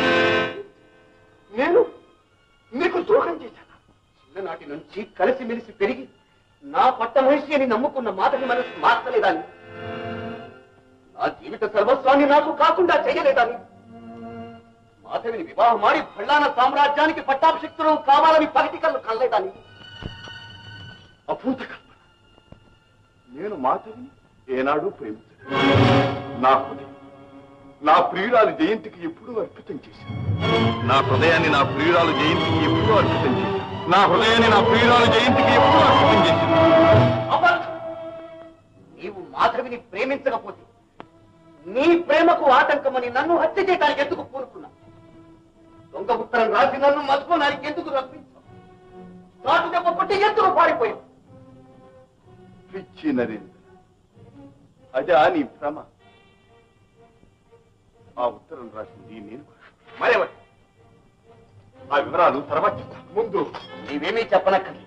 నేను నీకు ద్రోహం చేశాను చిన్ననాటి నుంచి కలిసిమెలిసి పెరిగి నా పట్ట మనిషి అని నమ్ముకున్న మాటని మనసు మార్చలేదాన్ని నా జీవిత సర్వస్వాన్ని నాకు కాకుండా చేయలేదాన్ని మాధవిని వివాహమాడి భళ్ళాన సామ్రాజ్యానికి పట్టాభిషిక్తులు కావాలని పగటి కళ్ళు కనలేదాన్ని అభూత కల్పన నేను మాధవిని ఏనాడు ప్రేమించలేదు నా హృదయం నా ప్రియురాలు జయంతికి ఎప్పుడూ అర్పితం చేశాను నా హృదయాన్ని నా ప్రియురాలు జయంతికి ఎప్పుడూ అర్పితం చేశాను నా హృదయాన్ని నా ప్రియురాలు జయంతికి ఎప్పుడూ అర్పితం చేశాను అబద్ధం. నీవు మాధవిని ప్రేమించకపోతే నీ ప్రేమకు ఆటంకమని నన్ను హత్య చేయడానికి ఎందుకు పూనుకున్నా దొంగ ఉత్తరం రాసి నన్ను మధుకోనానికి ఎందుకు రప్పించావు కాటు దెబ్బ కొట్టి ఎందుకు పారిపోయావు పిచ్చి నరేంద్ర అదే నీ భ్రమ ఆ ఉత్తరం రాసింది నేను మరేవటి ఆ వివరాలు తర్వాత చెప్తాను ముందు నీవేమీ చెప్పనక్కర్లేదు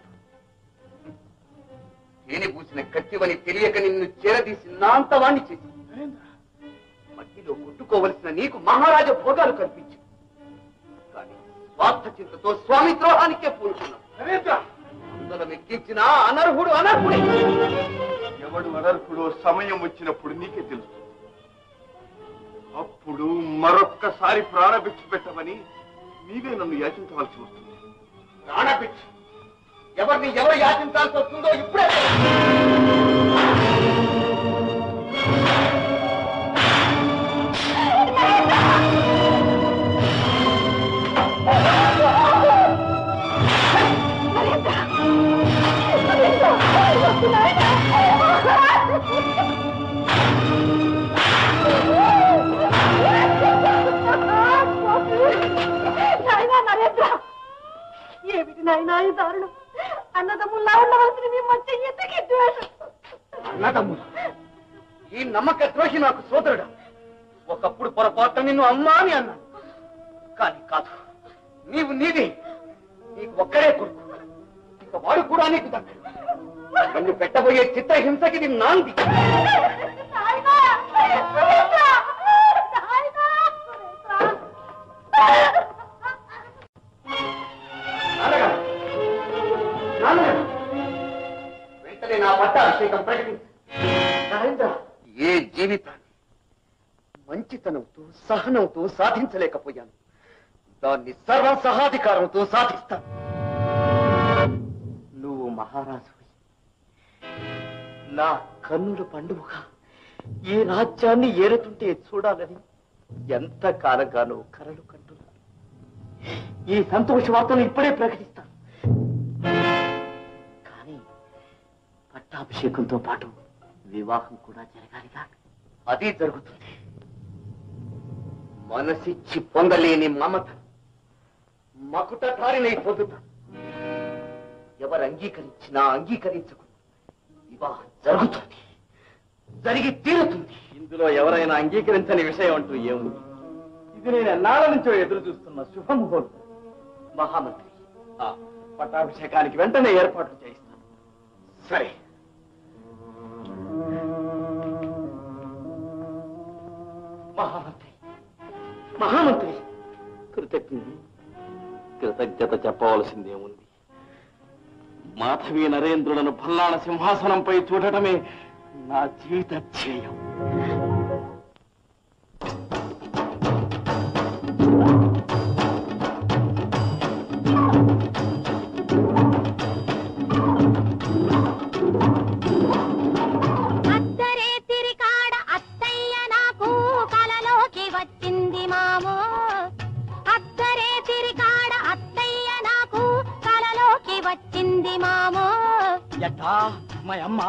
తేనె పూసిన కత్తివని తెలియక నిన్ను చేరదీసి నా అంతవాణ్ణి చేసి మట్టిలో కొట్టుకోవలసిన నీకు మహారాజ భోగాలు కల్పించు కానీ స్వార్థ చింతతో స్వామి ద్రోహానికే పూనుకున్నావు అందులో ఎక్కించిన అనర్హుడు అనర్హుడే ఎవడు అనర్హుడో సమయం వచ్చినప్పుడు నీకే తెలుసు అప్పుడు మరొక్కసారి ప్రాణభిక్ష పెట్టమని నీవే నన్ను యాచించవలసి వస్తుంది ప్రాణభిక్ష ఎవరిని ఎవరు యాచించాల్సి వస్తుందో ఇప్పుడే ఆ నరేంద్ర ఏమిటి నాయనా ఈ దారుణం అన్నదమ్ముల్లా ఉండవలసిన మీ మధ్య ఎందుకు ద్వేషం అన్నదమ్ముడు ఈ నమ్మక ద్రోహి నాకు సోదరుడు ఒకప్పుడు పొరపాటు నిన్ను అమ్మా అని అన్నాను కానీ కాదు నీవు నీది నీకు ఒక్కడే కొడుకు ఇక వాడు కూడా నీకు దక్కడు నన్ను పెట్టబోయే చిత్రహింసకి ఇది నాంది నాయనా సురేంద్ర! నాయనా సురేంద్ర! నాన్నగారు! నాన్నగారు! వెంటనే నా పట్టాభిషేకం ప్రకటించు నరేంద్ర ఏ జీవితాన్ని మంచితనంతో సహనంతో సాధించలేకపోయాను దాన్ని సర్వ సహాధికారంతో సాధిస్తాను నువ్వు మహారాజు నా కన్నుల పండుగ ఈ రాజ్యాన్ని ఏరుతుంటే చూడాలని ఎంత కాలంగానో కలలు కంటున్నాను ఈ సంతోష వార్తను ఇప్పుడే ప్రకటిస్తాను కానీ పట్టాభిషేకంతో పాటు వివాహం కూడా జరగాలిగా అది జరుగుతుంది మనసిచ్చి పొందలేని మమత మకుటధారినై పొందుతా ఎవరు అంగీకరించినా అంగీకరించకు వివాహం జరుగుతుంది జరిగి తీరుతుంది ఇందులో ఎవరైనా అంగీకరించని విషయం అంటూ ఏముంది ఇది నేను ఎన్నాళ్ళ నుంచో ఎదురు చూస్తున్న శుభముహూర్తం మహామంత్రి ఆ, పట్టాభిషేకానికి వెంటనే ఏర్పాట్లు చేయిస్తాను సరే మహామంత్రి మహామంత్రి కృతజ్ఞ కృతజ్ఞత చెప్పవలసిందేముంది మాధవి నరేంద్రులను భల్లాణ సింహాసనంపై చూడటమే నా జీవిత ధ్యేయం అద్దరే తిరికాడ అత్తయ్య నాకు కలలోకి వచ్చింది మామో అద్దరే తిరికాడ అత్తయ్య నాకు కలలోకి వచ్చింది మామో ఎట్టా మా అమ్మ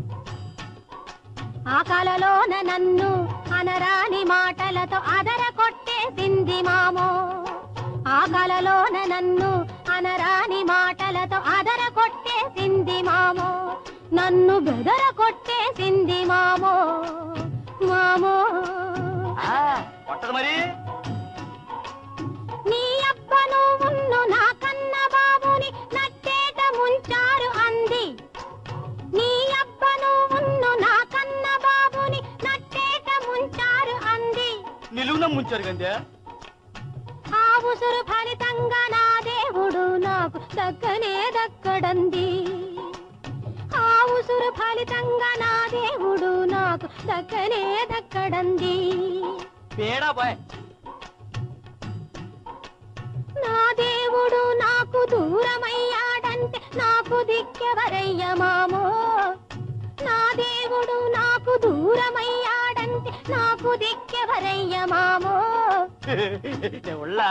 ఆ కలలోన నన్ను అనరాని మాటలతో అదర కొట్టేసింది మామో ఆ కలలోన నన్ను అనరాని మాటలతో అదర కొట్టేసింది మామో నన్ను బెదర కొట్టేసింది మామో మామో కొట్టదు మరి నీ అబ్బను మున్ను నా కన్న బాబుని నట్టేట ముంచారు అంది నీ అబ్బను మున్ను నా కన్న బాబుని నట్టేట ముంచారు అంది నిలువున ముంచారు కందే ఆ ఉసురు ఫలితంగా నా దేవుడు నాకు దక్కనే దక్కడంది ఆ ఉసురు ఫలితంగా నా దేవుడు నాకు దక్కనే దక్కడంది పేడా బాయ్ నా దేవుడు నాకు దూరమయ్యాడంటే నాకు దిక్కెవరయ్య మామో నా దేవుడు నాకు దూరమయ్యాడంటే నాకు దిక్కెవరయ్య మామో ఉళ్ళ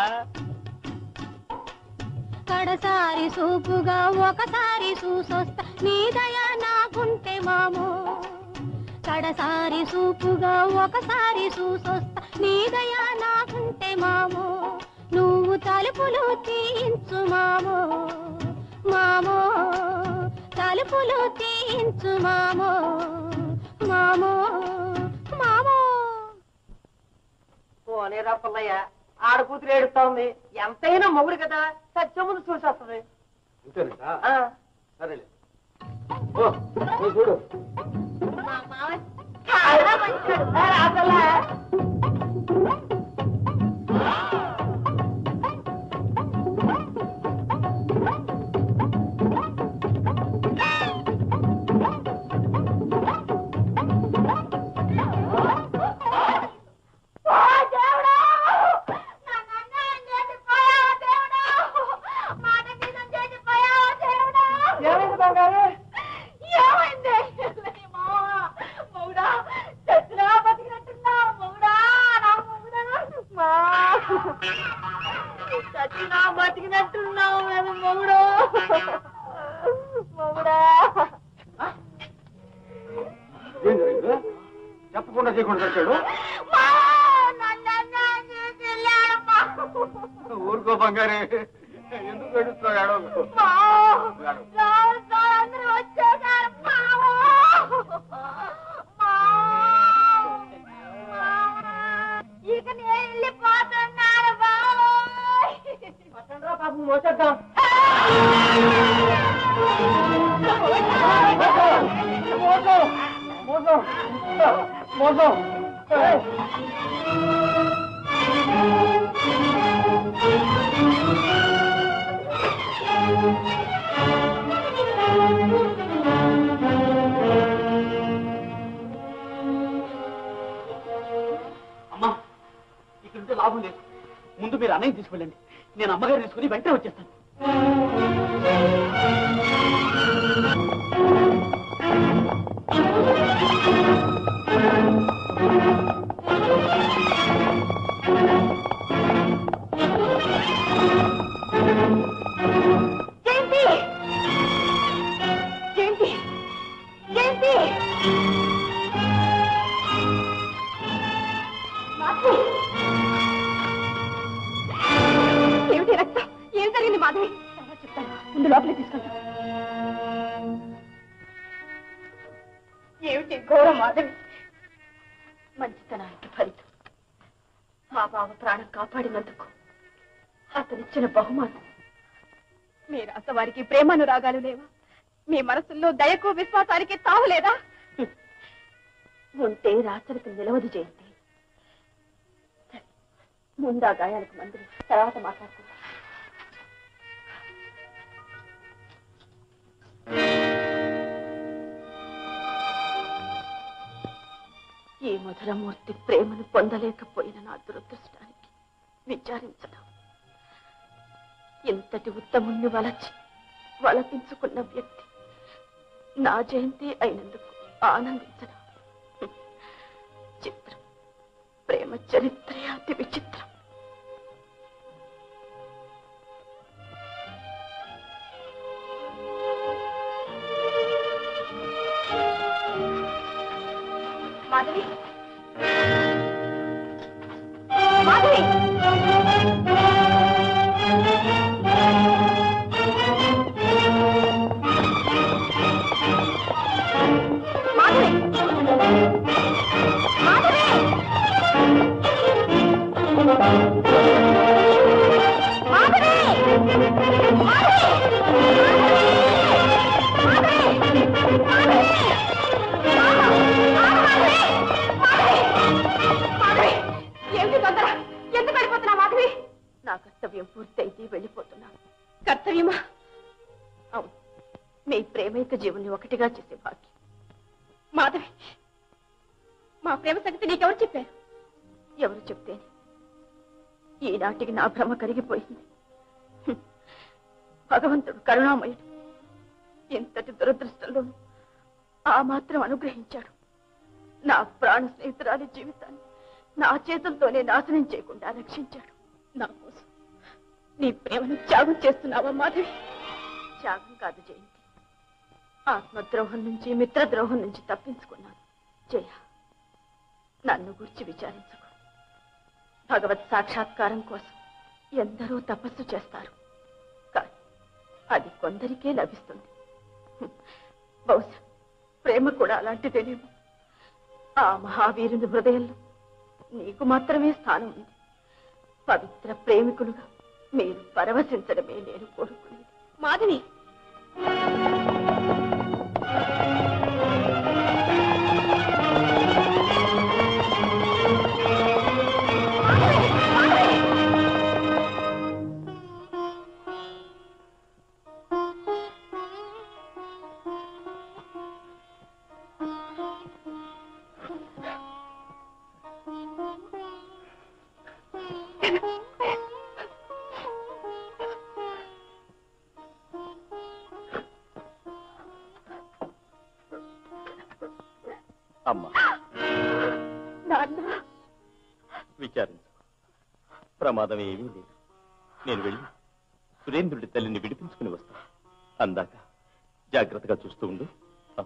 కడసారి సూపుగా ఒకసారి చూసొస్తా నీ దయ నాకుంటే మామో కడసారి సూపుగా ఒకసారి చూసొస్తా నీ దయ నాకుంటే మామో నువ్వు తలుపులు తీయించు మామో మామో తలుపులు తీయించు మామో మామో మామో పోనేరా పుల్లయ్య ఆడ కూతురు ఏడుస్తా ఉంది ఎంతైనా మొగుడు కదా సత్యం ముందు చూసి వస్తుంది అంతేనట ఆ. సరేలే ఓ నువ్వు చూడు మా మామ చాలా మంచివాడు. ఆ, రా పుల్లయ్య. ఓ దేవుడా నన్ను అన్యాయం చేసిపోయావా దేవుడా మాట నిజం చేసిపోయావా దేవుడా ఏమైంది బంగారు ఏమైంది నీ మావ మొగుడా చచ్చినా బతికినట్టున్నా మొగుడా నా మొగుడా మా చచ్చినా బతికినట్టున్నావు మేము మొగుడు మొగుడా ఏం జరిగింది చెప్పకుండా చేయకుండా కట్టాడు మా నన్ను అన్యాయం చేసి వెళ్ళాడమ్మా ఊరు ఊరుకో బంగారే ఎందుకు ఏడుస్తావు ఏడవకు. అందరూ వచ్చేసారు మావో ఇక నేను వెళ్ళిపోతున్నాను బాబు మోసేద్దాం అమ్మా ఇక్కడ ఉంటే లాభం లేదు ముందు మీరు అన్నయ్య తీసుకెళ్ళండి నేను అమ్మగారిని తీసుకుని వెంటనే వచ్చేస్తాను జయంతి జయంతి జయంతి మాధవి ఏమిటి రక్తం ఏం జరిగింది మాధవి తర్వాత చెప్తాను ముందు లోపలికి తీసుకెళ్తాను ఏమిటి ఘోర మాధవి మంచితనానికి ఫలితం మా బావ ప్రాణం కాపాడినందుకు అతనిచ్చిన బహుమానం మీ రాసవారికి ప్రేమానురాగాలు లేవా మీ మనసుల్లో దయకు విశ్వాసానికి తావులేదా ఉంటే రాత్రికి నిలవదు జయంతి సరే, ముందా గాయాలకు మందులు తర్వాత మాట్లాడుకుందాం ఈ మధురమూర్తి ప్రేమను పొందలేకపోయిన నా దురదృష్టానికి విచారించడం ఇంతటి ఉత్తముణ్ణి వలచి వలపించుకున్న వ్యక్తి నా జయంతి అయినందుకు ఆనందించడం హ్మ్. చిత్రం ప్రేమ చరిత్రే అతి విచిత్రం మాధవి మాధవి మాధవి మాధవి మాధవి ఏమిటి తొందర ఎందుకు వెళ్ళిపోతున్నా మాధవి నా కర్తవ్యం పూర్తయితే వెళ్ళిపోతున్నాను కర్తవ్యమా అవును మీ ప్రేమైక జీవుని ఒకటిగా చేసే భాగ్యం మాధవి మా ప్రేమ సంగతి నీకెవరు చెప్పారు ఎవరు చెప్తేనే ఈనాటికి నా భ్రమ కరిగిపోయింది హ్మ్. భగవంతుడు కరుణామయుడు ఎంతటి దురదృష్టంలోనూ ఆ మాత్రం అనుగ్రహించాడు నా ప్రాణ స్నేహితురాలి జీవితాన్ని నా చేతులతోనే నాశనం చేయకుండా రక్షించాడు నా కోసం నీ ప్రేమను త్యాగం చేస్తున్నావా మాధవి త్యాగం కాదు జయంతి ఆత్మద్రోహం నుంచి మిత్రద్రోహం నుంచి తప్పించుకున్నాను జయ నన్ను గురించి విచారించుకో భగవత్ సాక్షాత్కారం కోసం ఎందరో తపస్సు చేస్తారు కానీ అది కొందరికే లభిస్తుంది హ్మ్. బహుశా ప్రేమ కూడా అలాంటిదేనేమో ఆ మహావీరుని హృదయంలో నీకు మాత్రమే స్థానం ఉంది పవిత్ర ప్రేమికులుగా మీరు పరవశించడమే నేను కోరుకునేది మాధవి అమ్మా నాన్న విచారించు ప్రమాదం ఏమీ లేదు నేను వెళ్ళి సురేంద్రుడి తల్లిని విడిపించుకుని వస్తాను అందాక జాగ్రత్తగా చూస్తూ ఉండు ఆ.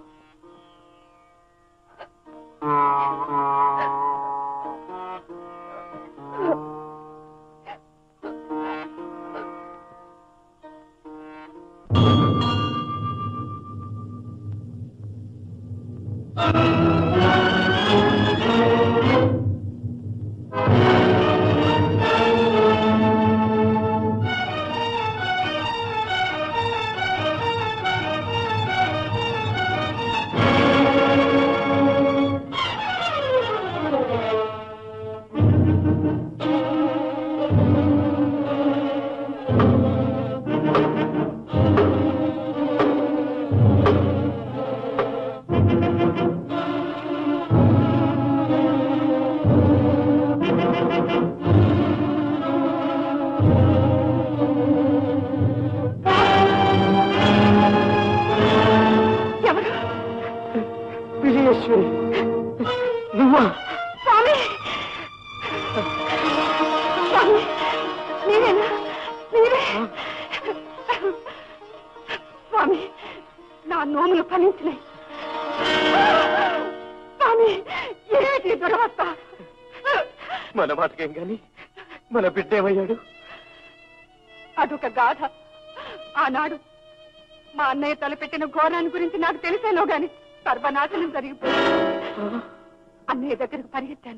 ఎవరు విజయేశ్వరి నువ్వా స్వామి స్వామి మీరేనా మీరే స్వామి నా నోములు ఫలించినాయి స్వామి ఏమిటి దురవస్థ మన మాటకేం గాని మన బిడ్డ ఏమయ్యాడు అదొక గాథ ఆనాడు మా అన్నయ్య తలపెట్టిన ఘోరాన్ని గురించి నాకు తెలిసేనో గాని సర్వనాశనం జరిగిపోయింది అన్నయ్య దగ్గరకు పరిగెత్తాను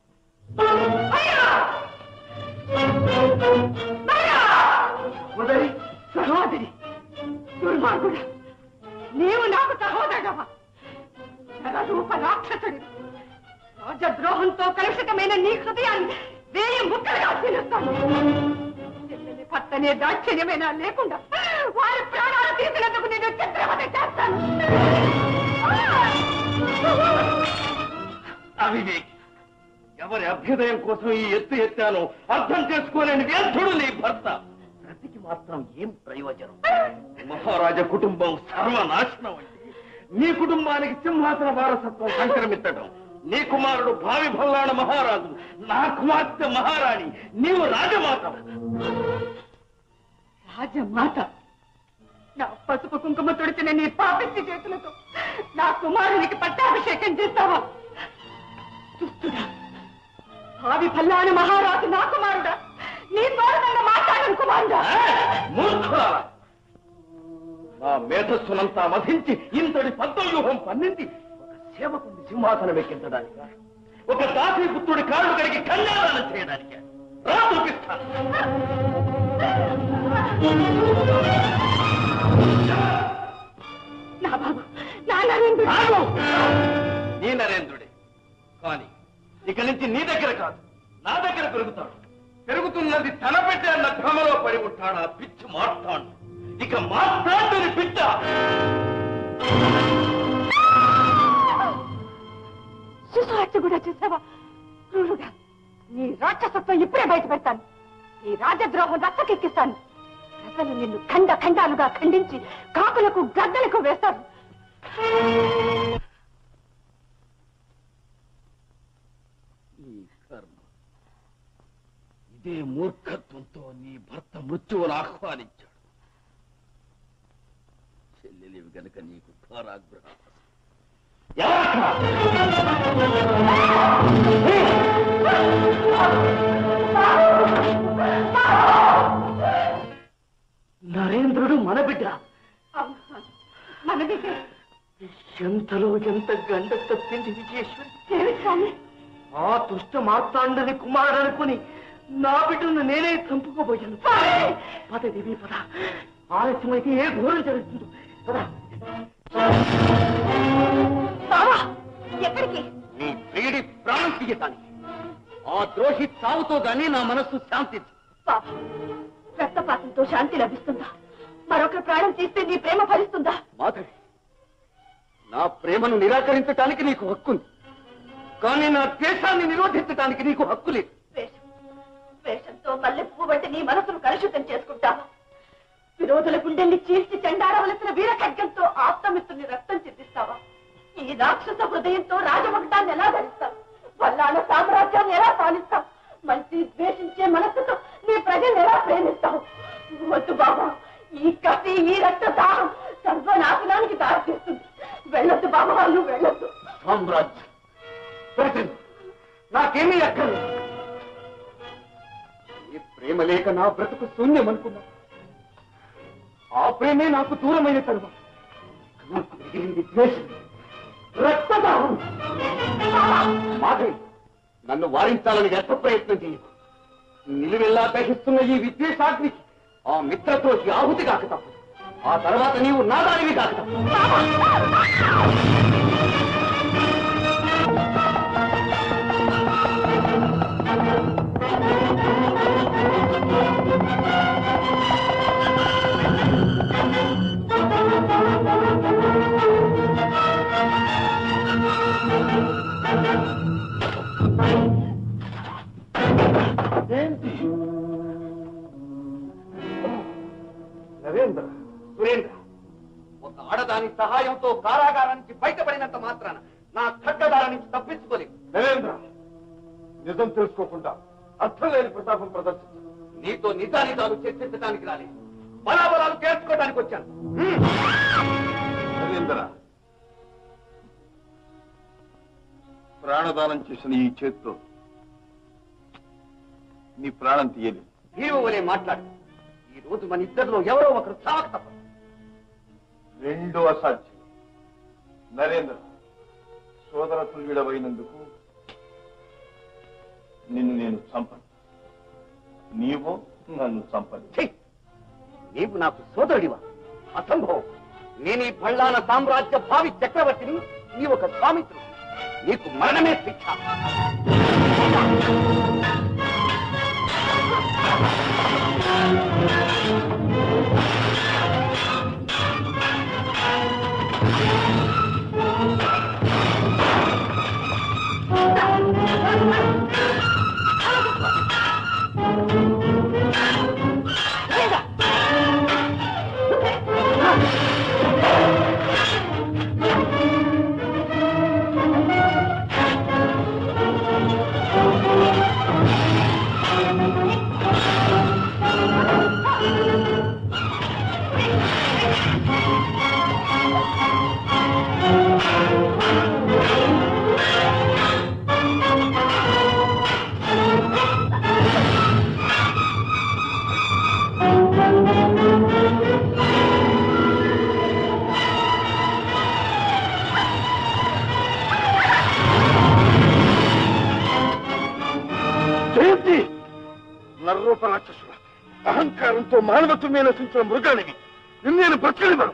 ఉదయ్ సహోదరి దుర్మార్గుడా నీవు నాకు సహోదరుడవా నరరూప రాక్షసుడి రాజద్రోహంతో కలుషితమైన నీ హృదయాన్ని వేయి ముక్కలుగా తినేస్తాను చెల్లెలి భర్తనే దాక్షిణ్యమైనా లేకుండా వారి ప్రాణాలు తీసినందుకు నేను చిత్రవద చేస్తాను అవివేక్ ఎవరి అభ్యుదయం కోసం ఈ ఎత్తు ఎత్తానో అర్థం చేసుకోలేని వ్యర్థుడు నీ భర్త బ్రతికి మాత్రం ఏం ప్రయోజనం మహారాజ కుటుంబం సర్వనాశనం అంటే నీ కుటుంబానికి సింహాసన వారసత్వం సంక్రమించడం నీ కుమారుడు భావి భల్లాణ మహారాజు నా కుమార్తె మహారాణి నీవు రాజమాత రాజమాత నా పసుపు కుంకుమ తుడిచిన నీ పాపిష్టి చేతులతో నా కుమారునికి పట్టాభిషేకం చేస్తావా దుస్తుడా భావి పల్లాని మహారాజు నా కుమారుడా నీ తోరణంగా మాట్లాడను కుమారుడా మూర్ఖురాల నా మేధస్సునంతా మధించి ఇంతటి పద్మవ్యూహం పన్నింది ఒక సేవకుని సింహాసనం ఎక్కించడానికి ఒక దాసి పుత్రుడి కాళ్ళు కడిగి కన్యాదానం చేయడానికి రా చూపిస్తాను నా బాబు నా నరేంద్రుడు ఆగు! నీ నరేంద్రుడే కానీ ఇక నుంచి నీ దగ్గర కాదు నా దగ్గర పెరుగుతాడు పెరుగుతున్నది తన బిడ్డ అన్న భ్రమలో పడి ఉంటాడు ఆ పిచ్చి మాట్లాడు ఇక మాట్లాడుని బిడ్డ శిశుహత్య కూడా చేసావా క్రూరుడా నీ రాక్షసత్వం ఇప్పుడే బయట పెడతాను ఈ రాజద్రోహం రచ్చకెక్కిస్తాను ప్రజలు నిన్ను ఖండ ఖండాలుగా ఖండించి కాకులకు గద్దలకు వేస్తారు ఈ కర్మ ఇదే మూర్ఖత్వంతో నీ భర్త మృత్యువును ఆహ్వానించాడు చెల్లెలివి గనుక నీకు కారాగ్రహ నరేంద్రుడు మన బిడ్డ మన దగ్గర ఎంతలో ఎంత గండ తప్పింది విజయేశ్వరి ఏమి స్వామి ఆ దుష్ట మార్తాండని కుమారుడు అనుకుని నా బిడ్డను నేనే చంపుకోబోయాను పద దేవి పద ఆలస్యమైతే ఏ ఘోరం జరుగుతుందో పద బావా ఎక్కడికి నీ ప్రియుడి ప్రాణం తీయటానికి ఆ ద్రోహి చావుతో గాని నా మనస్సు శాంతించు బాబా రక్తపాతంతో శాంతి లభిస్తుందా మరొకరి ప్రాణం తీస్తే నీ ప్రేమ ఫలిస్తుందా మాధవి నా ప్రేమను నిరాకరించటానికి నీకు హక్కుంది కానీ నా దేశాన్ని నిరోధించటానికి నీకు హక్కు లేదు వేషం వేషంతో మల్లె పువ్వు వంటి నీ మనసును కలుషితం చేసుకుంటావా విరోధుల గుండెల్ని చీల్చి చెండాడవలసిన వీర ఖడ్గంతో ఆప్తమిత్రుని రక్తం చిందిస్తావా ఈ రాక్షస హృదయంతో రాజభక్తాన్ని ఎలా ధరిస్తావు వల్లాల సామ్రాజ్యాన్ని ఎలా పాలిస్తావు మంచి ద్వేషించే మనస్సుతో నీ ప్రజల్ని ఎలా ప్రేమిస్తావు వద్దు బాబా ఈ కసి ఈ రక్త దాహం సర్వనాశనానికి దారితీస్తుంది వెళ్ళొద్దు బాబా నువ్వు వెళ్ళొద్దు సామ్రాజ్యం ప్రజలు నాకేమీ అక్కర్లేదు ఈ ప్రేమ లేక నా బ్రతుకు శూన్యం అనుకున్నా ఆ ప్రేమే నాకు దూరమైన తరువాత నాకు మిగిలింది ద్వేషం రక్తదాహం మాధవి నన్ను వారించాలని వ్యర్థ ప్రయత్నం చేయకు నిలువెల్లా దహిస్తున్న ఈ విద్వేషాగ్నికి ఆ మిత్రతోటి ఆహుతి కాక తప్పదు ఆ తర్వాత నీవు నాదానివి కాక తప్పదు నరేంద్ర సురేంద్ర ఒక ఆడదాని సహాయంతో కారాగారానికి బయటపడినంత మాత్రాన నా ఖడ్గదార నుంచి తప్పించుకోలేదు నరేంద్ర నిజం తెలుసుకోకుండా అర్థం లేని ప్రతాపం ప్రదర్శించు నీతో నిజానిజాలు చర్చించడానికి రాలేదు బలాబలాలు తేల్చుకోవడానికి వచ్చాను హ్మ్. నరేంద్ర ప్రాణదానం చేసిన ఈ చేత్తో నీ ప్రాణం తీయలేదు హీరో వలె మాట్లాడు ఈ రోజు మన ఇద్దరిలో ఎవరో ఒకరు చావక తప్పదు రెండో అసాధ్యం నరేంద్ర సోదర తుల్యుడవైనందుకు నిన్ను నేను చంపను నీవు నన్ను చంపను ఛీ! నీవు నాకు సోదరుడివా అసంభవం నేను ఈ బళ్ళాన సామ్రాజ్య భావి చక్రవర్తిని నీ ఒక స్వామిత్రుడు నీకు మరణమే శిక్ష జయంతి నర్రూప రాక్షసుల అహంకారంతో మానవత్వమే నశించిన మృగానివి నిన్ను నేను బ్రతకనివ్వను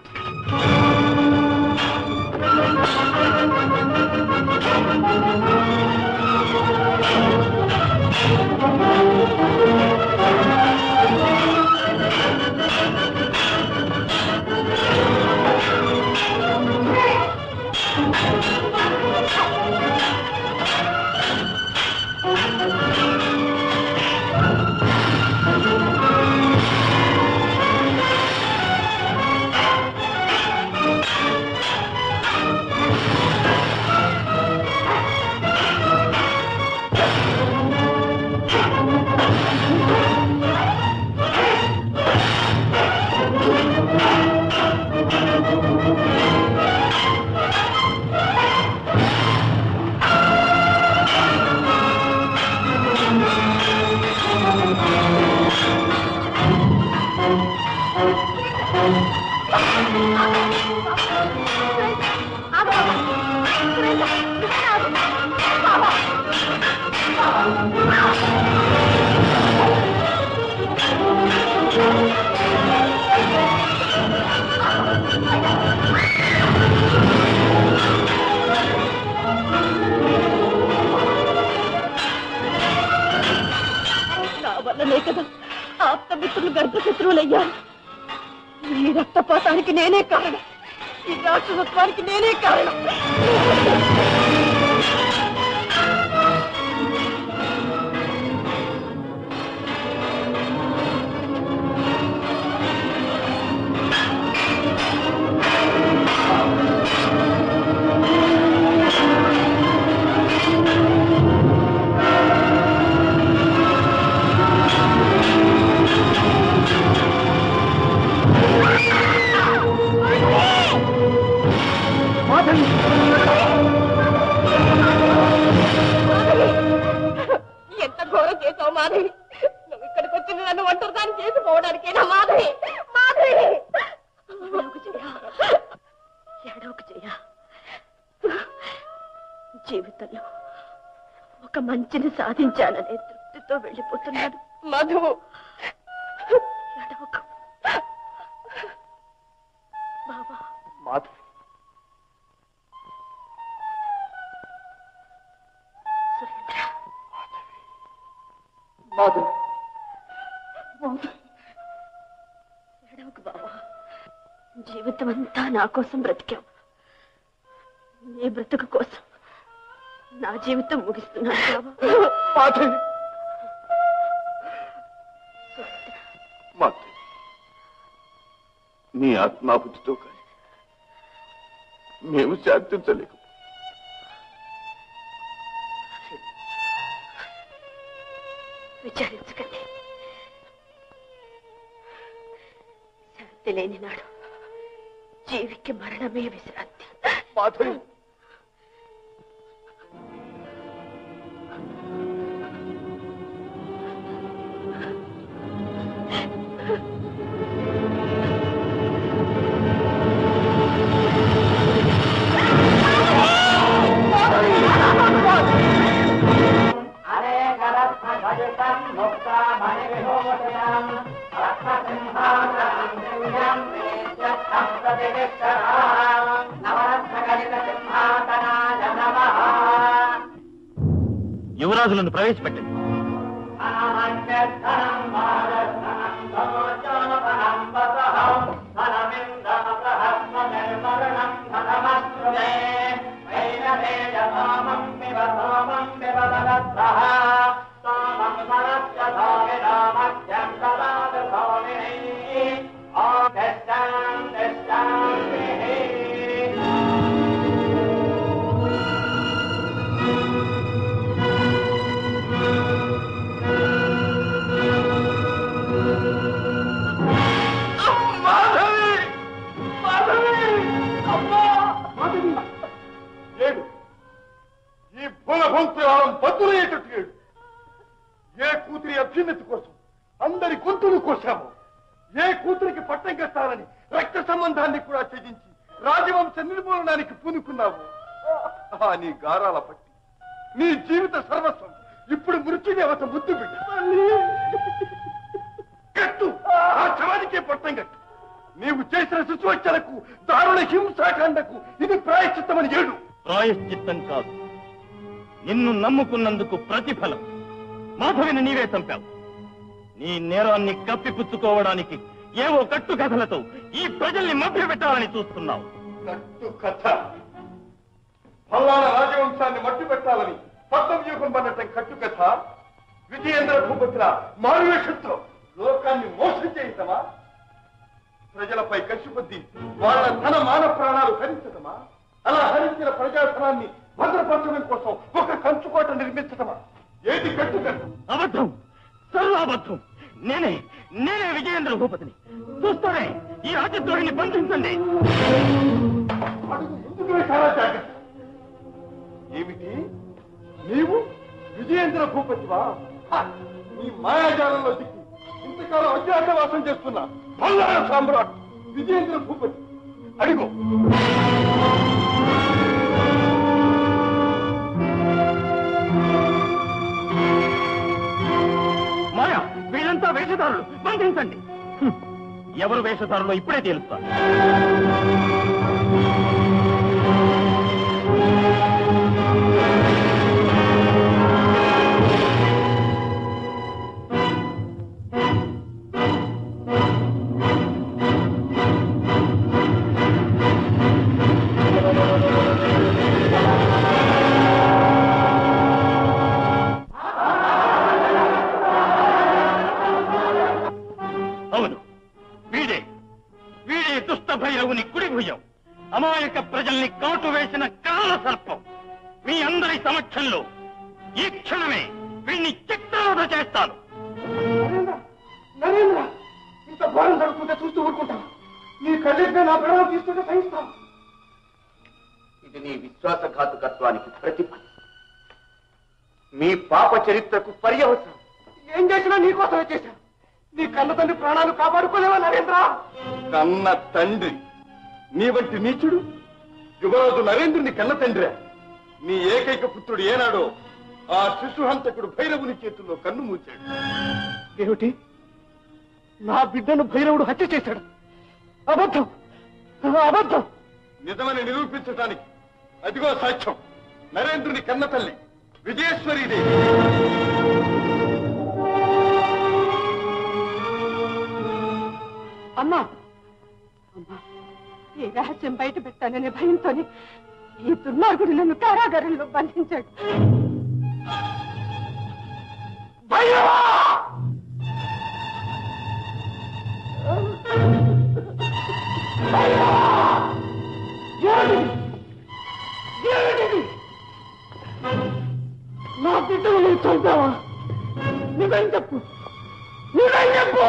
నా వల్లనే కదా ఆప్తమిత్రులు గర్భశత్రువులయ్యారు ఈ రక్తపాతానికి నేనే కారణం ఈ రాక్షసత్వానికి నేనే కారణం ఎంత ఘోరం చేసావు మాధవి నువ్వు ఇక్కడికి వచ్చింది నన్ను ఒంటరిదాన్ని చేసిపోవడానికేనా మాధవి మాధవి ఒక్క మంచిని సాధించాననే తృప్తితో వెళ్ళిపోతున్నాడు మధు ఎడవకు. బాబా మాధవి సురేంద్ర మాధవి ఎడవకు బాబా జీవితం అంతా నా కోసం బ్రతికావు నీ బ్రతుకు కోసం నా జీవితం ముగిస్తున్నాను బాబా మాధవి మాధవి నీ ఆత్మాహుతితో కానీ మేము శాంతించలేక విచారించకండి శాంతి లేని నాడు జీవికి మరణమే విశ్రాంతి మాధవి యువరాజులను ప్రవేశపెట్టండి ఏడు ఈ భూలభంతురాలం బతులయ్యేటట్టు ఏడు ఏ కూతురి అభ్యున్నతి కోసం అందరి గొంతులు కోసాము ఏ కూతురికి పట్టం కట్టాలని రక్త సంబంధాన్ని కూడా త్యజించి రాజవంశ నిర్మూలనానికి పూనుకున్నావు ఆ నీ గారాల పట్టి నీ జీవిత సర్వస్వం ఇప్పుడు మృత్యుదేవత ముద్దు బిడ్డ కట్టు ఆ శవానికే పట్టం కట్టు నీవు చేసిన శిశువచ్చలకు దారుణ హింసాకాండకు ఇది ప్రాయశ్చిత్తమని ఏడు ప్రాయశ్చిత్తం కాదు నిన్ను నమ్ముకున్నందుకు ప్రతిఫలం మాధవిని నీవే చంపావు నీ నేరాన్ని కప్పిపుచ్చుకోవడానికి ఏవో కట్టు కథలతో ఈ ప్రజల్ని మభ్యపెట్టాలని చూస్తున్నావు కట్టు కథ పల్లాల రాజవంశాన్ని మట్టి పెట్టాలని పద్మ వ్యూహం పన్నటం కట్టు కథ విజయేంద్ర భూపతుల మారువేషంతో లోకాన్ని మోసం చేయటమా ప్రజలపై కసి కొద్దీ వాళ్ళ ధన మాన ప్రాణాలు హరించటమా అలా హరించిన ప్రజాధనాన్ని భద్రపరచడం కోసం ఒక కంచుకోట నిర్మించటమా ఏది కట్టు కథ అబద్ధం సర్వాబద్ధం నేనే నేనే విజయేంద్ర భూపతిని చూస్తానే ఈ రాజద్రోహిని బంధించండి అడుగు ముందుకు వేశారా జాగ్రత్త ఏమిటి నీవు విజయేంద్ర భూపతివా హ! నీ మాయాజాలంలో దిక్కి ఇంతకాలం అజ్ఞాతవాసం చేస్తున్నా మల్లార సామ్రాట్ విజయేంద్ర భూపతి అడిగో మాయా వీళ్ళంతా వేషధారులు బంధించండి హ్మ్. ఎవరు వేషధారులో ఇప్పుడే తేలుస్తారు అవును వీడే వీడే దుష్ట భైరవుని కుడి భుజం అమాయక ప్రజల్ని కాటు వేసిన కాల సర్పం మీ అందరి సమక్షంలో ఈ క్షణమే వీణ్ణి చిత్రవధ చేస్తాను నరేంద్ర నరేంద్ర ఇంత ఘోరం జరుగుతుంటే చూస్తూ ఊరుకుంటాను నీ కళ్ళెద్దే నా ప్రాణాలు తీసుకుంటే సహిస్తాను ఇది నీ విశ్వాసఘాతుకత్వానికి ప్రతిఫలం మీ పాప చరిత్రకు పర్యవసరం ఏం చేసినా నీకోసమే చేశాను నీ కన్న తండ్రి ప్రాణాలు కాపాడుకోలేవా నరేంద్ర కన్న తండ్రి నీ వంటి నీచుడు యువరాజు నరేంద్రుని కన్న తండ్రి నీ ఏకైక పుత్రుడు ఏనాడో ఆ శిశుహంతకుడు భైరవుని చేతుల్లో కన్ను మూచాడు ఏమిటి నా బిడ్డను భైరవుడు హత్య చేశాడు అబద్ధం అబద్ధం నిజమని నిరూపించడానికి అదిగో సాక్ష్యం నరేంద్రుని కన్న తల్లి విజయేశ్వరీదేవి అమ్మా అమ్మా ఈ రహస్యం బయట పెట్టాననే భయంతోనే ఈ దుర్మార్గుడు నన్ను కారాగారంలో బంధించాడు నా బిడ్డను నువ్వు చంపావా నువ్వేం చెప్పు నువ్వేం చెప్పు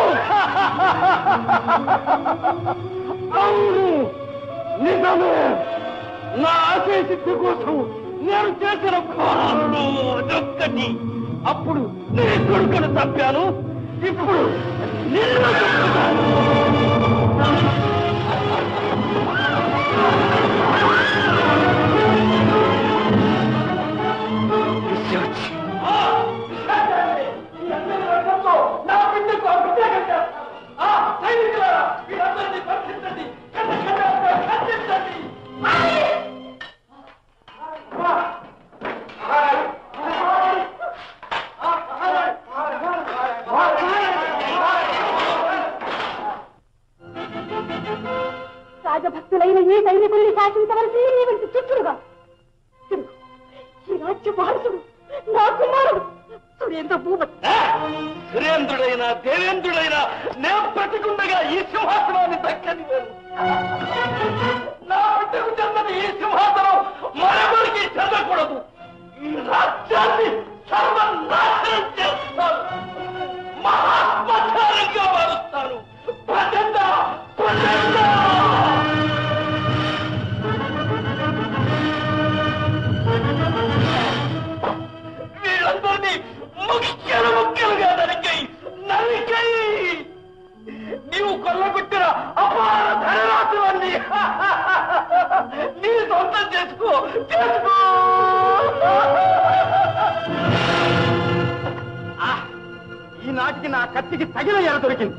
అవును నిజమే నా ఆశయశక్తి కోసం నేను చేసిన ఘోరాలు అదొక్కటి అప్పుడు నీ కొడుకును తప్పాను ఇప్పుడు నిన్ను చంపుతాను పిశాచి. నా బిడ్డకు అభిషేకం చేస్తాను. ఆ, సైనికులారా, వీరందరినీ బంధించండి. కన్న కన్న బంధించండి. రాజభక్తులైన ఈ సైనికుల్ని శాసించవలసి నీ వంటి చిత్రుడుగా తిరుగు. ఈ రాజ్య వారసుడు నా కుమారుడు సురేంద్ర భూపతి సురేంద్రుడైన దేవేంద్రుడైన నేను బ్రతికుండగా ఈ సింహాసనాన్ని దక్కని నేను నా బిడ్డకు చెందని ఈ సింహాసనం మరొకరికి చెందకూడదు ఈ రాజ్యాన్ని సర్వనాశనం చేస్తాను మహాత్మచారంగా మారుస్తాను ప్రజెండా ప్రజెండా వీళ్ళందరినీ ముఖ్యలు ముఖ్యలుగా నరికై నరికై నీవు కొల్లగొట్టిన అపార ధనరాశులన్నీ నీ సొంతం చేసుకో చేసుకో ఈనాటికి నా కత్తికి తగిన ఎర దొరికింది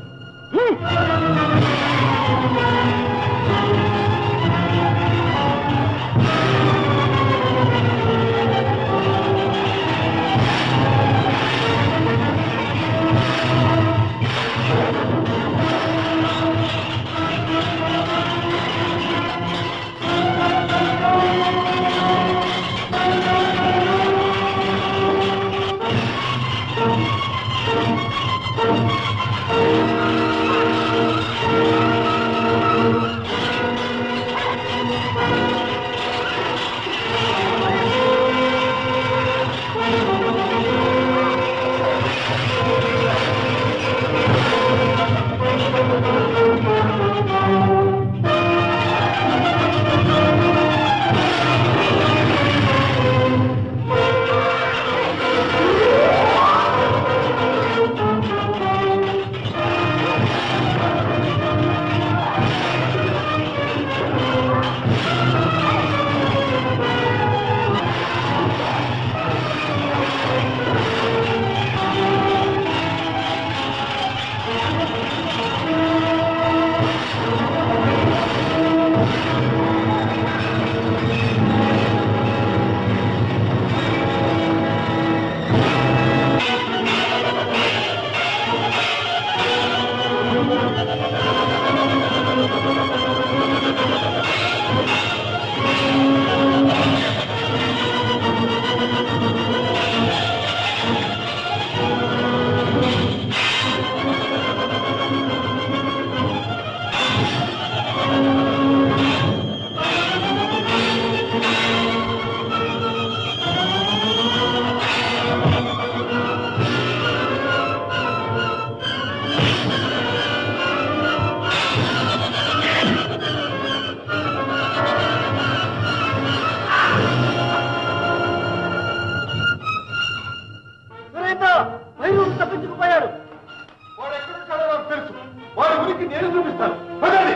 సురేంద్ర భైరవుడు తప్పించుకుపోయాడు వాడు ఎక్కడ ఉంటాడో నాకు తెలుసు వాడి గురించి నేను చూపిస్తాను పదండి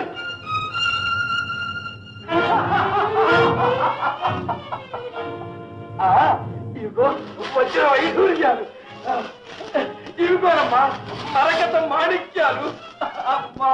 ఇదిగో వచ్చి వైఢూర్యాలు ఇవి కూడామ్మా మరకత మాణిక్యాలు అమ్మా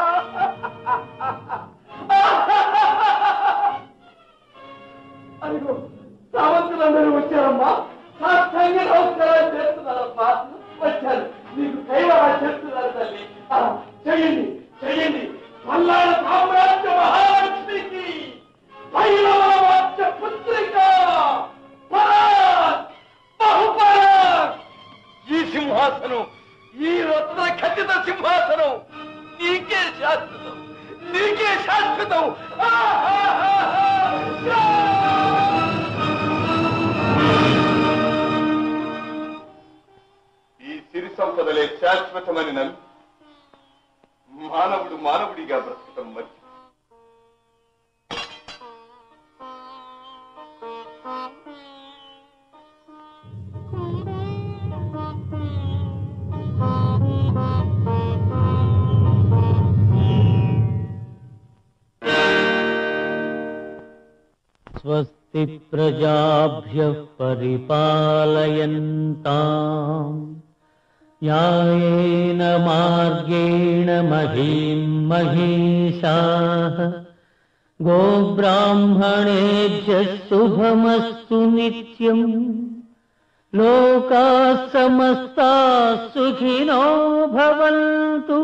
అదిగో సావంతులందరూ వచ్చారమ్మా సాధ్యంగా నమస్కారాలు చేస్తున్నారమ్మా వచ్చారు నీకు కైవరా చేస్తున్నారు తల్లి ఆ, చెయ్యండి చెయ్యండి పల్నాడు సామ్రాజ్య మహాలక్ష్మికి భైరవ వాచ్య పుత్రిక పరాక్ బహుపరాక్ ఈ సింహాసనం ఈ రత్న ఖచ్చిత సింహాసనం నీకే శాశ్వతం నీకే శాశ్వతం ఈ సిరి సంపదలే శాశ్వతమని నమ్మి మానవుడు మానవుడిగా బ్రతకటం మంచి స్వస్తి ప్రజాభ్య పరిపాలయంతాం న్యాయేన మార్గేణ మహీం మహిషా గోబ్రాహ్మణేభ్య శుభమస్తు నిత్యం లోకా సమస్తా సుఖినో భవంతు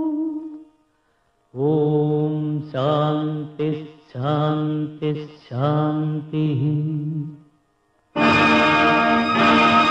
ఓం శాంతి శాంతి శాంతి